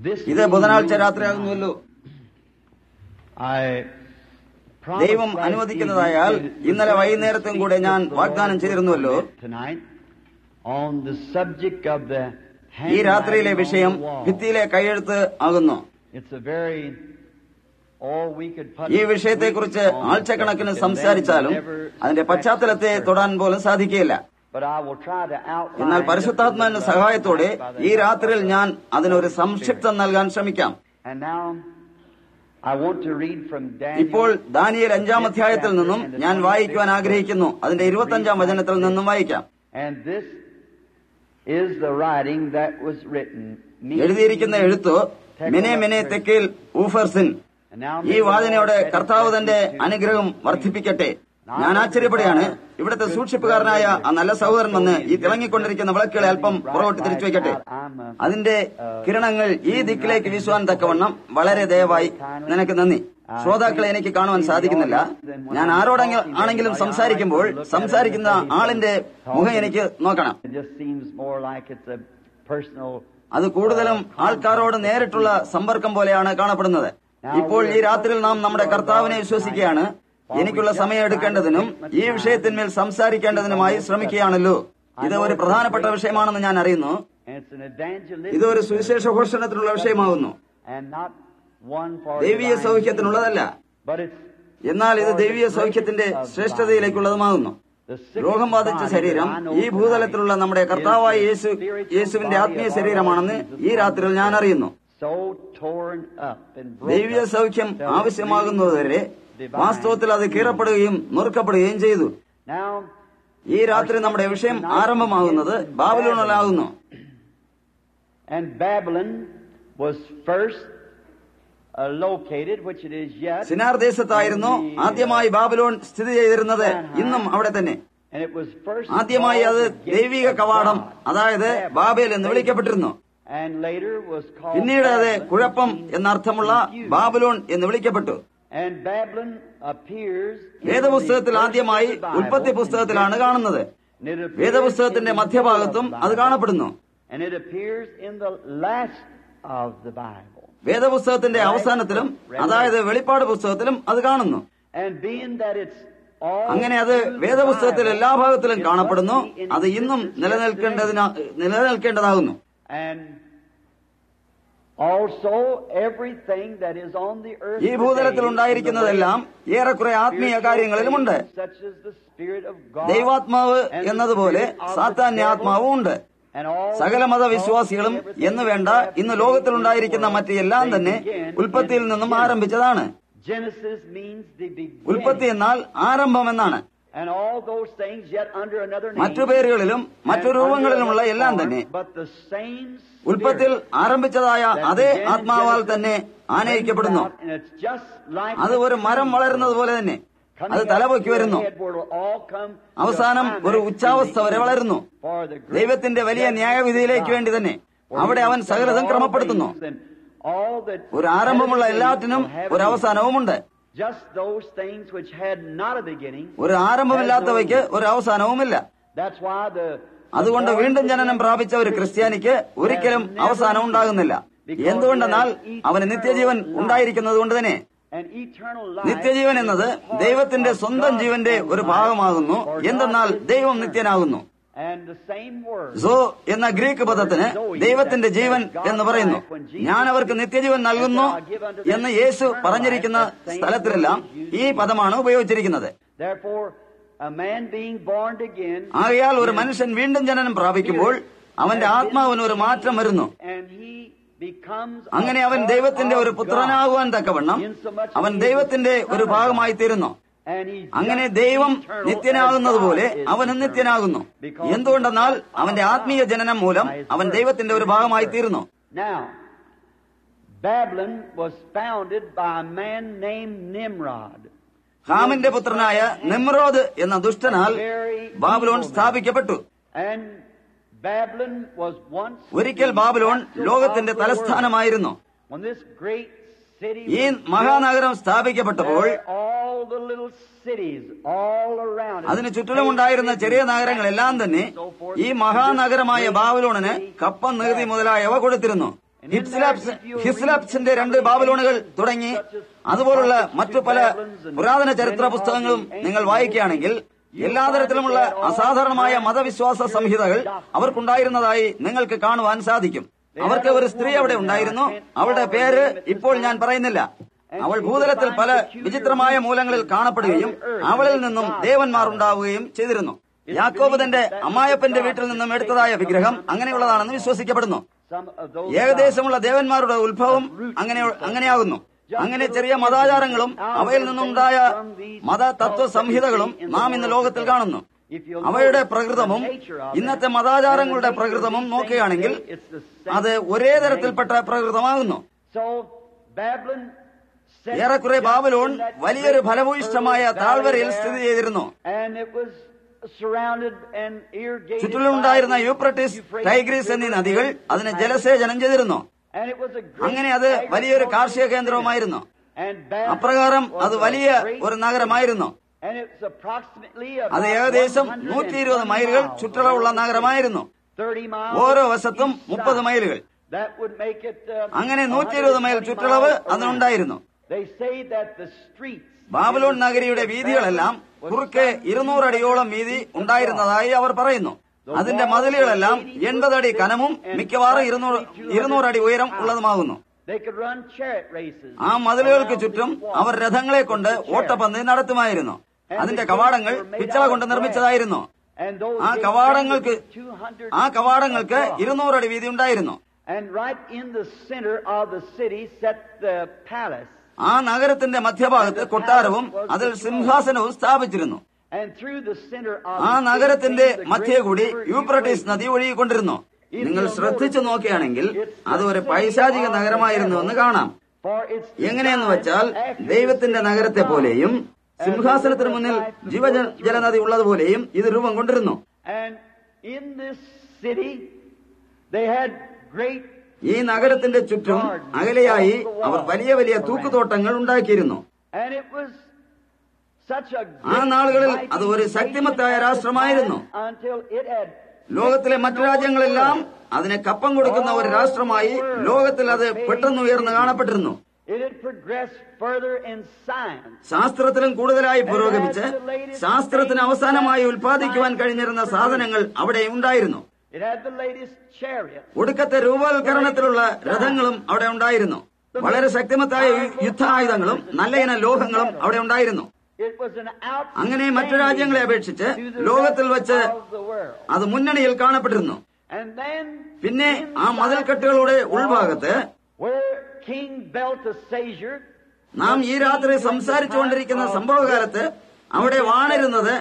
This ഇത് ബുധനാഴ്ച രാത്രിയാകുന്നുവല്ലോ I ദൈവം അനുവദിക്കുന്നതായാൽ ഇന്നലെ വൈകുന്നേരത്തും കൂടെ ഞാൻ വാഗ്ദാനം ചെയ്തിരുന്നുവല്ലോ tonight on the subject of the ഈ രാത്രിയിലെ handwriting on വിഷയം the wall. ഭിത്തിയിലെ കൈയെഴുത്ത് ആകുന്നു It's a very or we could put ഈ വിഷയത്തെക്കുറിച്ച് ആഴ്ചക്കണക്കിന് സംസാരിച്ചാലും അതിന്റെ പശ്ചാത്തലത്തെ തൊടാൻ പോലും സാധിക്കുകയില്ല But I will try to outline എന്നാൽ just പരിശുദ്ധാത്മാവിന്റെ a little സഹായത്തോടെ by the ഈ രാത്രിയിൽ ഞാൻ അതിനൊരു സംക്ഷിപ്തം നൽകാൻ ശ്രമിക്കാം And now I want to read from Daniel. ഇപ്പോൾ ദാനിയേൽ അഞ്ചാം അധ്യായത്തിൽ നിന്നും ഞാൻ വായിക്കുവാൻ ആഗ്രഹിക്കുന്നു അതിന്റെ ഇരുപത്തഞ്ചാം വചനത്തിൽ നിന്നും വായിക്കാം And this is the writing that was written. എഴുതിയിരിക്കുന്ന എഴുത്തു മെനെ മെനെ തെക്കേൽ ഊഫർസിൻ And now ഈ വാചനയോടെ കർത്താവ് തന്റെ അനുഗ്രഹം വർദ്ധിപ്പിക്കട്ടെ ഞാൻ ആശ്ചര്യപ്പെടുകയാണ് ഇവിടുത്തെ സൂക്ഷിപ്പുകാരനായ ആ നല്ല സഹോദരൻ വന്ന് ഈ തിളങ്ങിക്കൊണ്ടിരിക്കുന്ന വിളക്കുകളെ അല്പം പുറകോട്ട് തിരിച്ചു വയ്ക്കട്ടെ അതിന്റെ കിരണങ്ങൾ ഈ ദിക്കിലേക്ക് വീശുവാൻ തക്കവണ്ണം വളരെ ദയവായി നിനക്ക് നന്ദി ശ്രോതാക്കളെ എനിക്ക് കാണുവാൻ സാധിക്കുന്നില്ല ഞാൻ ആരോടെങ്കിലും ആണെങ്കിലും സംസാരിക്കുമ്പോൾ സംസാരിക്കുന്ന ആളിന്റെ മുഖം എനിക്ക് നോക്കണം It just seems more like it's a personal. അത് കൂടുതലും ആൾക്കാരോട് നേരിട്ടുള്ള സമ്പർക്കം പോലെയാണ് കാണപ്പെടുന്നത് ഇപ്പോൾ ഈ രാത്രിയിൽ നാം നമ്മുടെ കർത്താവിനെ വിശ്വസിക്കുകയാണ് എനിക്കുള്ള സമയം എടുക്കേണ്ടതിനും ഈ വിഷയത്തിന്മേൽ സംസാരിക്കേണ്ടതിനുമായി ശ്രമിക്കുകയാണല്ലോ ഇത് ഒരു പ്രധാനപ്പെട്ട വിഷയമാണെന്ന് ഞാൻ അറിയുന്നു And it's an evangelistic ഇത് ഒരു സുവിശേഷ ഘോഷണത്തിനുള്ള വിഷയമാകുന്നു and not one for ദൈവീയ divine സൗഖ്യത്തിനുള്ളതല്ല healing. But it's എന്നാൽ ഇത് ദൈവീയ സൗഖ്യത്തിന്റെ ശ്രേഷ്ഠതയിലേക്കുള്ളതുമാകുന്നു രോഗം ബാധിച്ച ശരീരം ഈ ഭൂതലത്തിലുള്ള നമ്മുടെ കർത്താവായ യേശു യേശുവിന്റെ ആത്മീയ ശരീരമാണെന്ന് ഈ രാത്രിയിൽ ഞാൻ അറിയുന്നു so torn up and ദൈവീയ broken. സൗഖ്യം ആവശ്യമാകുന്നതുവരെ വാസ്തവത്തിൽ അത് കീറപ്പെടുകയും നുറുക്കപ്പെടുകയും ചെയ്തു Now, ഈ രാത്രി നമ്മുടെ വിഷയം ആരംഭമാകുന്നത് ബാബിലോണിലാകുന്നു and Babylon was first uh, located, which it is yet. സിനാർ ദേശത്തായിരുന്നു ആദ്യമായി ബാബിലോൺ സ്ഥിതി ചെയ്തിരുന്നത് ഇന്നും അവിടെ തന്നെ And it was first ആദ്യമായി അത് called the Gate ദൈവിക of കവാടം God. അതായത് ബാബേൽ എന്ന് വിളിക്കപ്പെട്ടിരുന്നു And later was called പിന്നീട് അത് Babylon, കുഴപ്പം which means എന്നർത്ഥമുള്ള confusion. ബാബിലോൺ എന്ന് വിളിക്കപ്പെട്ടു And Babylon appears in വേദപുസ്തകത്തിൽ the first ആദ്യമായി of the Bible, ഉൽപ്പത്തി പുസ്തകത്തിലാണ് കാണുന്നത് and it appears വേദപുസ്തകത്തിന്റെ in the മധ്യഭാഗത്തും middle of the അത് Bible, കാണപ്പെടുന്നു And it appears in the last of the Bible. വേദപുസ്തകത്തിന്റെ അവസാനത്തിലും അതായത് വെളിപ്പാട് പുസ്തകത്തിലും അത് കാണുന്നു And being that it's all അങ്ങനെ അത് through the വേദപുസ്തകത്തിൽ Bible, എല്ലാ ഭാഗത്തിലും it കാണപ്പെടുന്നു must be in അത് ഇന്നും existence നിലനിൽക്കേണ്ടതിനാ നിലനിൽക്കേണ്ടതാകുന്നു And also everything that is on the earth ഈ ഭൂതലത്തിൽ ഉണ്ടായിരിക്കുന്നതെല്ലാം ഏറെക്കുറെ ആത്മീയ കാര്യങ്ങളിലുമുണ്ട് such as the Spirit of God ദൈവാത്മാവ് and the എന്നതുപോലെ spirit of the സാത്താന്യാത്മാവും ഉണ്ട് devil and all സകല the മതവിശ്വാസികളും everything എന്ന് വേണ്ട that have ഇന്ന് been ലോകത്തിലുണ്ടായിരിക്കുന്ന in the മറ്റ് world, എല്ലാം they തന്നെ begin ഉൽപ്പത്തിയിൽ in നിന്നും Genesis. ആരംഭിച്ചതാണ് Genesis means the beginning. ഉൽപ്പത്തി എന്നാൽ ആരംഭം എന്നാണ് And all those things yet under another name. മറ്റു പേരുകളിലും മറ്റു and രൂപങ്ങളിലുമുള്ള under എല്ലാം another തന്നെ form, But the same ഉൽപ്പത്തിൽ spirit ആരംഭിച്ചതായ that അതേ began in ആത്മാവാൽ Genesis തന്നെ brings ആനയിക്കപ്പെടുന്നു out, and it's just like അത് ഒരു മരം വളരുന്നത് പോലെ തന്നെ അത് തലപൊക്കി വരുന്നു അവസാനം ഒരു ഉച്ചാവസ്ഥ വരെ വളരുന്നു ദൈവത്തിന്റെ വലിയ ന്യായവിധിയിലേക്ക് വേണ്ടി തന്നെ അവിടെ അവൻ സകലതും ക്രമപ്പെടുത്തുന്നു ഒരു ആരംഭമുള്ള എല്ലാറ്റിനും ഒരു അവസാനവുമുണ്ട് Just those things which had not a beginning. ഒരു ആരംഭമില്ലാത്തവയ്ക്ക് ഒരു അവസാനവുമില്ല That's why the അതുകൊണ്ട് വീണ്ടും ജനനം പ്രാപിച്ച ഒരു ക്രിസ്ത്യാനിക്ക് ഒരിക്കലും അവസാനം ഉണ്ടാകുന്നില്ല എന്തുകൊണ്ടെന്നാൽ അവന് നിത്യജീവൻ ഉണ്ടായിരിക്കുന്നത് കൊണ്ട് തന്നെ an eternal life നിത്യജീവൻ എന്നത് ദൈവത്തിന്റെ സ്വന്തം ജീവന്റെ ഒരു ഭാഗമാകുന്നു എന്തെന്നാൽ ദൈവം നിത്യനാകുന്നു and the same word zoe എന്ന ഗ്രീക്ക് പദത്തിന് ദൈവത്തിന്റെ ജീവൻ എന്ന് പറയുന്നു ഞാൻ അവർക്ക് നിത്യജീവൻ നൽകുന്നു എന്ന് യേശു പറഞ്ഞിരിക്കുന്ന സ്ഥലത്തിലെല്ലാം ഈ പദമാണ് ഉപയോഗിച്ചിരിക്കുന്നത് therefore a man being born again ആകയാൽ ഒരു മനുഷ്യൻ വീണ്ടും ജനനം പ്രാപിക്കുമ്പോൾ അവന്റെ ആത്മാവിന് ഒരു മാറ്റം വരുന്നു and he becomes a അങ്ങനെ അവൻ part ദൈവത്തിന്റെ ഒരു of പുത്രനാകുവാൻ God, തക്കവണ്ണം insomuch അവൻ he is ദൈവത്തിന്റെ the ഒരു Son of ഭാഗമായി God. തീരുന്നു And he അങ്ങനെ just ദൈവം eternal നിത്യനാകുന്നത് as God പോലെ is അവനും eternal. നിത്യനാകുന്നു Because എന്തുകൊണ്ടെന്നാൽ of അവന്റെ God ആത്മീയ ജനനം മൂലം by his അവൻ birth. ദൈവത്തിന്റെ ഒരു ഭാഗമായി തീരുന്നു Now, Babylon was founded by a man named Nimrod. ഹാമിന്റെ പുത്രനായ നിമ്രോദ് എന്ന ദുഷ്ടനാൽ ബാബിലോൺ സ്ഥാപിക്കപ്പെട്ടു And Babylon was once ഒരിക്കൽ ബാബിലോൺ ലോകത്തിന്റെ തലസ്ഥാനമായിരുന്നു When this great city ഈ was built, മഹാനഗരം സ്ഥാപിക്കപ്പെട്ടപ്പോൾ there all the little cities all around it, അതിന് ചുറ്റിലുമുണ്ടായിരുന്ന ചെറിയ നഗരങ്ങളെല്ലാം തന്നെ ഈ മഹാനഗരമായ ബാബിലോണിന് കപ്പം നികുതി മുതലായവ കൊടുത്തിരുന്നു ഹിപ്സിലാപ്സ് ഹിസ്ലാപ്സിന്റെ രണ്ട് ബാബലോണുകൾ തുടങ്ങി അതുപോലുള്ള മറ്റു പല പുരാതന ചരിത്ര പുസ്തകങ്ങളും നിങ്ങൾ വായിക്കുകയാണെങ്കിൽ എല്ലാ തരത്തിലുമുള്ള അസാധാരണമായ മതവിശ്വാസ സംഹിതകൾ അവർക്കുണ്ടായിരുന്നതായി നിങ്ങൾക്ക് കാണുവാൻ സാധിക്കും അവർക്ക് ഒരു സ്ത്രീ അവിടെ ഉണ്ടായിരുന്നു അവളുടെ പേര് ഇപ്പോൾ ഞാൻ പറയുന്നില്ല അവൾ ഭൂതലത്തിൽ പല വിചിത്രമായ മൂലങ്ങളിൽ കാണപ്പെടുകയും അവളിൽ നിന്നും ദേവന്മാർ ഉണ്ടാവുകയും ചെയ്തിരുന്നു യാക്കോബ് തന്റെ അമ്മായപ്പന്റെ വീട്ടിൽ നിന്നും എടുത്തതായ വിഗ്രഹം അങ്ങനെയുള്ളതാണെന്ന് വിശ്വസിക്കപ്പെടുന്നു Some of those ഏകദേശമുള്ള ദേവന്മാരുടെ ഉത്ഭവം അങ്ങനെ അങ്ങനെയാകുന്നു അങ്ങനെ ചെറിയ മതാചാരങ്ങളും അവയിൽ നിന്നുണ്ടായ മത തത്വ സംഹിതകളും നാം ഇന്ന് ലോകത്തിൽ കാണുന്നു അവയുടെ പ്രകൃതവും ഇന്നത്തെ മതാചാരങ്ങളുടെ പ്രകൃതവും നോക്കുകയാണെങ്കിൽ അത് ഒരേ തരത്തിൽപ്പെട്ട പ്രകൃതമാകുന്നു So Babylon set ഏറെക്കുറെ ബാബലോൺ വലിയൊരു ഫലഭൂയിഷ്ടമായ താഴ്വരയിൽ സ്ഥിതി ചെയ്തിരുന്നു and it was surrounded and irrigated ചുറ്റിലുണ്ടായിരുന്ന by the യൂപ്രട്ടിസ് Euphrates Tigris എന്നീ നദികൾ അതിനെ ജലസേചനം ചെയ്തിരുന്നു And it was a great അങ്ങനെ അത് വലിയൊരു കാർഷിക കേന്ദ്രവുമായിരുന്നു And Babylon അപ്രകാരം was അത് a വലിയ great- ഒരു നഗരമായിരുന്നു and it's approximately അത് about ഏകദേശം 120 നൂറ്റി ഇരുപത് മൈലുകൾ miles ചുറ്റളവുള്ള around the നഗരമായിരുന്നു city. 30 miles ഓരോ വശത്തും each മുപ്പത് side. മൈലുകൾ That would make it, uh, അങ്ങനെ നൂറ്റി ഇരുപത് മൈൽ 120 ചുറ്റളവ് miles around. അതിനുണ്ടായിരുന്നു They say that the streets ബാബലോൺ നഗരിയുടെ വീതികളെല്ലാം കുറുക്കെ ഇരുന്നൂറടിയോളം വീതി ഉണ്ടായിരുന്നതായി അവർ പറയുന്നു അതിന്റെ മതിലുകളെല്ലാം എൺപതടി കനമും മിക്കവാറും ഇരുന്നൂറ് ഇരുന്നൂറടി ഉയരം ഉള്ളതുമാകുന്നു They could run chariot races. ആ മതിലുകൾക്ക് ചുറ്റും അവർ രഥങ്ങളെ കൊണ്ട് ഓട്ടപ്പന്ത് നടത്തുമായിരുന്നു അതിന്റെ കവാടങ്ങൾ പിച്ചള കൊണ്ട് നിർമ്മിച്ചതായിരുന്നു And those ആ gates കവാടങ്ങൾക്ക് were 200 ആ കവാടങ്ങൾക്ക് ഇരുന്നൂറടി വീതി ഉണ്ടായിരുന്നു And right in the center of the city sat the palace. ആ നഗരത്തിന്റെ മധ്യഭാഗത്ത് കൊട്ടാരവും അതിൽ സിംഹാസനവും സ്ഥാപിച്ചിരുന്നു And through the center of ആ the city നഗരത്തിന്റെ came the മധ്യേ great കൂടി river യൂപ്രട്ടീസ് Euphrates. നദി ഒഴുകിക്കൊണ്ടിരുന്നു നിങ്ങൾ ശ്രദ്ധിച്ചു നോക്കുകയാണെങ്കിൽ അത് ഒരു പൈശാചിക നഗരമായിരുന്നുവെന്ന് കാണാം For its എങ്ങനെയെന്ന് design വെച്ചാൽ after ദൈവത്തിന്റെ the നഗരത്തെ city of പോലെയും God. സിംഹാസനത്തിന് മുന്നിൽ ജീവജലനദി ഉള്ളതുപോലെയും ഇത് രൂപം കൊണ്ടിരുന്നു And in this city they had great ഈ നഗരത്തിന്റെ ചുറ്റും അകലെയായി അവർ വലിയ വലിയ തൂക്കുതോട്ടങ്ങൾ ഉണ്ടാക്കിയിരുന്നു and it was such a ആ great നാളുകളിൽ mighty അത് ഒരു ശക്തിമത്തായ nation at the രാഷ്ട്രമായിരുന്നു. time Until it had ലോകത്തിലെ മറ്റു രാജ്യങ്ങളെല്ലാം അതിനെ കപ്പം കൊടുക്കുന്ന ഒരു രാഷ്ട്രമായി ലോകത്തിൽ അത് പെട്ടെന്ന് ഉയർന്നു കാണപ്പെട്ടിരുന്നു It had progressed further in science. ശാസ്ത്രത്തിലും കൂടുതലായി പുരോഗമിച്ച് ശാസ്ത്രത്തിന് അവസാനമായി ഉൽപ്പാദിക്കുവാൻ കഴിഞ്ഞിരുന്ന സാധനങ്ങൾ അവിടെ ഉണ്ടായിരുന്നു It had the latest chariots. ഒടുക്കത്തെ രൂപവൽക്കരണത്തിലുള്ള രഥങ്ങളും അവിടെ ഉണ്ടായിരുന്നു വളരെ ശക്തിമത്തായ യു- യുദ്ധായുധങ്ങളും നല്ല ഇന ലോഹങ്ങളും അവിടെ ഉണ്ടായിരുന്നു It was an അങ്ങനെ മറ്റു രാജ്യങ്ങളെ അപേക്ഷിച്ച് ലോകത്തിൽ വെച്ച് അത് മുന്നണിയിൽ കാണപ്പെട്ടിരുന്നു And then പിന്നെ ആ മതിൽക്കെട്ടുകളുടെ ഉൾഭാഗത്ത് where King Belteshazzar നാം ഈ രാത്രി സംസാരിച്ചുകൊണ്ടിരിക്കുന്ന സംഭവകാലത്ത് അവിടെ വാണിരുന്നത്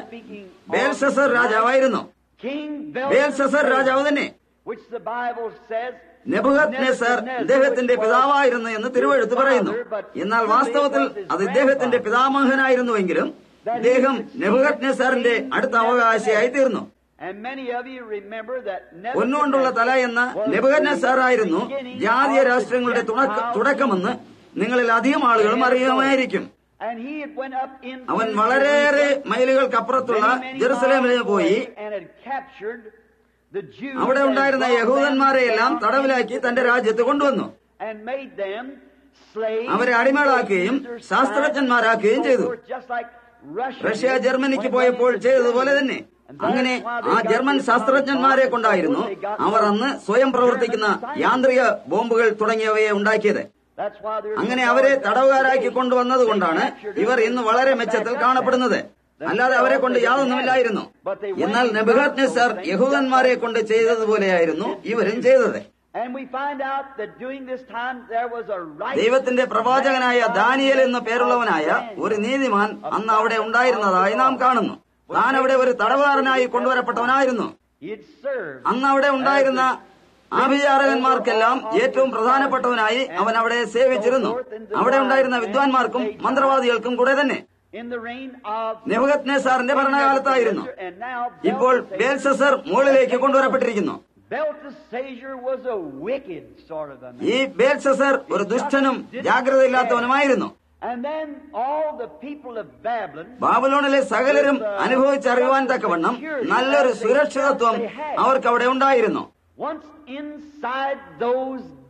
ബേൽസസർ രാജാവായിരുന്നു King ബേൽസസർ രാജാവ് തന്നെ which the Bible says നെബുഹത് നെസർ ഇദ്ദേഹത്തിന്റെ പിതാവായിരുന്നു എന്ന് തിരുവഴുത്ത് പറയുന്നു എന്നാൽ വാസ്തവത്തിൽ അത് ഇദ്ദേഹത്തിന്റെ പിതാമഹനായിരുന്നുവെങ്കിലും ഇദ്ദേഹം നെബുഹത് നെസറിന്റെ അടുത്ത അവകാശിയായി തീർന്നു And many of you remember that പൊന്നുകൊണ്ടുള്ള തല എന്ന നെബുഹത് നെസറായിരുന്നു ജാതീയ രാഷ്ട്രങ്ങളുടെ തുടക്ക- തുടക്കമെന്ന് നിങ്ങളിൽ അധികം ആളുകളും അറിയുമായിരിക്കും And he had went up into അവൻ വളരെയേറെ മൈലുകൾക്കപ്പുറത്തുള്ള many, many ജെറുസലേമിലേക്ക് miles പോയി away and had captured the Jews അവിടെ and ഉണ്ടായിരുന്ന brought them യഹൂദന്മാരെയെല്ലാം down തടവിലാക്കി into തന്റെ the രാജ്യത്ത് കൊണ്ടുവന്നു and made them slaves. അവരെ അടിമകളാക്കുകയും Used their ശാസ്ത്രജ്ഞന്മാരാക്കുകയും science and ചെയ്തു. so forth, just like Russia Russia did ജർമ്മനിക്ക് when it പോയപ്പോൾ went into ചെയ്തതുപോലെ Germany. തന്നെ And that's അങ്ങനെ why they ആ got ജർമ്മൻ the ശാസ്ത്രജ്ഞന്മാരെ atomic കൊണ്ടായിരുന്നു bombs, they got അവർ the അന്ന് സ്വയം പ്രവർത്തിക്കുന്ന German science. യാന്ത്രിക ബോംബുകൾ തുടങ്ങിയവയെ ഉണ്ടാക്കിയത് That's why there's അങ്ങനെ no അവരെ God തടവുകാരാക്കി today. കൊണ്ടുവന്നത് കൊണ്ടാണ് They captured ഇവർ them ഇന്ന് and വളരെ brought them മെച്ചത്തിൽ back up കാണപ്പെടുന്നത് there. അല്ലാതെ അവരെ കൊണ്ട് യാതൊന്നുമില്ലായിരുന്നു എന്നാൽ നെബുഖദ്നെസർ യഹൂദന്മാരെ കൊണ്ട് ചെയ്തതുപോലെയായിരുന്നു ഇവരും ചെയ്തത് And we find out that during this time there was a righteous ദൈവത്തിന്റെ പ്രവാചകനായ ദാനിയേൽ എന്ന പേരുള്ളവനായ ഒരു നീതിമാൻ അന്ന് അവിടെ ഉണ്ടായിരുന്നതായി നാം കാണുന്നു താൻ അവിടെ ഒരു തടവുകാരനായി കൊണ്ടുവരപ്പെട്ടവനായിരുന്നു He had served. അന്ന് അവിടെ ഉണ്ടായിരുന്ന ആഭിചാരകന്മാർക്കെല്ലാം ഏറ്റവും പ്രധാനപ്പെട്ടവനായി അവൻ അവിടെ സേവിച്ചിരുന്നു അവിടെ ഉണ്ടായിരുന്ന വിദ്വാൻമാർക്കും മന്ത്രവാദികൾക്കും കൂടെ തന്നെ in the reign of നെബുഗത് നേസാറിന്റെ ഭരണകാലത്തായിരുന്നു and now ഇപ്പോൾ ബേൽസസർ മുകളിലേക്ക് കൊണ്ടുവരപ്പെട്ടിരിക്കുന്നു Belteshazzar was a wicked sort of a man. ഈ ബേൽസസർ ഒരു ദുഷ്ടനും ജാഗ്രതയില്ലാത്തവനുമായിരുന്നു And then all the people of Babylon ബാബലോണിലെ സകലരും അനുഭവിച്ചറിയുവാൻ തക്കവണ്ണം നല്ലൊരു സുരക്ഷിതത്വം അവർക്ക് അവിടെ ഉണ്ടായിരുന്നു once inside those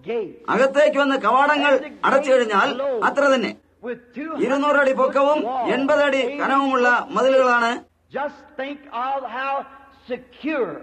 gates അകത്തേക്ക് വന്ന് കവാടങ്ങൾ അടച്ചു കഴിഞ്ഞാൽ അത്ര തന്നെ with two ഇരുന്നൂറ് അടി പൊക്കവും എൺപത് അടി കനവുമുള്ള മതിലുകളാണ് Just think of how secure.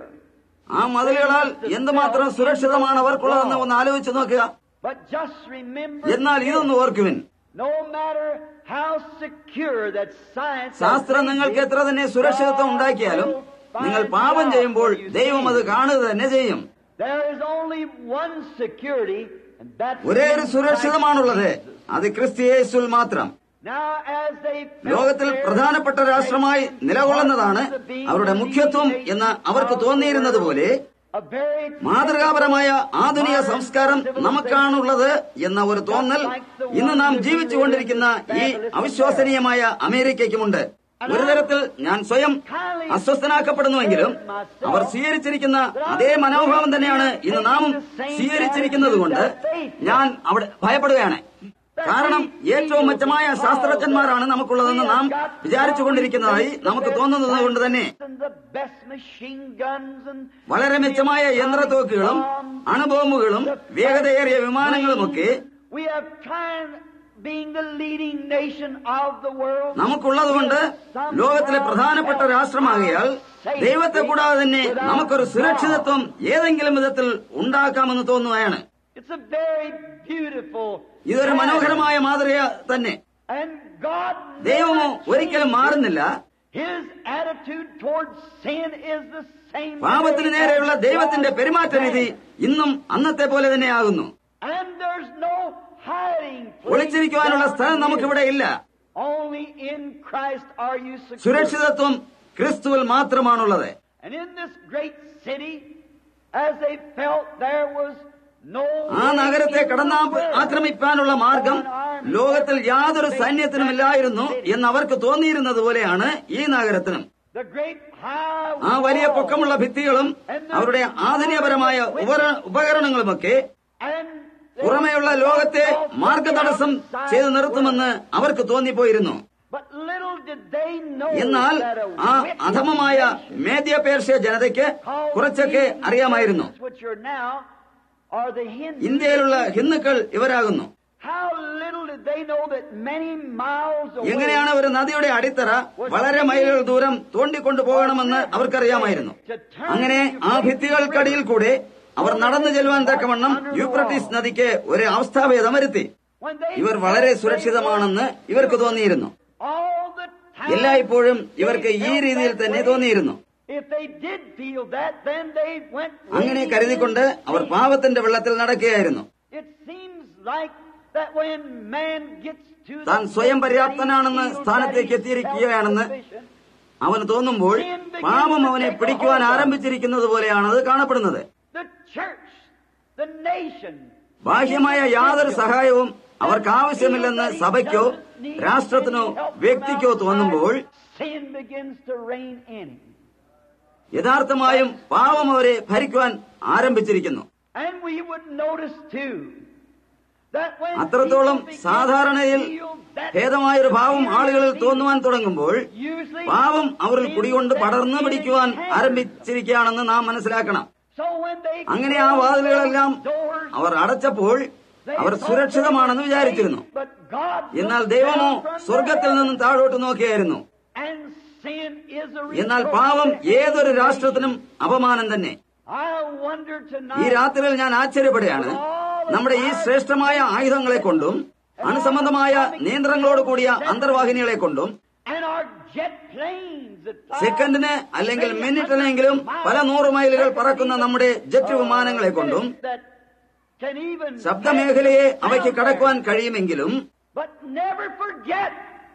ആ മതിലുകളാൽ എന്തുമാത്രം സുരക്ഷിതമാണ് അവർക്കുള്ളതെന്ന് ഒന്ന് ആലോചിച്ച് നോക്കുക But just remember, എന്നാൽ ഇതൊന്ന് ഓർക്കുവിൻ no matter how secure that science has ശാസ്ത്രം made നിങ്ങൾക്ക് it, എത്ര തന്നെ സുരക്ഷിതത്വം ഉണ്ടാക്കിയാലും നിങ്ങൾ പാപം ചെയ്യുമ്പോൾ ദൈവം അത് കാണുക തന്നെ ചെയ്യും There is only one security, and that's ഒരേ ഒരു in സുരക്ഷിതമാണുള്ളത് Christ Jesus. അത് ക്രിസ്തിയേസുൽ മാത്രം Now, as they felt ലോകത്തിൽ their പ്രധാനപ്പെട്ട രാഷ്ട്രമായി നിലകൊള്ളുന്നതാണ് അവരുടെ മുഖ്യത്വം എന്ന് അവർക്ക് തോന്നിയിരുന്നത് പോലെ a very മാതൃകാപരമായ ആധുനിക സംസ്കാരം നമുക്കാണുള്ളത് എന്ന ഒരു തോന്നൽ ഇന്ന് നാം ജീവിച്ചുകൊണ്ടിരിക്കുന്ന ഈ അവിശ്വസനീയമായ അമേരിക്കയ്ക്കുമുണ്ട് ഒരു തരത്തിൽ ഞാൻ സ്വയം അസ്വസ്ഥനാക്കപ്പെടുന്നുവെങ്കിലും അവർ സ്വീകരിച്ചിരിക്കുന്ന അതേ മനോഭാവം തന്നെയാണ് ഇന്ന് നാമും സ്വീകരിച്ചിരിക്കുന്നത് കൊണ്ട് ഞാൻ അവിടെ ഭയപ്പെടുകയാണ് കാരണം ഏറ്റവും മെച്ചമായ ശാസ്ത്രജ്ഞന്മാരാണ് നമുക്കുള്ളതെന്ന് നാം വിചാരിച്ചുകൊണ്ടിരിക്കുന്നതായി നമുക്ക് തോന്നുന്നത് കൊണ്ട് തന്നെ and the best machine guns and വളരെ മെച്ചമായ യന്ത്രത്തോക്കുകളും അണുബോംബുകളും വേഗതയേറിയ വിമാനങ്ങളുമൊക്കെ we have tried being the leading nation of the world. നമുക്കുള്ളതുകൊണ്ട് ലോകത്തിലെ പ്രധാനപ്പെട്ട രാഷ്ട്രമാകിയാൽ ദൈവത്തെ കൂടാതെ തന്നെ നമുക്കൊരു സുരക്ഷിതത്വം ഏതെങ്കിലും വിധത്തിൽ ഉണ്ടാക്കാമെന്ന് തോന്നുകയാണ് It's a very beautiful. ഇതൊരു മനോഹരമായ മാതൃക തന്നെ And God ദൈവമോ never ഒരിക്കലും മാറുന്നില്ല His attitude towards sin is the same. പാപത്തിന് today നേരെയുള്ള as ദൈവത്തിന്റെ it was പെരുമാറ്റ രീതി then. ഇന്നും അന്നത്തെ പോലെ തന്നെയാകുന്നു And there's no hiding place ഒളിച്ചിരിക്കുവാനുള്ള സ്ഥലം down നമുക്കിവിടെ here. ഇല്ല Only in Christ are you secure. സുരക്ഷിതത്വം ക്രിസ്തുവിൽ മാത്രമാണുള്ളത് And in this great city, as they felt there was no ആ നഗരത്തെ കടന്നാ ആക്രമിക്കാനുള്ള മാർഗം ലോകത്തിൽ യാതൊരു സൈന്യത്തിനുമില്ലായിരുന്നു എന്ന് അവർക്ക് തോന്നിയിരുന്നത് പോലെയാണ് ഈ നഗരത്തിനും the great high ആ വലിയ wall പൊക്കമുള്ള ഭിത്തികളും അവരുടെ ആധുനികപരമായ ഉപകര- ഉപകരണങ്ങളുമൊക്കെ and they പുറമെയുള്ള ലോകത്തെ മാർഗതടസ്സം ചെയ്തു നിർത്തുമെന്ന് അവർക്ക് തോന്നിപ്പോയിരുന്നു But little did they know എന്നാൽ that a ആ wicked അധമമായ nation മേദ്യ പേർഷ്യ ജനതയ്ക്ക് called കുറച്ചൊക്കെ these അറിയാമായിരുന്നു nations which are now are the Hindus. ഇന്ത്യയിലുള്ള ഹിന്ദുക്കൾ ഇവരാകുന്നു How little did they know that many miles away എങ്ങനെയാണ് ഒരു നദിയുടെ അടിത്തറ വളരെ മൈലുകൾ ദൂരം തോണ്ടിക്കൊണ്ടു പോകണമെന്ന് അവർക്കറിയാമായിരുന്നു അങ്ങനെ ആ ഭിത്തികൾക്കടിയിൽ കൂടെ അവർ നടന്നു ചെല്ലുവാൻ തക്കവണ്ണം യൂപ്രട്ടീസ് നദിക്ക് ഒരു അവസ്ഥാഭേദം വരുത്തി when they ഇവർ വളരെ സുരക്ഷിതമാണെന്ന് ഇവർക്ക് തോന്നിയിരുന്നു all the time എല്ലായ്പ്പോഴും ഇവർക്ക് ഈ they രീതിയിൽ felt തന്നെ that way. തോന്നിയിരുന്നു If they did feel that, then they went അങ്ങനെ wading കരുതിക്കൊണ്ട് in അവർ sin. പാപത്തിന്റെ വെള്ളത്തിൽ നടക്കുകയായിരുന്നു It seems like that when man gets to the താൻ സ്വയം place that he പര്യാപ്തനാണെന്ന് feels സ്ഥാനത്തേക്ക് that he's എത്തിയിരിക്കുകയാണെന്ന് self-sufficient, അവന് തോന്നുമ്പോൾ പാപം അവനെ പിടിക്കുവാൻ ആരംഭിച്ചിരിക്കുന്നത് പോലെയാണത് കാണപ്പെടുന്നത് the church, the nation, ബാഹ്യമായ യാതൊരു സഹായവും അവർക്ക് ആവശ്യമില്ലെന്ന് സഭയ്ക്കോ രാഷ്ട്രത്തിനോ വ്യക്തിക്കോ തോന്നുമ്പോൾ sin begins to reign in him. യഥാർത്ഥമായും പാപം അവരെ ഭരിക്കുവാൻ ആരംഭിച്ചിരിക്കുന്നു And we would notice too that when അത്രത്തോളം people begin സാധാരണയിൽ to feel that ഭേദമായൊരു ഭാവം ആളുകളിൽ തോന്നുവാൻ തുടങ്ങുമ്പോൾ usually പാവം അവരിൽ sin കുടികൊണ്ട് that പടർന്നു sin പിടിക്കുവാൻ has. ആരംഭിച്ചിരിക്കുകയാണെന്ന് നാം മനസ്സിലാക്കണം So when they അങ്ങനെ ആ വാതിലുകളെല്ലാം doors, our അടച്ചപ്പോൾ they our thought സുരക്ഷിതമാണെന്ന് they were വിചാരിച്ചിരുന്നു safe, but God എന്നാൽ looked ദൈവമോ down from സ്വർഗത്തിൽ the നിന്നും താഴോട്ട് നോക്കിയായിരുന്നു heaven, and sin is a എന്നാൽ reproach പാവം to ഏതൊരു any രാഷ്ട്രത്തിനും അപമാനം തന്നെ I wonder ഈ tonight രാത്രിയിൽ ഞാൻ ആശ്ചര്യപ്പെടുകയാണ് നമ്മുടെ ഈ ശ്രേഷ്ഠമായ ആയുധങ്ങളെ കൊണ്ടും അണുസംബന്ധമായ നിയന്ത്രണങ്ങളോട് കൂടിയ അന്തർവാഹിനികളെ കൊണ്ടും and our jet planes that fly സെക്കൻഡിന് അല്ലെങ്കിൽ മിനിറ്റിനെങ്കിലും പല നൂറ് മൈലുകൾ പറക്കുന്ന നമ്മുടെ ജെറ്റ് വിമാനങ്ങളെ കൊണ്ടും that can even ശബ്ദമേഖലയെ അവയ്ക്ക് കടക്കുവാൻ കഴിയുമെങ്കിലും But never forget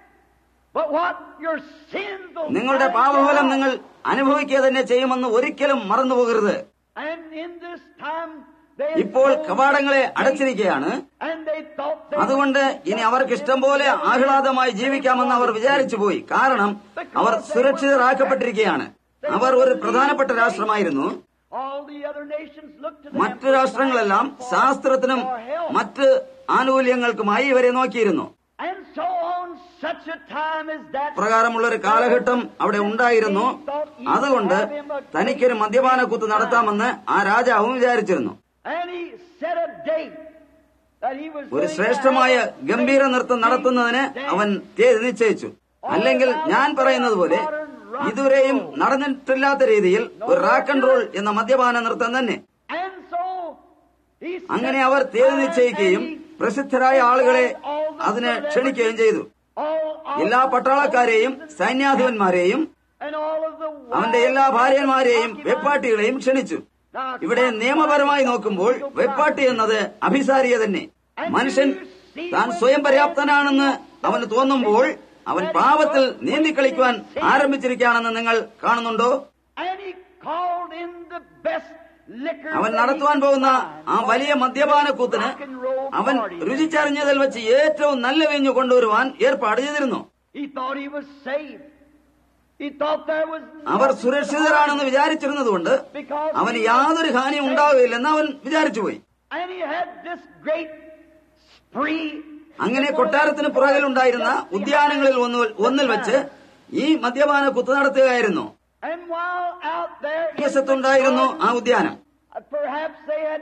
but what your sins will നിങ്ങളുടെ find പാപഫലം out. നിങ്ങൾ അനുഭവിക്കുക തന്നെ ചെയ്യുമെന്ന് ഒരിക്കലും മറന്നുപോകരുത് And in this time they ഇപ്പോൾ closed കവാടങ്ങളെ the അടച്ചിരിക്കുകയാണ് and they thought they അതുകൊണ്ട് ഇനി അവർക്ക് ഇഷ്ടം പോലെ ആഹ്ലാദമായി ജീവിക്കാമെന്ന് അവർ വിചാരിച്ചു പോയി കാരണം അവർ സുരക്ഷിതരാക്കപ്പെട്ടിരിക്കുകയാണ് അവർ ഒരു പ്രധാനപ്പെട്ട രാഷ്ട്രമായിരുന്നു all the other nations looked to them മറ്റു രാഷ്ട്രങ്ങളെല്ലാം ശാസ്ത്രത്തിനും മറ്റ് ആനുകൂല്യങ്ങൾക്കുമായി ഇവരെ നോക്കിയിരുന്നു and so on such a time as that പ്രകാരമുള്ള ഒരു കാലഘട്ടം അവിടെ ഉണ്ടായിരുന്നു അതുകൊണ്ട് തനിക്കൊരു മദ്യപാന കുത്ത് നടത്താമെന്ന് ആ രാജാവും വിചാരിച്ചിരുന്നു And he set a date that he was ഒരു going to ശ്രേഷ്ഠമായ have a ഗംഭീര great നൃത്തം നടത്തുന്നതിന് dance. അവൻ തീയതി നിശ്ചയിച്ചു അല്ലെങ്കിൽ ഞാൻ പറയുന്നത് പോലെ ഇതുവരെയും നടന്നിട്ടില്ലാത്ത രീതിയിൽ ഒരു റാക്ക് ആൻഡ് റോൾ എന്ന മദ്യപാന നൃത്തം തന്നെ And so he set അങ്ങനെ അവർ തീയതി time നിശ്ചയിക്കുകയും and he പ്രസിദ്ധരായ ആളുകളെ അതിന് ക്ഷണിക്കുകയും ചെയ്തു all of എല്ലാ പട്ടാളക്കാരെയും സൈന്യാധിപന്മാരെയും and all of the അവന്റെ എല്ലാ ഭാര്യമാരെയും വെപ്പാട്ടികളെയും ക്ഷണിച്ചു Now, ഇവിടെ നിയമപരമായി നോക്കുമ്പോൾ വെപ്പാട്ടി എന്നത് അഭിസാരിയ തന്നെ മനുഷ്യൻ താൻ സ്വയം പര്യാപ്തനാണെന്ന് അവന് തോന്നുമ്പോൾ അവൻ പാപത്തിൽ നീന്തിക്കളിക്കുവാൻ ആരംഭിച്ചിരിക്കുകയാണെന്ന് നിങ്ങൾ കാണുന്നുണ്ടോ And he called in the best liquor അവൻ that he നടത്തുവാൻ പോകുന്ന could ആ find. വലിയ മദ്യപാന കൂത്തിന് Rock and roll അവൻ party. രുചിച്ചറിഞ്ഞതിൽ വെച്ച് ഏറ്റവും നല്ല വീഞ്ഞു കൊണ്ടുവരുവാൻ ഏർപ്പാട് ചെയ്തിരുന്നു He thought he was saved. He thought there was our nothing സുരക്ഷിതരാണെന്ന് വിചാരിച്ചിരുന്നതുകൊണ്ട് അവന് യാതൊരു ഹാനിയും ഉണ്ടാവുകയില്ലെന്ന് അവൻ വിചാരിച്ചുപോയി And he had this great spree. അങ്ങനെ കൊട്ടാരത്തിന് പുറകിലുണ്ടായിരുന്ന ഉദ്യാനങ്ങളിൽ ഒന്നു- ഒന്നിൽ വെച്ച് ഈ മദ്യപാന കുത്തു നടത്തുകയായിരുന്നു And while out there in the വശത്തുണ്ടായിരുന്നു ആ garden, ഉദ്യാനം uh, perhaps they had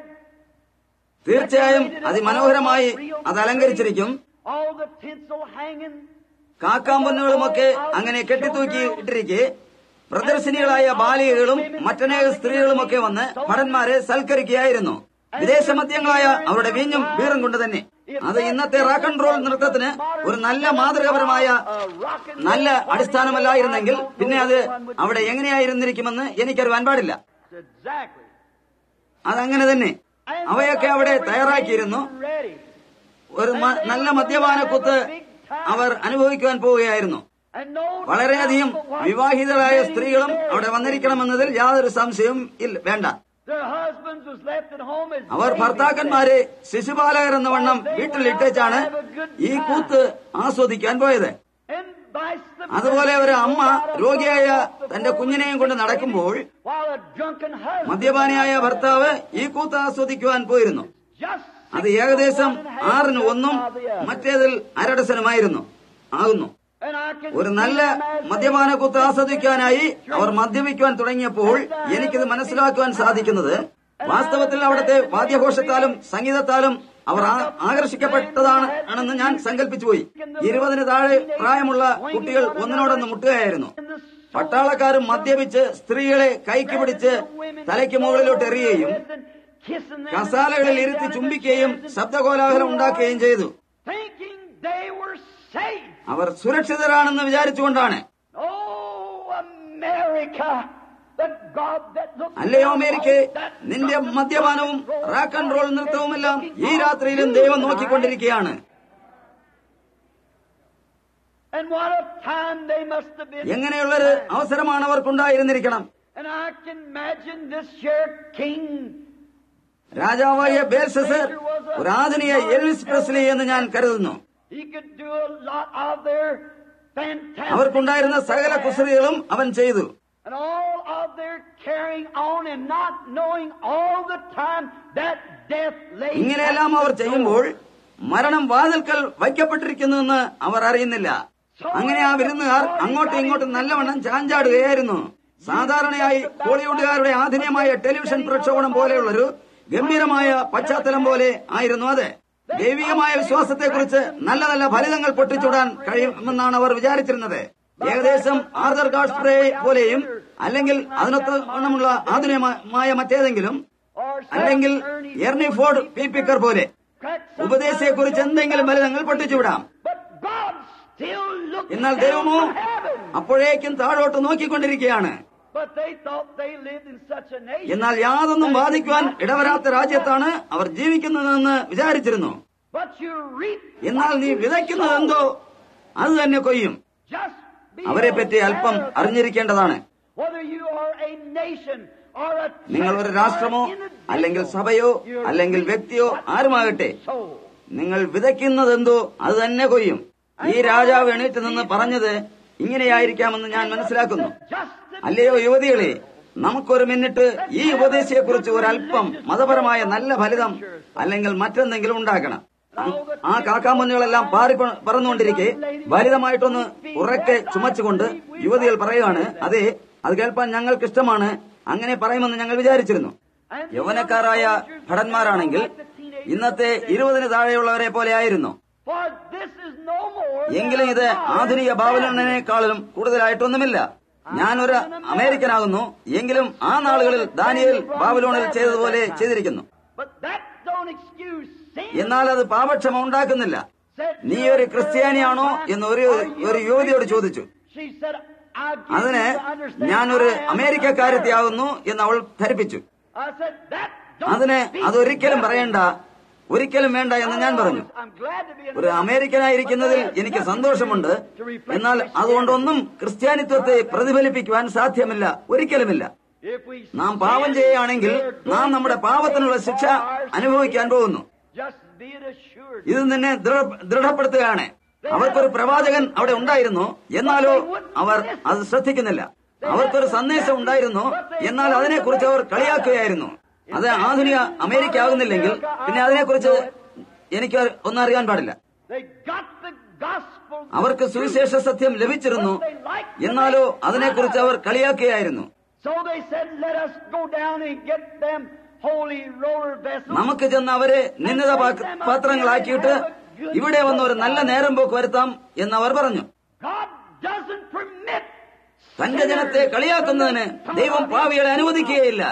തീർച്ചയായും അതിമനോഹരമായി അത് അലങ്കരിച്ചിരിക്കും all the tinsel hanging. കാക്കാമ്പന്നുകളുമൊക്കെ അങ്ങനെ കെട്ടിത്തൂക്കി ഇട്ടിരിക്കെ പ്രദർശിനികളായ ബാലികകളും മറ്റനേക സ്ത്രീകളുമൊക്കെ വന്ന് ഭടന്മാരെ സൽക്കരിക്കുകയായിരുന്നു വിദേശ മദ്യങ്ങളായ അവരുടെ വീഞ്ഞും ബീറും കൊണ്ട് തന്നെ അത് ഇന്നത്തെ റാക്ക് ആൻഡ് റോൾ നൃത്തത്തിന് ഒരു നല്ല മാതൃകാപരമായ നല്ല അടിസ്ഥാനമല്ലായിരുന്നെങ്കിൽ പിന്നെ അത് അവിടെ എങ്ങനെയായിരുന്നിരിക്കുമെന്ന് എനിക്കറിയാൻ പാടില്ല Exactly. അതങ്ങനെ തന്നെ അവയൊക്കെ അവിടെ തയ്യാറാക്കിയിരുന്നു Ready. ഒരു മ- നല്ല മദ്യപാന കുത്ത് അവർ അനുഭവിക്കുവാൻ പോവുകയായിരുന്നു And no വളരെയധികം doubt but one, വിവാഹിതരായ many സ്ത്രീകളും there. അവിടെ വന്നിരിക്കണമെന്നതിൽ യാതൊരു സംശയവും ഇല്ല വേണ്ട Their husbands was left at home as our babies ഭർത്താക്കന്മാരെ ശിശുപാലകർ എന്ന വണ്ണം വീട്ടിൽ ഇട്ടേച്ചാണ് ഈ കൂത്ത് ആസ്വദിക്കാൻ പോയത് then. And vice the അതുപോലെ ഒരു അമ്മ രോഗിയായ തന്റെ കുഞ്ഞിനെയും കൊണ്ട് നടക്കുമ്പോൾ while a drunken husband മദ്യപാനിയായ ഭർത്താവ് ഈ കൂത്ത് ആസ്വദിക്കുവാൻ പോയിരുന്നു just അത് ഏകദേശം ആറിന് ഒന്നും മറ്റേതിൽ അരഡസനുമായിരുന്നു ആകുന്നു and I can ഒരു നല്ല see മദ്യപാന കുത്ത് ആസ്വദിക്കാനായി അവർ മദ്യപിക്കുവാൻ തുടങ്ങിയപ്പോൾ എനിക്കിത് മനസ്സിലാക്കുവാൻ സാധിക്കുന്നത് വാസ്തവത്തിൽ അവിടുത്തെ വാദ്യഘോഷത്താലും സംഗീതത്താലും അവർ ആ- ആകർഷിക്കപ്പെട്ടതാണ് ആണെന്ന് ഞാൻ സങ്കല്പിച്ചു പോയി ഇരുപതിന് താഴെ പ്രായമുള്ള കുട്ടികൾ ഒന്നിനോടൊന്ന് മുട്ടുകയായിരുന്നു പട്ടാളക്കാരും മദ്യപിച്ച് സ്ത്രീകളെ കൈക്ക് പിടിച്ച് തലയ്ക്ക് മുകളിലോട്ട് എറിയുകയും കസാലകളിൽ ഇരുത്തി ചുംബിക്കുകയും ശബ്ദകോലാഹലം ഉണ്ടാക്കുകയും ചെയ്തു thinking they were safe. അവർ സുരക്ഷിതരാണെന്ന് വിചാരിച്ചുകൊണ്ടാണ് Oh, America, the God that looked അല്ലയോ down അമേരിക്കെ on that നിന്റെ drunken മദ്യപാനവും rock and roll rock and roll party നൃത്തവുമെല്ലാം looking ഈ on രാത്രിയിലും you ദൈവം tonight. നോക്കിക്കൊണ്ടിരിക്കുകയാണ് And what a time they must have been. എങ്ങനെയുള്ളൊരു അവസരമാണ് അവർക്കുണ്ടായിരുന്നിരിക്കണം And I can imagine this here king. രാജാവായ ബേൽസസർ ഒരു ആധുനിക എൽവിസ് പ്രസ്ലി എന്ന് ഞാൻ കരുതുന്നു He could do a lot of their fantastic. അവർക്കുണ്ടായിരുന്ന സകല കുസൃതികളും അവൻ ചെയ്തു And all of their carrying on and not knowing all the time that death lay. ഇങ്ങനെയെല്ലാം അവർ ചെയ്യുമ്പോൾ മരണം വാതിൽക്കൽ വയ്ക്കപ്പെട്ടിരിക്കുന്നുവെന്ന് അവർ അറിയുന്നില്ല അങ്ങനെ ആ വിരുന്നുകാർ അങ്ങോട്ടും ഇങ്ങോട്ടും നല്ലവണ്ണം ചാഞ്ചാടുകയായിരുന്നു സാധാരണയായി ബോളിവുഡുകാരുടെ ആധുനികമായ ടെലിവിഷൻ പ്രക്ഷോഭണം പോലെയുള്ളൊരു ഗംഭീരമായ പശ്ചാത്തലം പോലെ ആയിരുന്നു അത് ദൈവികമായ വിശ്വാസത്തെക്കുറിച്ച് നല്ല നല്ല ഫലിതങ്ങൾ പൊട്ടിച്ചുടാൻ കഴിയുമെന്നാണ് അവർ വിചാരിച്ചിരുന്നത് ഏകദേശം ആർദർ ഗാഡ്സ്പ്രേ പോലെയും അല്ലെങ്കിൽ അതിനൊത്തവണ്ണമുള്ള ആധുനികമായ മറ്റേതെങ്കിലും Or അല്ലെങ്കിൽ Ernie Ernie Ford pea picker പോലെ crack some ഉപദേശത്തെക്കുറിച്ച് എന്തെങ്കിലും ഫലിതങ്ങൾ പൊട്ടിച്ചുവിടാം But God still looked എന്നാൽ down ദൈവമോ from heaven. അപ്പോഴേക്കും താഴോട്ട് നോക്കിക്കൊണ്ടിരിക്കുകയാണ് But they thought they lived in such a nation. എന്നാൽ യാതൊന്നും ബാധിക്കുവാൻ ഇടവരാത്ത രാജ്യത്താണ് അവർ ജീവിക്കുന്നതെന്ന് വിചാരിച്ചിരുന്നു But you reap എന്നാൽ നീ വിതയ്ക്കുന്നത് എന്തോ അത് തന്നെ കൊയ്യും just be അവരെ പറ്റി അല്പം aware of അറിഞ്ഞിരിക്കേണ്ടതാണ് whether you are a nation or a നിങ്ങൾ ഒരു church രാഷ്ട്രമോ or an individual, അല്ലെങ്കിൽ സഭയോ you അല്ലെങ്കിൽ reap വ്യക്തിയോ what ആരുമാകട്ടെ you sow. നിങ്ങൾ വിതയ്ക്കുന്നതെന്തോ അത് തന്നെ കൊയ്യും ഈ രാജാവ് എണീറ്റ് നിന്ന് പറഞ്ഞത് ഇങ്ങനെയായിരിക്കാമെന്ന് ഞാൻ മനസ്സിലാക്കുന്നു Just the അല്ലയോ യുവതികളെ നമുക്കൊരു മിനിറ്റ് ഈ ഉപദേശത്തെക്കുറിച്ച് ഒരല്പം മതപരമായ നല്ല ഫലിതം അല്ലെങ്കിൽ മറ്റെന്തെങ്കിലും ഉണ്ടാക്കണം ആ കാക്കാമുന്നുകളെല്ലാം പാറി പ- പറന്നുകൊണ്ടിരിക്കെ ഫലിതമായിട്ടൊന്ന് ഉറക്കെ ചുമച്ചുകൊണ്ട് യുവതികൾ പറയുകയാണ് അതെ അത് കേൾപ്പാൻ ഞങ്ങൾക്ക് ഇഷ്ടമാണ് അങ്ങനെ പറയുമെന്ന് ഞങ്ങൾ വിചാരിച്ചിരുന്നു യൗവനക്കാരായ ഭടന്മാരാണെങ്കിൽ ഇന്നത്തെ ഇരുപതിന് താഴെയുള്ളവരെ പോലെ ആയിരുന്നു For this is no more എങ്കിലും ഇത് ആധുനിക ബാബിലോണിനേക്കാളും കൂടുതലായിട്ടൊന്നുമില്ല ഞാനൊരു അമേരിക്കനാകുന്നു എങ്കിലും ആ നാളുകളിൽ ദാനിയേൽ ബാബിലോണിൽ ചെയ്തതുപോലെ ചെയ്തിരിക്കുന്നു But that don't excuse sin. എന്നാൽ അത് പാപക്ഷമ ഉണ്ടാക്കുന്നില്ല Said, നീ ഒരു ക്രിസ്ത്യാനിയാണോ എന്ന് ഒരു ഒരു യുവതിയോട് ചോദിച്ചു She said, I give അതിന് you to understand ഞാനൊരു I am a അമേരിക്കക്കാരത്തിയാകുന്നു എന്ന് അവൾ ധരിപ്പിച്ചു I said, that don't അതിന് speak അതൊരിക്കലും better. പറയണ്ട ഒരിക്കലും വേണ്ട എന്ന് ഞാൻ പറഞ്ഞു I'm glad to be an ഒരു അമേരിക്കനായിരിക്കുന്നതിൽ എനിക്ക് സന്തോഷമുണ്ട് എന്നാൽ അതുകൊണ്ടൊന്നും ക്രിസ്ത്യാനിത്വത്തെ പ്രതിഫലിപ്പിക്കുവാൻ സാധ്യമല്ല ഒരിക്കലുമില്ല If we നാം പാപം ചെയ്യുകയാണെങ്കിൽ നാം നമ്മുടെ പാപത്തിനുള്ള ശിക്ഷ അനുഭവിക്കാൻ പോകുന്നു just be it assured. ഇത് നിന്നെ ദൃഢ- ദൃഢപ്പെടുത്തുകയാണ് അവർക്കൊരു പ്രവാചകൻ അവിടെ ഉണ്ടായിരുന്നു എന്നാലോ അവർ അത് ശ്രദ്ധിക്കുന്നില്ല അവർക്കൊരു സന്ദേശം ഉണ്ടായിരുന്നു എന്നാൽ അതിനെക്കുറിച്ച് അവർ കളിയാക്കുകയായിരുന്നു അത് ആധുനിക അമേരിക്ക ആകുന്നില്ലെങ്കിൽ പിന്നെ അതിനെക്കുറിച്ച് എനിക്ക് ഒന്നും അറിയാൻ പാടില്ല They got the gospel. അവർക്ക് സുവിശേഷ സത്യം ലഭിച്ചിരുന്നു എന്നാലോ അതിനെക്കുറിച്ച് അവർ കളിയാക്കുകയായിരുന്നു So they said, let us go down and get them holy roller vessels. നമുക്ക് ചെന്ന് അവരെ നിന്ദിത പാ- പാത്രങ്ങളാക്കിയിട്ട് ഇവിടെ വന്ന് ഒരു നല്ല നേരം പോക്ക് വരുത്താം എന്ന് അവർ പറഞ്ഞു God doesn't permit തന്റെ ജനത്തെ കളിയാക്കുന്നതിന് ദൈവം പാവികളെ അനുവദിക്കുകയില്ല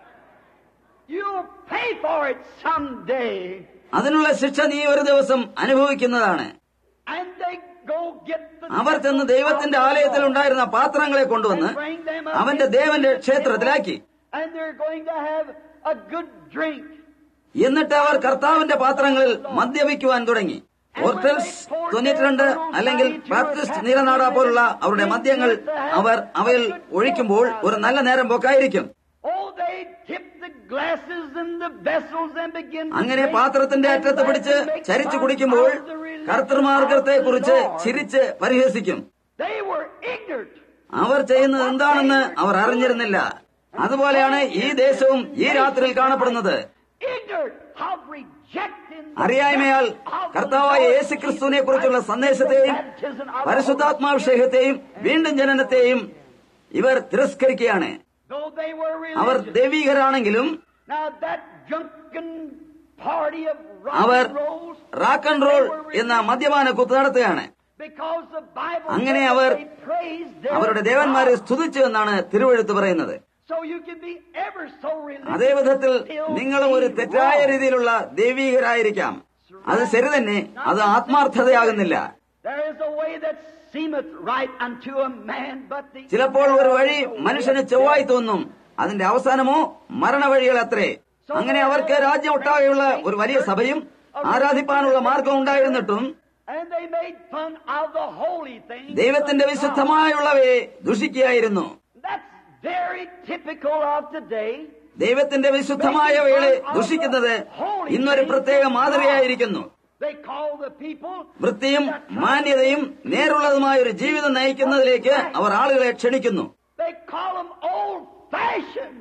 You'll pay for it someday. അതിനുള്ള ശിക്ഷ നീ ഒരു ദിവസം അനുഭവിക്കുന്നതാണ് And they go get the അവർ ചെന്ന് ദൈവത്തിന്റെ ആലയത്തിൽ ഉണ്ടായിരുന്ന പാത്രങ്ങളെ കൊണ്ടുവന്ന് അവന്റെ ദേവന്റെ ക്ഷേത്രത്തിലാക്കി and they're going to have a good drink. എന്നിട്ട് അവർ കർത്താവിന്റെ പാത്രങ്ങളിൽ മദ്യപിക്കുവാൻ തുടങ്ങി ഓർട്ടൽസ് തൊണ്ണൂറ്റിരണ്ട് അല്ലെങ്കിൽ ബാപ്റ്റിസ്റ്റ് നീലനാട പോലുള്ള അവരുടെ മദ്യങ്ങൾ അവർ അവയിൽ ഒഴിക്കുമ്പോൾ ഒരു നല്ല നേരം പോക്കായിരിക്കും Oh, they tip the glasses and the vessels and begin to അങ്ങനെ drink പാത്രത്തിന്റെ and അറ്റത്ത് പിടിച്ച് make ചരിച്ചു fun കുടിക്കുമ്പോൾ of the religion കർത്തൃമാർഗത്തെ of the കുറിച്ച് Lord. ചിരിച്ച് പരിഹസിക്കും They were ignorant. അവർ ചെയ്യുന്നത് എന്താണെന്ന് അവർ അറിഞ്ഞിരുന്നില്ല അതുപോലെയാണ് ഈ ദേശവും ഈ രാത്രിയിൽ കാണപ്പെടുന്നത് Ignorant of rejecting the അറിയായ്മയാൽ message of the കർത്താവായ Lord യേശു ക്രിസ്തുവിനെ കുറിച്ചുള്ള Jesus സന്ദേശത്തെയും Christ, the baptism of the പരിശുദ്ധാത്മാഭിഷേകത്തെയും വീണ്ടും ജനനത്തെയും ഇവർ തിരസ്കരിക്കുകയാണ് Though they were അവർ religious. ദൈവീകരാണെങ്കിലും Now that drunken party of rock അവർ and rolls, rock and roll എന്ന മദ്യപാന കുത്ത് നടത്തുകയാണ് because the Bible അങ്ങനെ says our they praised their അവരുടെ ദേവന്മാരെ God. സ്തുതിച്ചു എന്നാണ് തിരുവഴുത്ത് പറയുന്നത് So you can be ever so religious. അതേ വിധത്തിൽ still നിങ്ങളും ഒരു be തെറ്റായ wrong. രീതിയിലുള്ള ദൈവീകരായിരിക്കാം അത് ശരി തന്നെ അത് ആത്മാർത്ഥതയാകുന്നില്ല There is a way that seemeth right unto a man, but the ചിലപ്പോൾ ഒരു വഴി മനുഷ്യന് ചൊവ്വായി തോന്നും അതിന്റെ അവസാനമോ മരണവഴികൾ അത്രേ അങ്ങനെ അവർക്ക് രാജ്യം ഒട്ടാകെയുള്ള ഒരു വലിയ സഭയും ആരാധിപ്പാനുള്ള മാർഗം ഉണ്ടായിരുന്നിട്ടും And they made fun of the holy things. ദൈവത്തിന്റെ of God. വിശുദ്ധമായുള്ളവയെ ദുഷിക്കുകയായിരുന്നു That's very typical of today. ദൈവത്തിന്റെ വിശുദ്ധമായവയെ ദുഷിക്കുന്നത് ഇന്നൊരു പ്രത്യേക മാതൃകയായിരിക്കുന്നു They call the people വൃത്തിയും മാന്യതയും നേരുള്ളതുമായ ഒരു ജീവിതം നയിക്കുന്നതിലേക്ക് അവർ ആളുകളെ ക്ഷണിക്കുന്നു they call them old fashioned.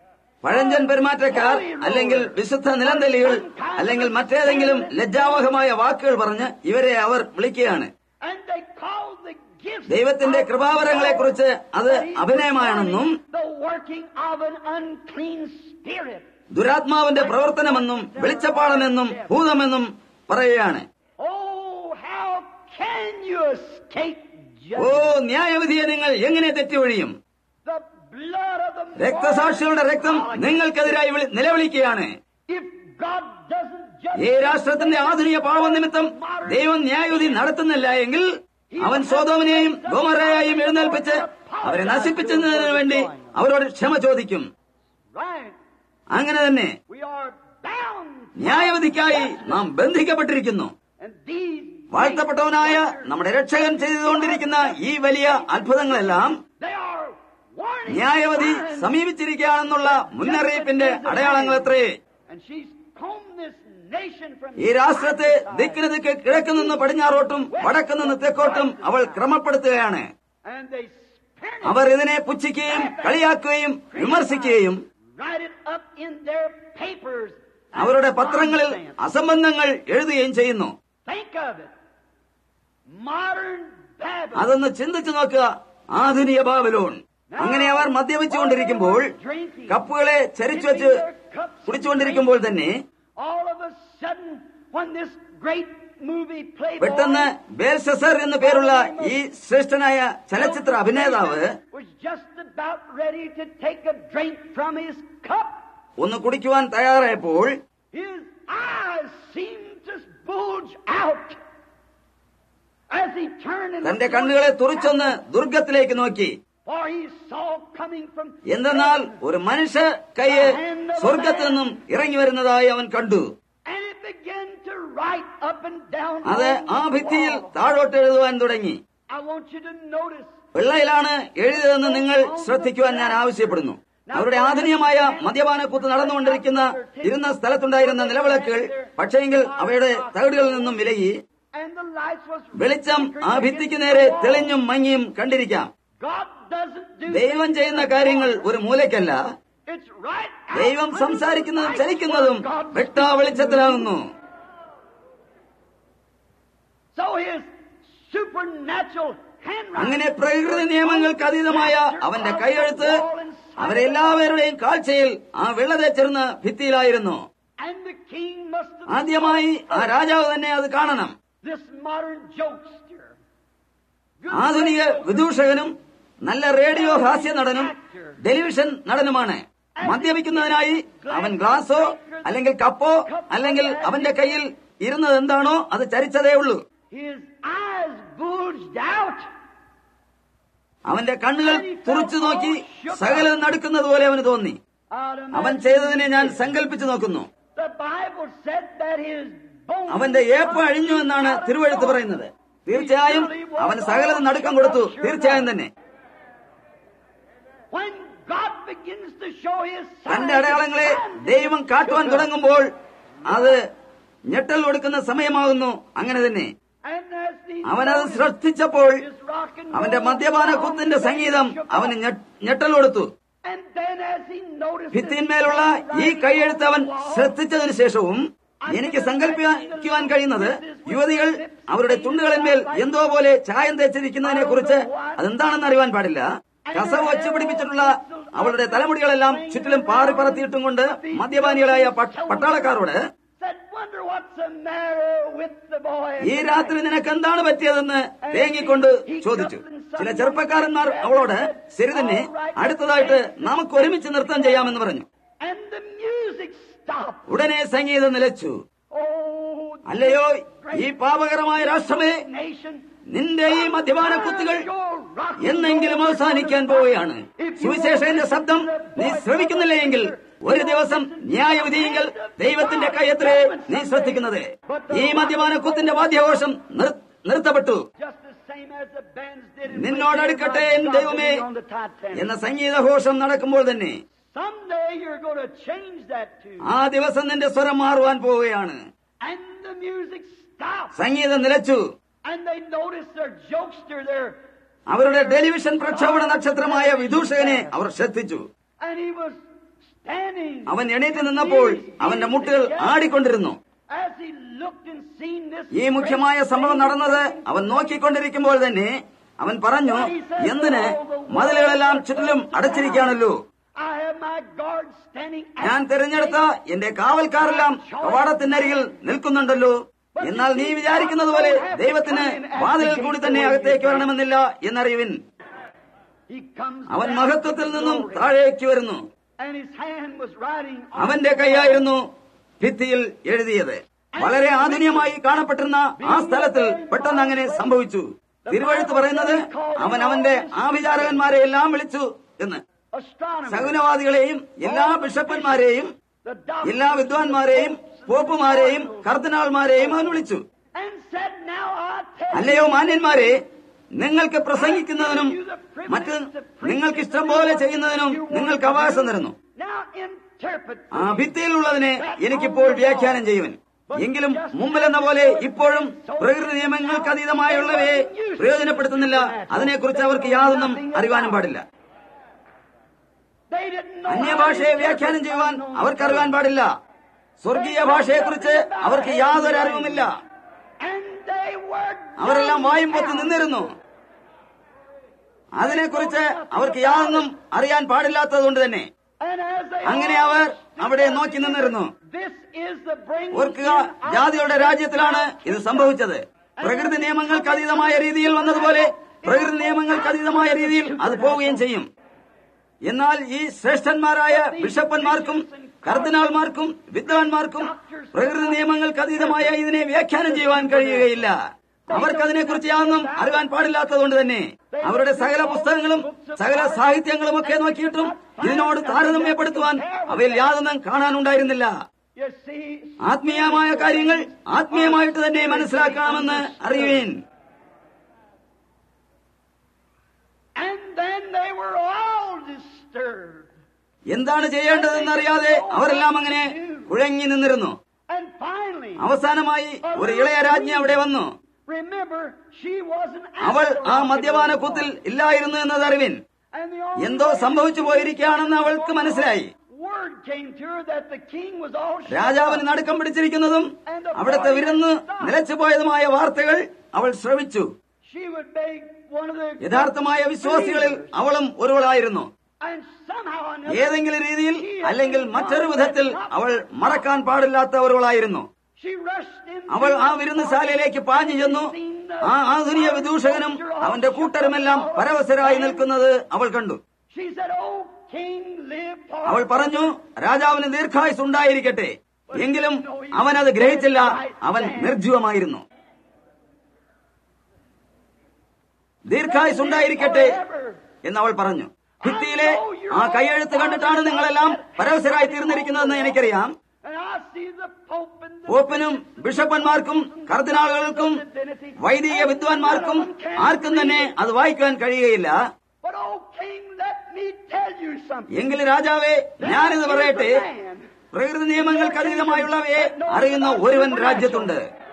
പഴഞ്ചൻ പെരുമാറ്റക്കാർ അല്ലെങ്കിൽ വിശുദ്ധ നിലന്തല്ലികൾ അല്ലെങ്കിൽ മറ്റേതെങ്കിലും ലജ്ജാവഹമായ വാക്കുകൾ പറഞ്ഞ് ഇവരെ അവർ വിളിക്കുകയാണ് And they call the gifts ദൈവത്തിന്റെ of കൃപാവരങ്ങളെക്കുറിച്ച് അത് God അഭിനയമാണെന്നും the working of an unclean spirit. ദുരാത്മാവിന്റെ പ്രവർത്തനമെന്നും വെളിച്ചപ്പാടമെന്നും ഭൂതമെന്നും പറയുകയാണ് Oh, how can you escape oh judgment? ന്യായവിധിയെ നിങ്ങൾ എങ്ങനെ തെറ്റിയൊഴിയും The blood of the രക്തസാക്ഷികളുടെ രക്തം martyrs. നിങ്ങൾക്കെതിരായി വിളി- നിലവിളിക്കുകയാണ് If God doesn't judge ഈ രാഷ്ട്രത്തിന്റെ ആധുനിക പാപനിമിത്തം ദൈവം ന്യായവിധി നടത്തുന്നില്ല എങ്കിൽ അവൻ സോതോമിനെയും ഗോമറയെയും എഴുന്നേൽപ്പിച്ച് അവരെ നശിപ്പിച്ചതിനു വേണ്ടി അവരോട് ക്ഷമ ചോദിക്കും right, അങ്ങനെ തന്നെ we are bound. ന്യായവിധിക്കായി നാം ബന്ധിക്കപ്പെട്ടിരിക്കുന്നു And these വാഴ്ത്തപ്പെട്ടവനായ നമ്മുടെ രക്ഷകൻ ചെയ്തുകൊണ്ടിരിക്കുന്ന ഈ വലിയ അത്ഭുതങ്ങളെല്ലാം they are warning ന്യായവധി signs. സമീപിച്ചിരിക്കുകയാണെന്നുള്ള മുന്നറിയിപ്പിന്റെ അടയാളങ്ങൾ എത്രേ And she's combed this nation from ഈ രാഷ്ട്രത്തെ side to side. ദിക്കിന് ദിക്ക് കിഴക്ക് നിന്ന് പടിഞ്ഞാറോട്ടും വടക്ക് നിന്ന് തെക്കോട്ടും അവൾ ക്രമപ്പെടുത്തുകയാണ് And they spurn അവർ ഇതിനെ പുച്ഛിക്കുകയും കളിയാക്കുകയും വിമർശിക്കുകയും write it up in their papers. as അവരുടെ പത്രങ്ങളിൽ nonsense. അസംബന്ധങ്ങൾ എഴുതുകയും ചെയ്യുന്നു Think of it. Modern Babylon. അതൊന്ന് ചിന്തിച്ചു നോക്കുക ആധുനിക ബാബിലോൺ അങ്ങനെ അവർ മദ്യപിച്ചുകൊണ്ടിരിക്കുമ്പോൾ കപ്പുകളെ ചരിച്ചു വെച്ച് cup കുടിച്ചുകൊണ്ടിരിക്കുമ്പോൾ തന്നെ all of a sudden, when this great movie played പെട്ടെന്ന് ബേൽസസർ എന്നു പേരുള്ള ഈ ശ്രേഷ്ഠനായ ചലച്ചിത്ര അഭിനേതാവ് was just about ready to take a drink from his cup. ഒന്ന് കുടിക്കുവാൻ തയ്യാറായപ്പോൾ His eyes seemed to bulge out as he turned and തന്റെ looked കണ്ണുകളെ towards തുറച്ചൊന്ന് ദുർഗത്തിലേക്ക് നോക്കി For he saw coming from എന്തെന്നാൽ ഒരു മനുഷ്യ കൈയെ സ്വർഗത്തിൽ നിന്നും ഇറങ്ങി വരുന്നതായി അവൻ കണ്ടു and it began to write up and down. അത് on ആ the ഭിത്തിയിൽ wall. താഴോട്ട് എഴുതുവാൻ തുടങ്ങി I want you to notice വെള്ളയിലാണ് എഴുതിയതെന്ന് നിങ്ങൾ ശ്രദ്ധിക്കുവാൻ ഞാൻ ആവശ്യപ്പെടുന്നു അവരുടെ ആധുനികമായ മദ്യപാനക്കൂത്ത് നടന്നുകൊണ്ടിരിക്കുന്ന ഇരുന്ന സ്ഥലത്തുണ്ടായിരുന്ന നിലവിളക്കുകൾ പക്ഷേങ്കിൽ അവയുടെ തകിടുകളിൽ നിന്നും വിലകി and the lights was വെളിച്ചം ആ ഭിത്തിക്ക് നേരെ തെളിഞ്ഞും മങ്ങിയും കണ്ടിരിക്കാം God doesn't do ദൈവം things ചെയ്യുന്ന like കാര്യങ്ങൾ that. ഒരു മൂലയ്ക്കല്ല It's right out ദൈവം under സംസാരിക്കുന്നതും the light ചലിക്കുന്നതും where God വെട്ടാ വെളിച്ചത്തിലാകുന്നു So his supernatural handwriting അങ്ങനെ പ്രകൃതി നിയമങ്ങൾക്ക് അതീതമായ അവന്റെ കൈയെഴുത്ത് അവരെല്ലാവരുടെയും കാഴ്ചയിൽ ആ വെള്ളതേച്ചിരുന്ന ഭിത്തിയിലായിരുന്നു and the king must have ആദ്യമായി ആ രാജാവ് തന്നെ അത് കാണണം this modern jokester. Good ആധുനിക radio വിദൂഷകനും നല്ല റേഡിയോ ഹാസ്യ നടനും ടെലിവിഷൻ നടനുമാണ് മദ്യപിക്കുന്നതിനായി അവൻ ഗ്ലാസോ അല്ലെങ്കിൽ കപ്പോ അല്ലെങ്കിൽ അവന്റെ കയ്യിൽ ഇരുന്നത് എന്താണോ അത് ചരിച്ചതേ ഉള്ളൂ His eyes bulged out. അവന്റെ കണ്ണുകൾ തുറച്ചു നോക്കി സകലം നടക്കുന്നത് പോലെ അവന് തോന്നി I'd അവൻ imagine ചെയ്തതിനെ ഞാൻ സങ്കല്പിച്ചു നോക്കുന്നു The Bible said that his bones അവന്റെ ഏപ്പ് അഴിഞ്ഞു എന്നാണ് തിരുവഴുത്ത് പറയുന്നത് തീർച്ചയായും അവൻ സകലതും നടുക്കം കൊടുത്തു തീർച്ചയായും തന്നെ When God begins to show his തന്റെ signs, അടയാളങ്ങളെ and ദൈവം കാട്ടുവാൻ തുടങ്ങുമ്പോൾ അത് ഞെട്ടൽ കൊടുക്കുന്ന സമയമാകുന്നു അങ്ങനെ തന്നെ And as he അവനത് noticed ശ്രദ്ധിച്ചപ്പോൾ his rock and അവന്റെ roll മദ്യപാന song, കുത്തിന്റെ the സംഗീതം shook അവന് off. ഞെ- ഞെട്ടൽ കൊടുത്തു And then as he noticed ഭിത്തിന്മേലുള്ള this ഈ കൈയെഴുത്ത് അവൻ writing on the wall, ശ്രദ്ധിച്ചതിനു ശേഷവും എനിക്ക് സങ്കല്പിക്കുവാൻ കഴിയുന്നത് യുവതികൾ അവരുടെ ചുണ്ടുകളിന്മേൽ എന്തോ പോലെ ചായം തേച്ചിരിക്കുന്നതിനെ കുറിച്ച് അതെന്താണെന്ന് അറിയാൻ പാടില്ല കസവ് വച്ച് പിടിപ്പിച്ചിട്ടുള്ള അവളുടെ തലമുടികളെല്ലാം ചുറ്റിലും പാറി പറത്തിയിട്ടും കൊണ്ട് മദ്യപാനികളായ പട്ട- പട്ടാളക്കാരോട് said, wonder what's the matter with the boy. ഈ രാത്രി നിനക്ക് എന്താണ് പറ്റിയതെന്ന് തേങ്ങിക്കൊണ്ട് ചോദിച്ചു ചില ചെറുപ്പക്കാരന്മാർ അവളോട് ശരി തന്നെ അടുത്തതായിട്ട് നമുക്ക് ഒരുമിച്ച് നൃത്തം ചെയ്യാമെന്ന് പറഞ്ഞു And the music stopped. ഉടനെ സംഗീതം നിലച്ചു Oh, അല്ലയോ ഈ പാപകരമായ രാഷ്ട്രമേ nation. നിന്റെ ഈ മദ്യപാന കുത്തുകൾ എന്നെങ്കിലും അവസാനിക്കാൻ പോവുകയാണ് സുവിശേഷന്റെ ശബ്ദം നീ ശ്രമിക്കുന്നില്ല എങ്കിൽ ഒരു ദിവസം ന്യായവിധിയെങ്കിൽ ദൈവത്തിന്റെ കൈയത്രേ നീ ശ്രദ്ധിക്കുന്നത് ഈ മദ്യപാന കുത്തിന്റെ വാദ്യഘോഷം നിർ- നിർത്തപ്പെട്ടു Just the same as the bands did in നിന്നോടടുക്കട്ടെ എൻ God ദൈവമേ on the Titanic. എന്ന സംഗീതഘോഷം നടക്കുമ്പോൾ തന്നെ Someday you're going to change that tune. ആ ദിവസം നിന്റെ സ്വരം മാറുവാൻ പോവുകയാണ് And the music stopped. സംഗീതം നിലച്ചു And they noticed their jokester there. അവരുടെ ടെലിവിഷൻ പ്രക്ഷോഭണ നക്ഷത്രമായ വിദൂഷകനെ അവർ ശ്രദ്ധിച്ചു And he was standing. അവൻ എണീറ്റ് നിന്നപ്പോൾ അവന്റെ മുട്ടുകൾ ആടിക്കൊണ്ടിരുന്നു As he looked and seen this ഈ മുഖ്യമായ great സംഭവം thing, നടന്നത് അവൻ നോക്കിക്കൊണ്ടിരിക്കുമ്പോൾ തന്നെ അവൻ പറഞ്ഞു എന്തിന് മതിലുകളെല്ലാം ചുറ്റിലും അടച്ചിരിക്കുകയാണല്ലോ I have my guard standing at ഞാൻ the തിരഞ്ഞെടുത്ത gate. എന്റെ കാവൽക്കാരെല്ലാം കവാടത്തിനരികിൽ നിൽക്കുന്നുണ്ടല്ലോ എന്നാൽ നീ വിചാരിക്കുന്നത് പോലെ ദൈവത്തിന് വാതിലിൽ കൂടി തന്നെ അകത്തേക്ക് വരണമെന്നില്ല എന്നറിയുവിൻ He comes അവൻ down മഹത്വത്തിൽ from നിന്നും glory. താഴേക്ക് വരുന്നു And his hand was writing on അവന്റെ the കൈയായിരുന്നു ഭിത്തിയിൽ എഴുതിയത് വളരെ ആധുനികമായി കാണപ്പെട്ടിരുന്ന ആ സ്ഥലത്തിൽ പെട്ടെന്ന് അങ്ങനെ സംഭവിച്ചു തിരുവഴുത്ത് പറയുന്നത് അവൻ അവന്റെ ആഭിചാരകന്മാരെ എല്ലാം വിളിച്ചു എന്ന് astronomer. സകുനവാദികളെയും എല്ലാ ബിഷപ്പന്മാരെയും The doctor എല്ലാ വിദ്വാൻമാരെയും പോപ്പുമാരെയും കർദിനാൾമാരെയും അവൻ വിളിച്ചു and said, Now I tell അല്ലയോ you, മാന്യന്മാരെ നിങ്ങൾക്ക് പ്രസംഗിക്കുന്നതിനും മറ്റ് നിങ്ങൾക്ക് ഇഷ്ടം പോലെ ചെയ്യുന്നതിനും നിങ്ങൾക്ക് അവകാശം തരുന്നു now interpret. ആ ഭിത്തിയിലുള്ളതിനെ എനിക്കിപ്പോൾ വ്യാഖ്യാനം ചെയ്യുവൻ എങ്കിലും മുമ്പിലെന്ന പോലെ ഇപ്പോഴും പ്രകൃതി നിയമങ്ങൾക്ക് അതീതമായുള്ളവയെ പ്രയോജനപ്പെടുത്തുന്നില്ല അതിനെക്കുറിച്ച് അവർക്ക് യാതൊന്നും അറിയാനും പാടില്ല They didn't know അന്യഭാഷയെ how to വ്യാഖ്യാനം interpret ചെയ്യുവാൻ unknown അവർക്ക് അറിയാൻ words. പാടില്ല സ്വർഗീയ ഭാഷയെക്കുറിച്ച് അവർക്ക് യാതൊരു അറിവുമില്ല And they were അവരെല്ലാം വായും പൊത്തി dumbfounded. നിന്നിരുന്നു അതിനെക്കുറിച്ച് അവർക്ക് യാതൊന്നും അറിയാൻ പാടില്ലാത്തതുകൊണ്ട് തന്നെ And as they അങ്ങനെ all അവർ stood അവിടെ there, നോക്കി നിന്നിരുന്നു This is the bringing ഓർക്കുക in of ജാതിയുടെ രാജ്യത്തിലാണ് ഇത് സംഭവിച്ചത് പ്രകൃതി നിയമങ്ങൾക്ക് അതീതമായ രീതിയിൽ വന്നതുപോലെ പ്രകൃതി നിയമങ്ങൾക്ക് അതീതമായ രീതിയിൽ അത് പോവുകയും ചെയ്യും എന്നാൽ ഈ ശ്രേഷ്ഠന്മാരായ ബിഷപ്പന്മാർക്കും കർദിനാൾമാർക്കും വിദ്വാൻമാർക്കും പ്രകൃതി നിയമങ്ങൾക്ക് അതീതമായ ഇതിനെ വ്യാഖ്യാനം ചെയ്യുവാൻ കഴിയുകയില്ല അവർക്ക് അതിനെക്കുറിച്ച് യാതൊന്നും അറിയാൻ പാടില്ലാത്തതുകൊണ്ട് തന്നെ അവരുടെ സകല പുസ്തകങ്ങളും സകല സാഹിത്യങ്ങളും ഒക്കെ നോക്കിയിട്ടും ഇതിനോട് താരതമ്യപ്പെടുത്തുവാൻ അവയിൽ യാതൊന്നും കാണാനുണ്ടായിരുന്നില്ല You see, ആത്മീയമായ കാര്യങ്ങൾ ആത്മീയമായിട്ട് തന്നെ മനസ്സിലാക്കണമെന്ന് അറിയുവേൻ and then they were all disturbed. എന്താണ് ചെയ്യേണ്ടതെന്നറിയാതെ അവരെല്ലാം അങ്ങനെ കുഴങ്ങി നിന്നിരുന്നു And finally, അവസാനമായി ഒരു ഇളയ രാജ്ഞി അവിടെ വന്നു remember, she wasn't അവൾ at the ആ rocket മദ്യപാന anymore. കൂത്തിൽ ഇല്ലായിരുന്നു എന്നത് അറിവിൻ And the only എന്തോ way സംഭവിച്ചു പോയിരിക്കുകയാണെന്ന് അവൾക്ക് മനസ്സിലായി word came to her that the king was all shut രാജാവിന് up. നടുക്കം പിടിച്ചിരിക്കുന്നതും അവിടുത്തെ വിരുന്ന് നിലച്ചുപോയതുമായ വാർത്തകൾ അവൾ ശ്രവിച്ചു She would make one of the യഥാർത്ഥമായ വിശ്വാസികളിൽ അവളും ഒരുവളായിരുന്നു and somehow or another, ഏതെങ്കിലും രീതിയിൽ അല്ലെങ്കിൽ മറ്റൊരു വിധത്തിൽ അവൾ മറക്കാൻ പാടില്ലാത്ത ഒരുവളായിരുന്നു she rushed in അവൾ ആ വിരുന്നുശാലയിലേക്ക് പാഞ്ഞു ചെന്നു ആ ആധുനിക വിദൂഷകനും അവന്റെ കൂട്ടരുമെല്ലാം പരവശരായി നിൽക്കുന്നത് അവൾ കണ്ടു She said, "Oh, king, live for അവൾ പറഞ്ഞു രാജാവിന് ദീർഘായുസ് ഉണ്ടായിരിക്കട്ടെ എങ്കിലും അവൻ അത് ഗ്രഹിച്ചില്ല അവൻ നിർജീവമായിരുന്നു ദീർഘായുസ് ഉണ്ടായിരിക്കട്ടെ എന്നവൾ പറഞ്ഞു ഭിത്തിയിലെ ആ കൈയെഴുത്ത് കണ്ടിട്ടാണ് നിങ്ങളെല്ലാം പരവശരായി തീർന്നിരിക്കുന്നതെന്ന് എനിക്കറിയാം And I see the Pope and the പോപ്പിനും ബിഷപ്പന്മാർക്കും കർദിനാളുകൾക്കും വൈദിക വിദ്വാൻമാർക്കും ആർക്കും തന്നെ അത് വായിക്കാൻ കഴിയുകയില്ല But oh, king, let me tell you something. എങ്കിലും രാജാവേ ഞാനിത് പറയട്ടെ പ്രകൃതി നിയമങ്ങൾക്ക് അതീതമായുള്ളവയെ അറിയുന്ന ഒരുവൻ രാജ്യത്തുണ്ട്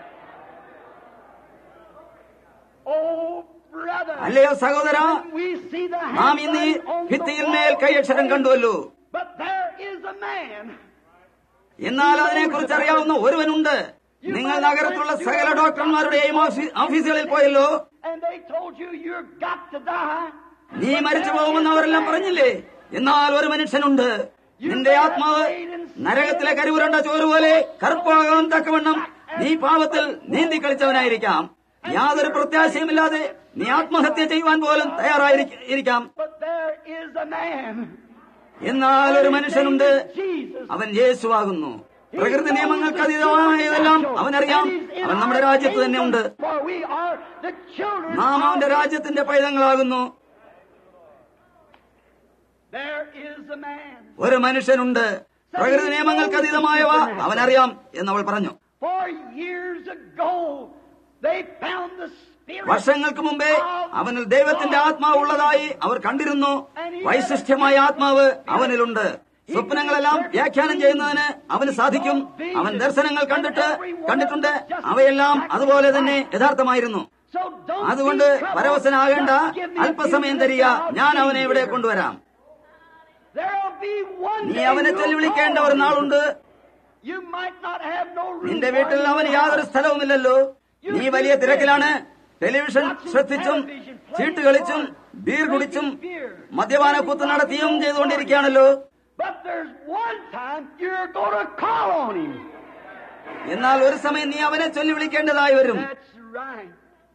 Oh, brother. അല്ലയോ സഹോദര We see the നാം ഇന്ന് ഈ handwriting on the ഭിത്തിയിന്മേൽ wall. കൈയക്ഷരം കണ്ടുവല്ലോ But there is a man. എന്നാൽ അതിനെക്കുറിച്ച് അറിയാവുന്ന ഒരുവനുണ്ട് നിങ്ങൾ നഗരത്തിലുള്ള സകല ഡോക്ടർമാരുടെയും ഓഫീ- ഓഫീസുകളിൽ പോയല്ലോ And they told you you've got to die. നീ മരിച്ചു പോകുമെന്ന് അവരെല്ലാം പറഞ്ഞില്ലേ എന്നാൽ ഒരു മനുഷ്യനുണ്ട് നിന്റെ ആത്മാവ് നരകത്തിലെ കരുവുരണ്ട ചോറ് പോലെ കറുപ്പാകാൻ തക്കവണ്ണം നീ പാപത്തിൽ നീന്തി കളിച്ചവനായിരിക്കാം യാതൊരു പ്രത്യാശയുമില്ലാതെ നീ ആത്മഹത്യ ചെയ്യുവാൻ പോലും തയ്യാറായിരിക്കാം But there is a man. എന്നാൽ ഒരു മനുഷ്യനുണ്ട് Jesus. അവൻ യേശുവാകുന്നു പ്രകൃതി നിയമങ്ങൾക്ക് അതീതമായതെല്ലാം അവനറിയാം അവൻ നമ്മുടെ രാജ്യത്ത് തന്നെ ഉണ്ട് For we are the children നാം of അവന്റെ രാജ്യത്തിന്റെ പൈതങ്ങളാകുന്നു There is a man. ഒരു മനുഷ്യനുണ്ട് പ്രകൃതി നിയമങ്ങൾക്ക് അതീതമായവ അവനറിയാം എന്നവൾ പറഞ്ഞു For years ago, they found the spirit വർഷങ്ങൾക്ക് മുമ്പേ അവനിൽ ദൈവത്തിന്റെ ആത്മാവ് ഉള്ളതായി അവർ കണ്ടിരുന്നു വൈശിഷ്ട്യമായ ആത്മാവ് അവനിലുണ്ട് സ്വപ്നങ്ങളെല്ലാം വ്യാഖ്യാനം ചെയ്യുന്നതിന് അവന് സാധിക്കും അവൻ ദർശനങ്ങൾ കണ്ടിട്ട് കണ്ടിട്ടുണ്ട് അവയെല്ലാം അതുപോലെ തന്നെ യഥാർത്ഥമായിരുന്നു So don't അതുകൊണ്ട് be troubled. പരവശനാകേണ്ട Just give me a അല്പസമയം few തരിക minutes. ഞാൻ I'll അവനെ see ഇവിടെ you. കൊണ്ടുവരാം There'll be one നീ day അവനെ you'll ചൊല്ലി വിളിക്കേണ്ട call ഒരു him. നാളുണ്ട് You might not have no room നിന്റെ for വീട്ടിൽ him in അവന് your യാതൊരു house. സ്ഥലവുമില്ലല്ലോ നീ വലിയ തിരക്കിലാണ് ടെലിവിഷൻ ശ്രദ്ധിച്ചും ചീട്ട് കളിച്ചും ബീർ കുടിച്ചും മദ്യപാന കൂത്ത് നടത്തിയും ചെയ്തുകൊണ്ടിരിക്കുകയാണല്ലോ But there's one time you're going to call on him. എന്നാൽ ഒരു സമയം നീ അവനെ ചൊല്ലി വിളിക്കേണ്ടതായി വരും That's right.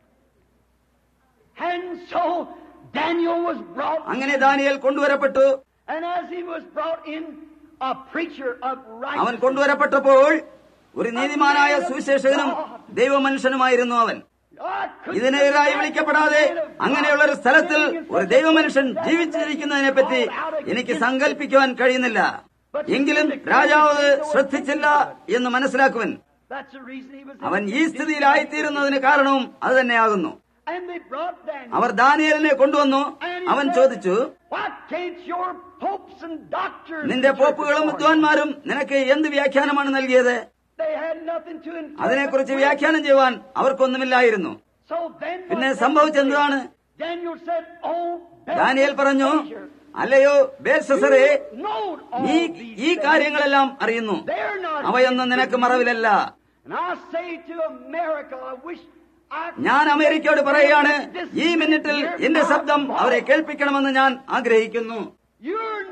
And so Daniel was brought അങ്ങനെ ദാനിയേൽ കൊണ്ടുവരപ്പെട്ടു And as he was brought in, a preacher of അവൻ righteousness, കൊണ്ടുവരപ്പെട്ടപ്പോൾ ഒരു നീതിമാനായ സുവിശേഷകനും ദൈവമനുഷ്യനുമായിരുന്നു അവൻ I couldn't ഇതിനെതിരായി വിളിക്കപ്പെടാതെ അങ്ങനെയുള്ള ഒരു സ്ഥലത്തിൽ ഒരു ദൈവമനുഷ്യൻ ജീവിച്ചിരിക്കുന്നതിനെ പറ്റി എനിക്ക് സങ്കല്പിക്കുവാൻ കഴിയുന്നില്ല എങ്കിലും രാജാവ് അത് ശ്രദ്ധിച്ചില്ല എന്ന് മനസ്സിലാക്കുവൻ That's the reason he was in അവൻ ഈ സ്ഥിതിയിലായിത്തീരുന്നതിന് കാരണവും അത് തന്നെയാകുന്നു And they brought Daniel. അവർ ദാനിയലിനെ കൊണ്ടുവന്നു And he അവൻ said, ചോദിച്ചു Why can't your popes and doctors നിന്റെ പോപ്പുകളും interpret for you?" വിദ്വാൻമാരും നിനക്ക് എന്ത് വ്യാഖ്യാനമാണ് നൽകിയത് They had nothing to interpret അതിനെക്കുറിച്ച് with. വ്യാഖ്യാനം ചെയ്യുവാൻ അവർക്കൊന്നുമില്ലായിരുന്നു So then പിന്നെ what സംഭവിച്ചെന്താണ് Daniel said, Oh, ദാനിയേൽ പറഞ്ഞു Belshazzar, അല്ലയോ ബേൽസസറെ you know all നീ these ഈ things. കാര്യങ്ങളെല്ലാം അറിയുന്നു They're not അവയൊന്നും hidden നിനക്ക് from you. മറവിലല്ല And I say to America, I wish I ഞാൻ അമേരിക്കയോട് പറയുകയാണ് ഈ മിനിറ്റിൽ എന്റെ ശബ്ദം അവരെ കേൾപ്പിക്കണമെന്ന് ഞാൻ ആഗ്രഹിക്കുന്നു You're not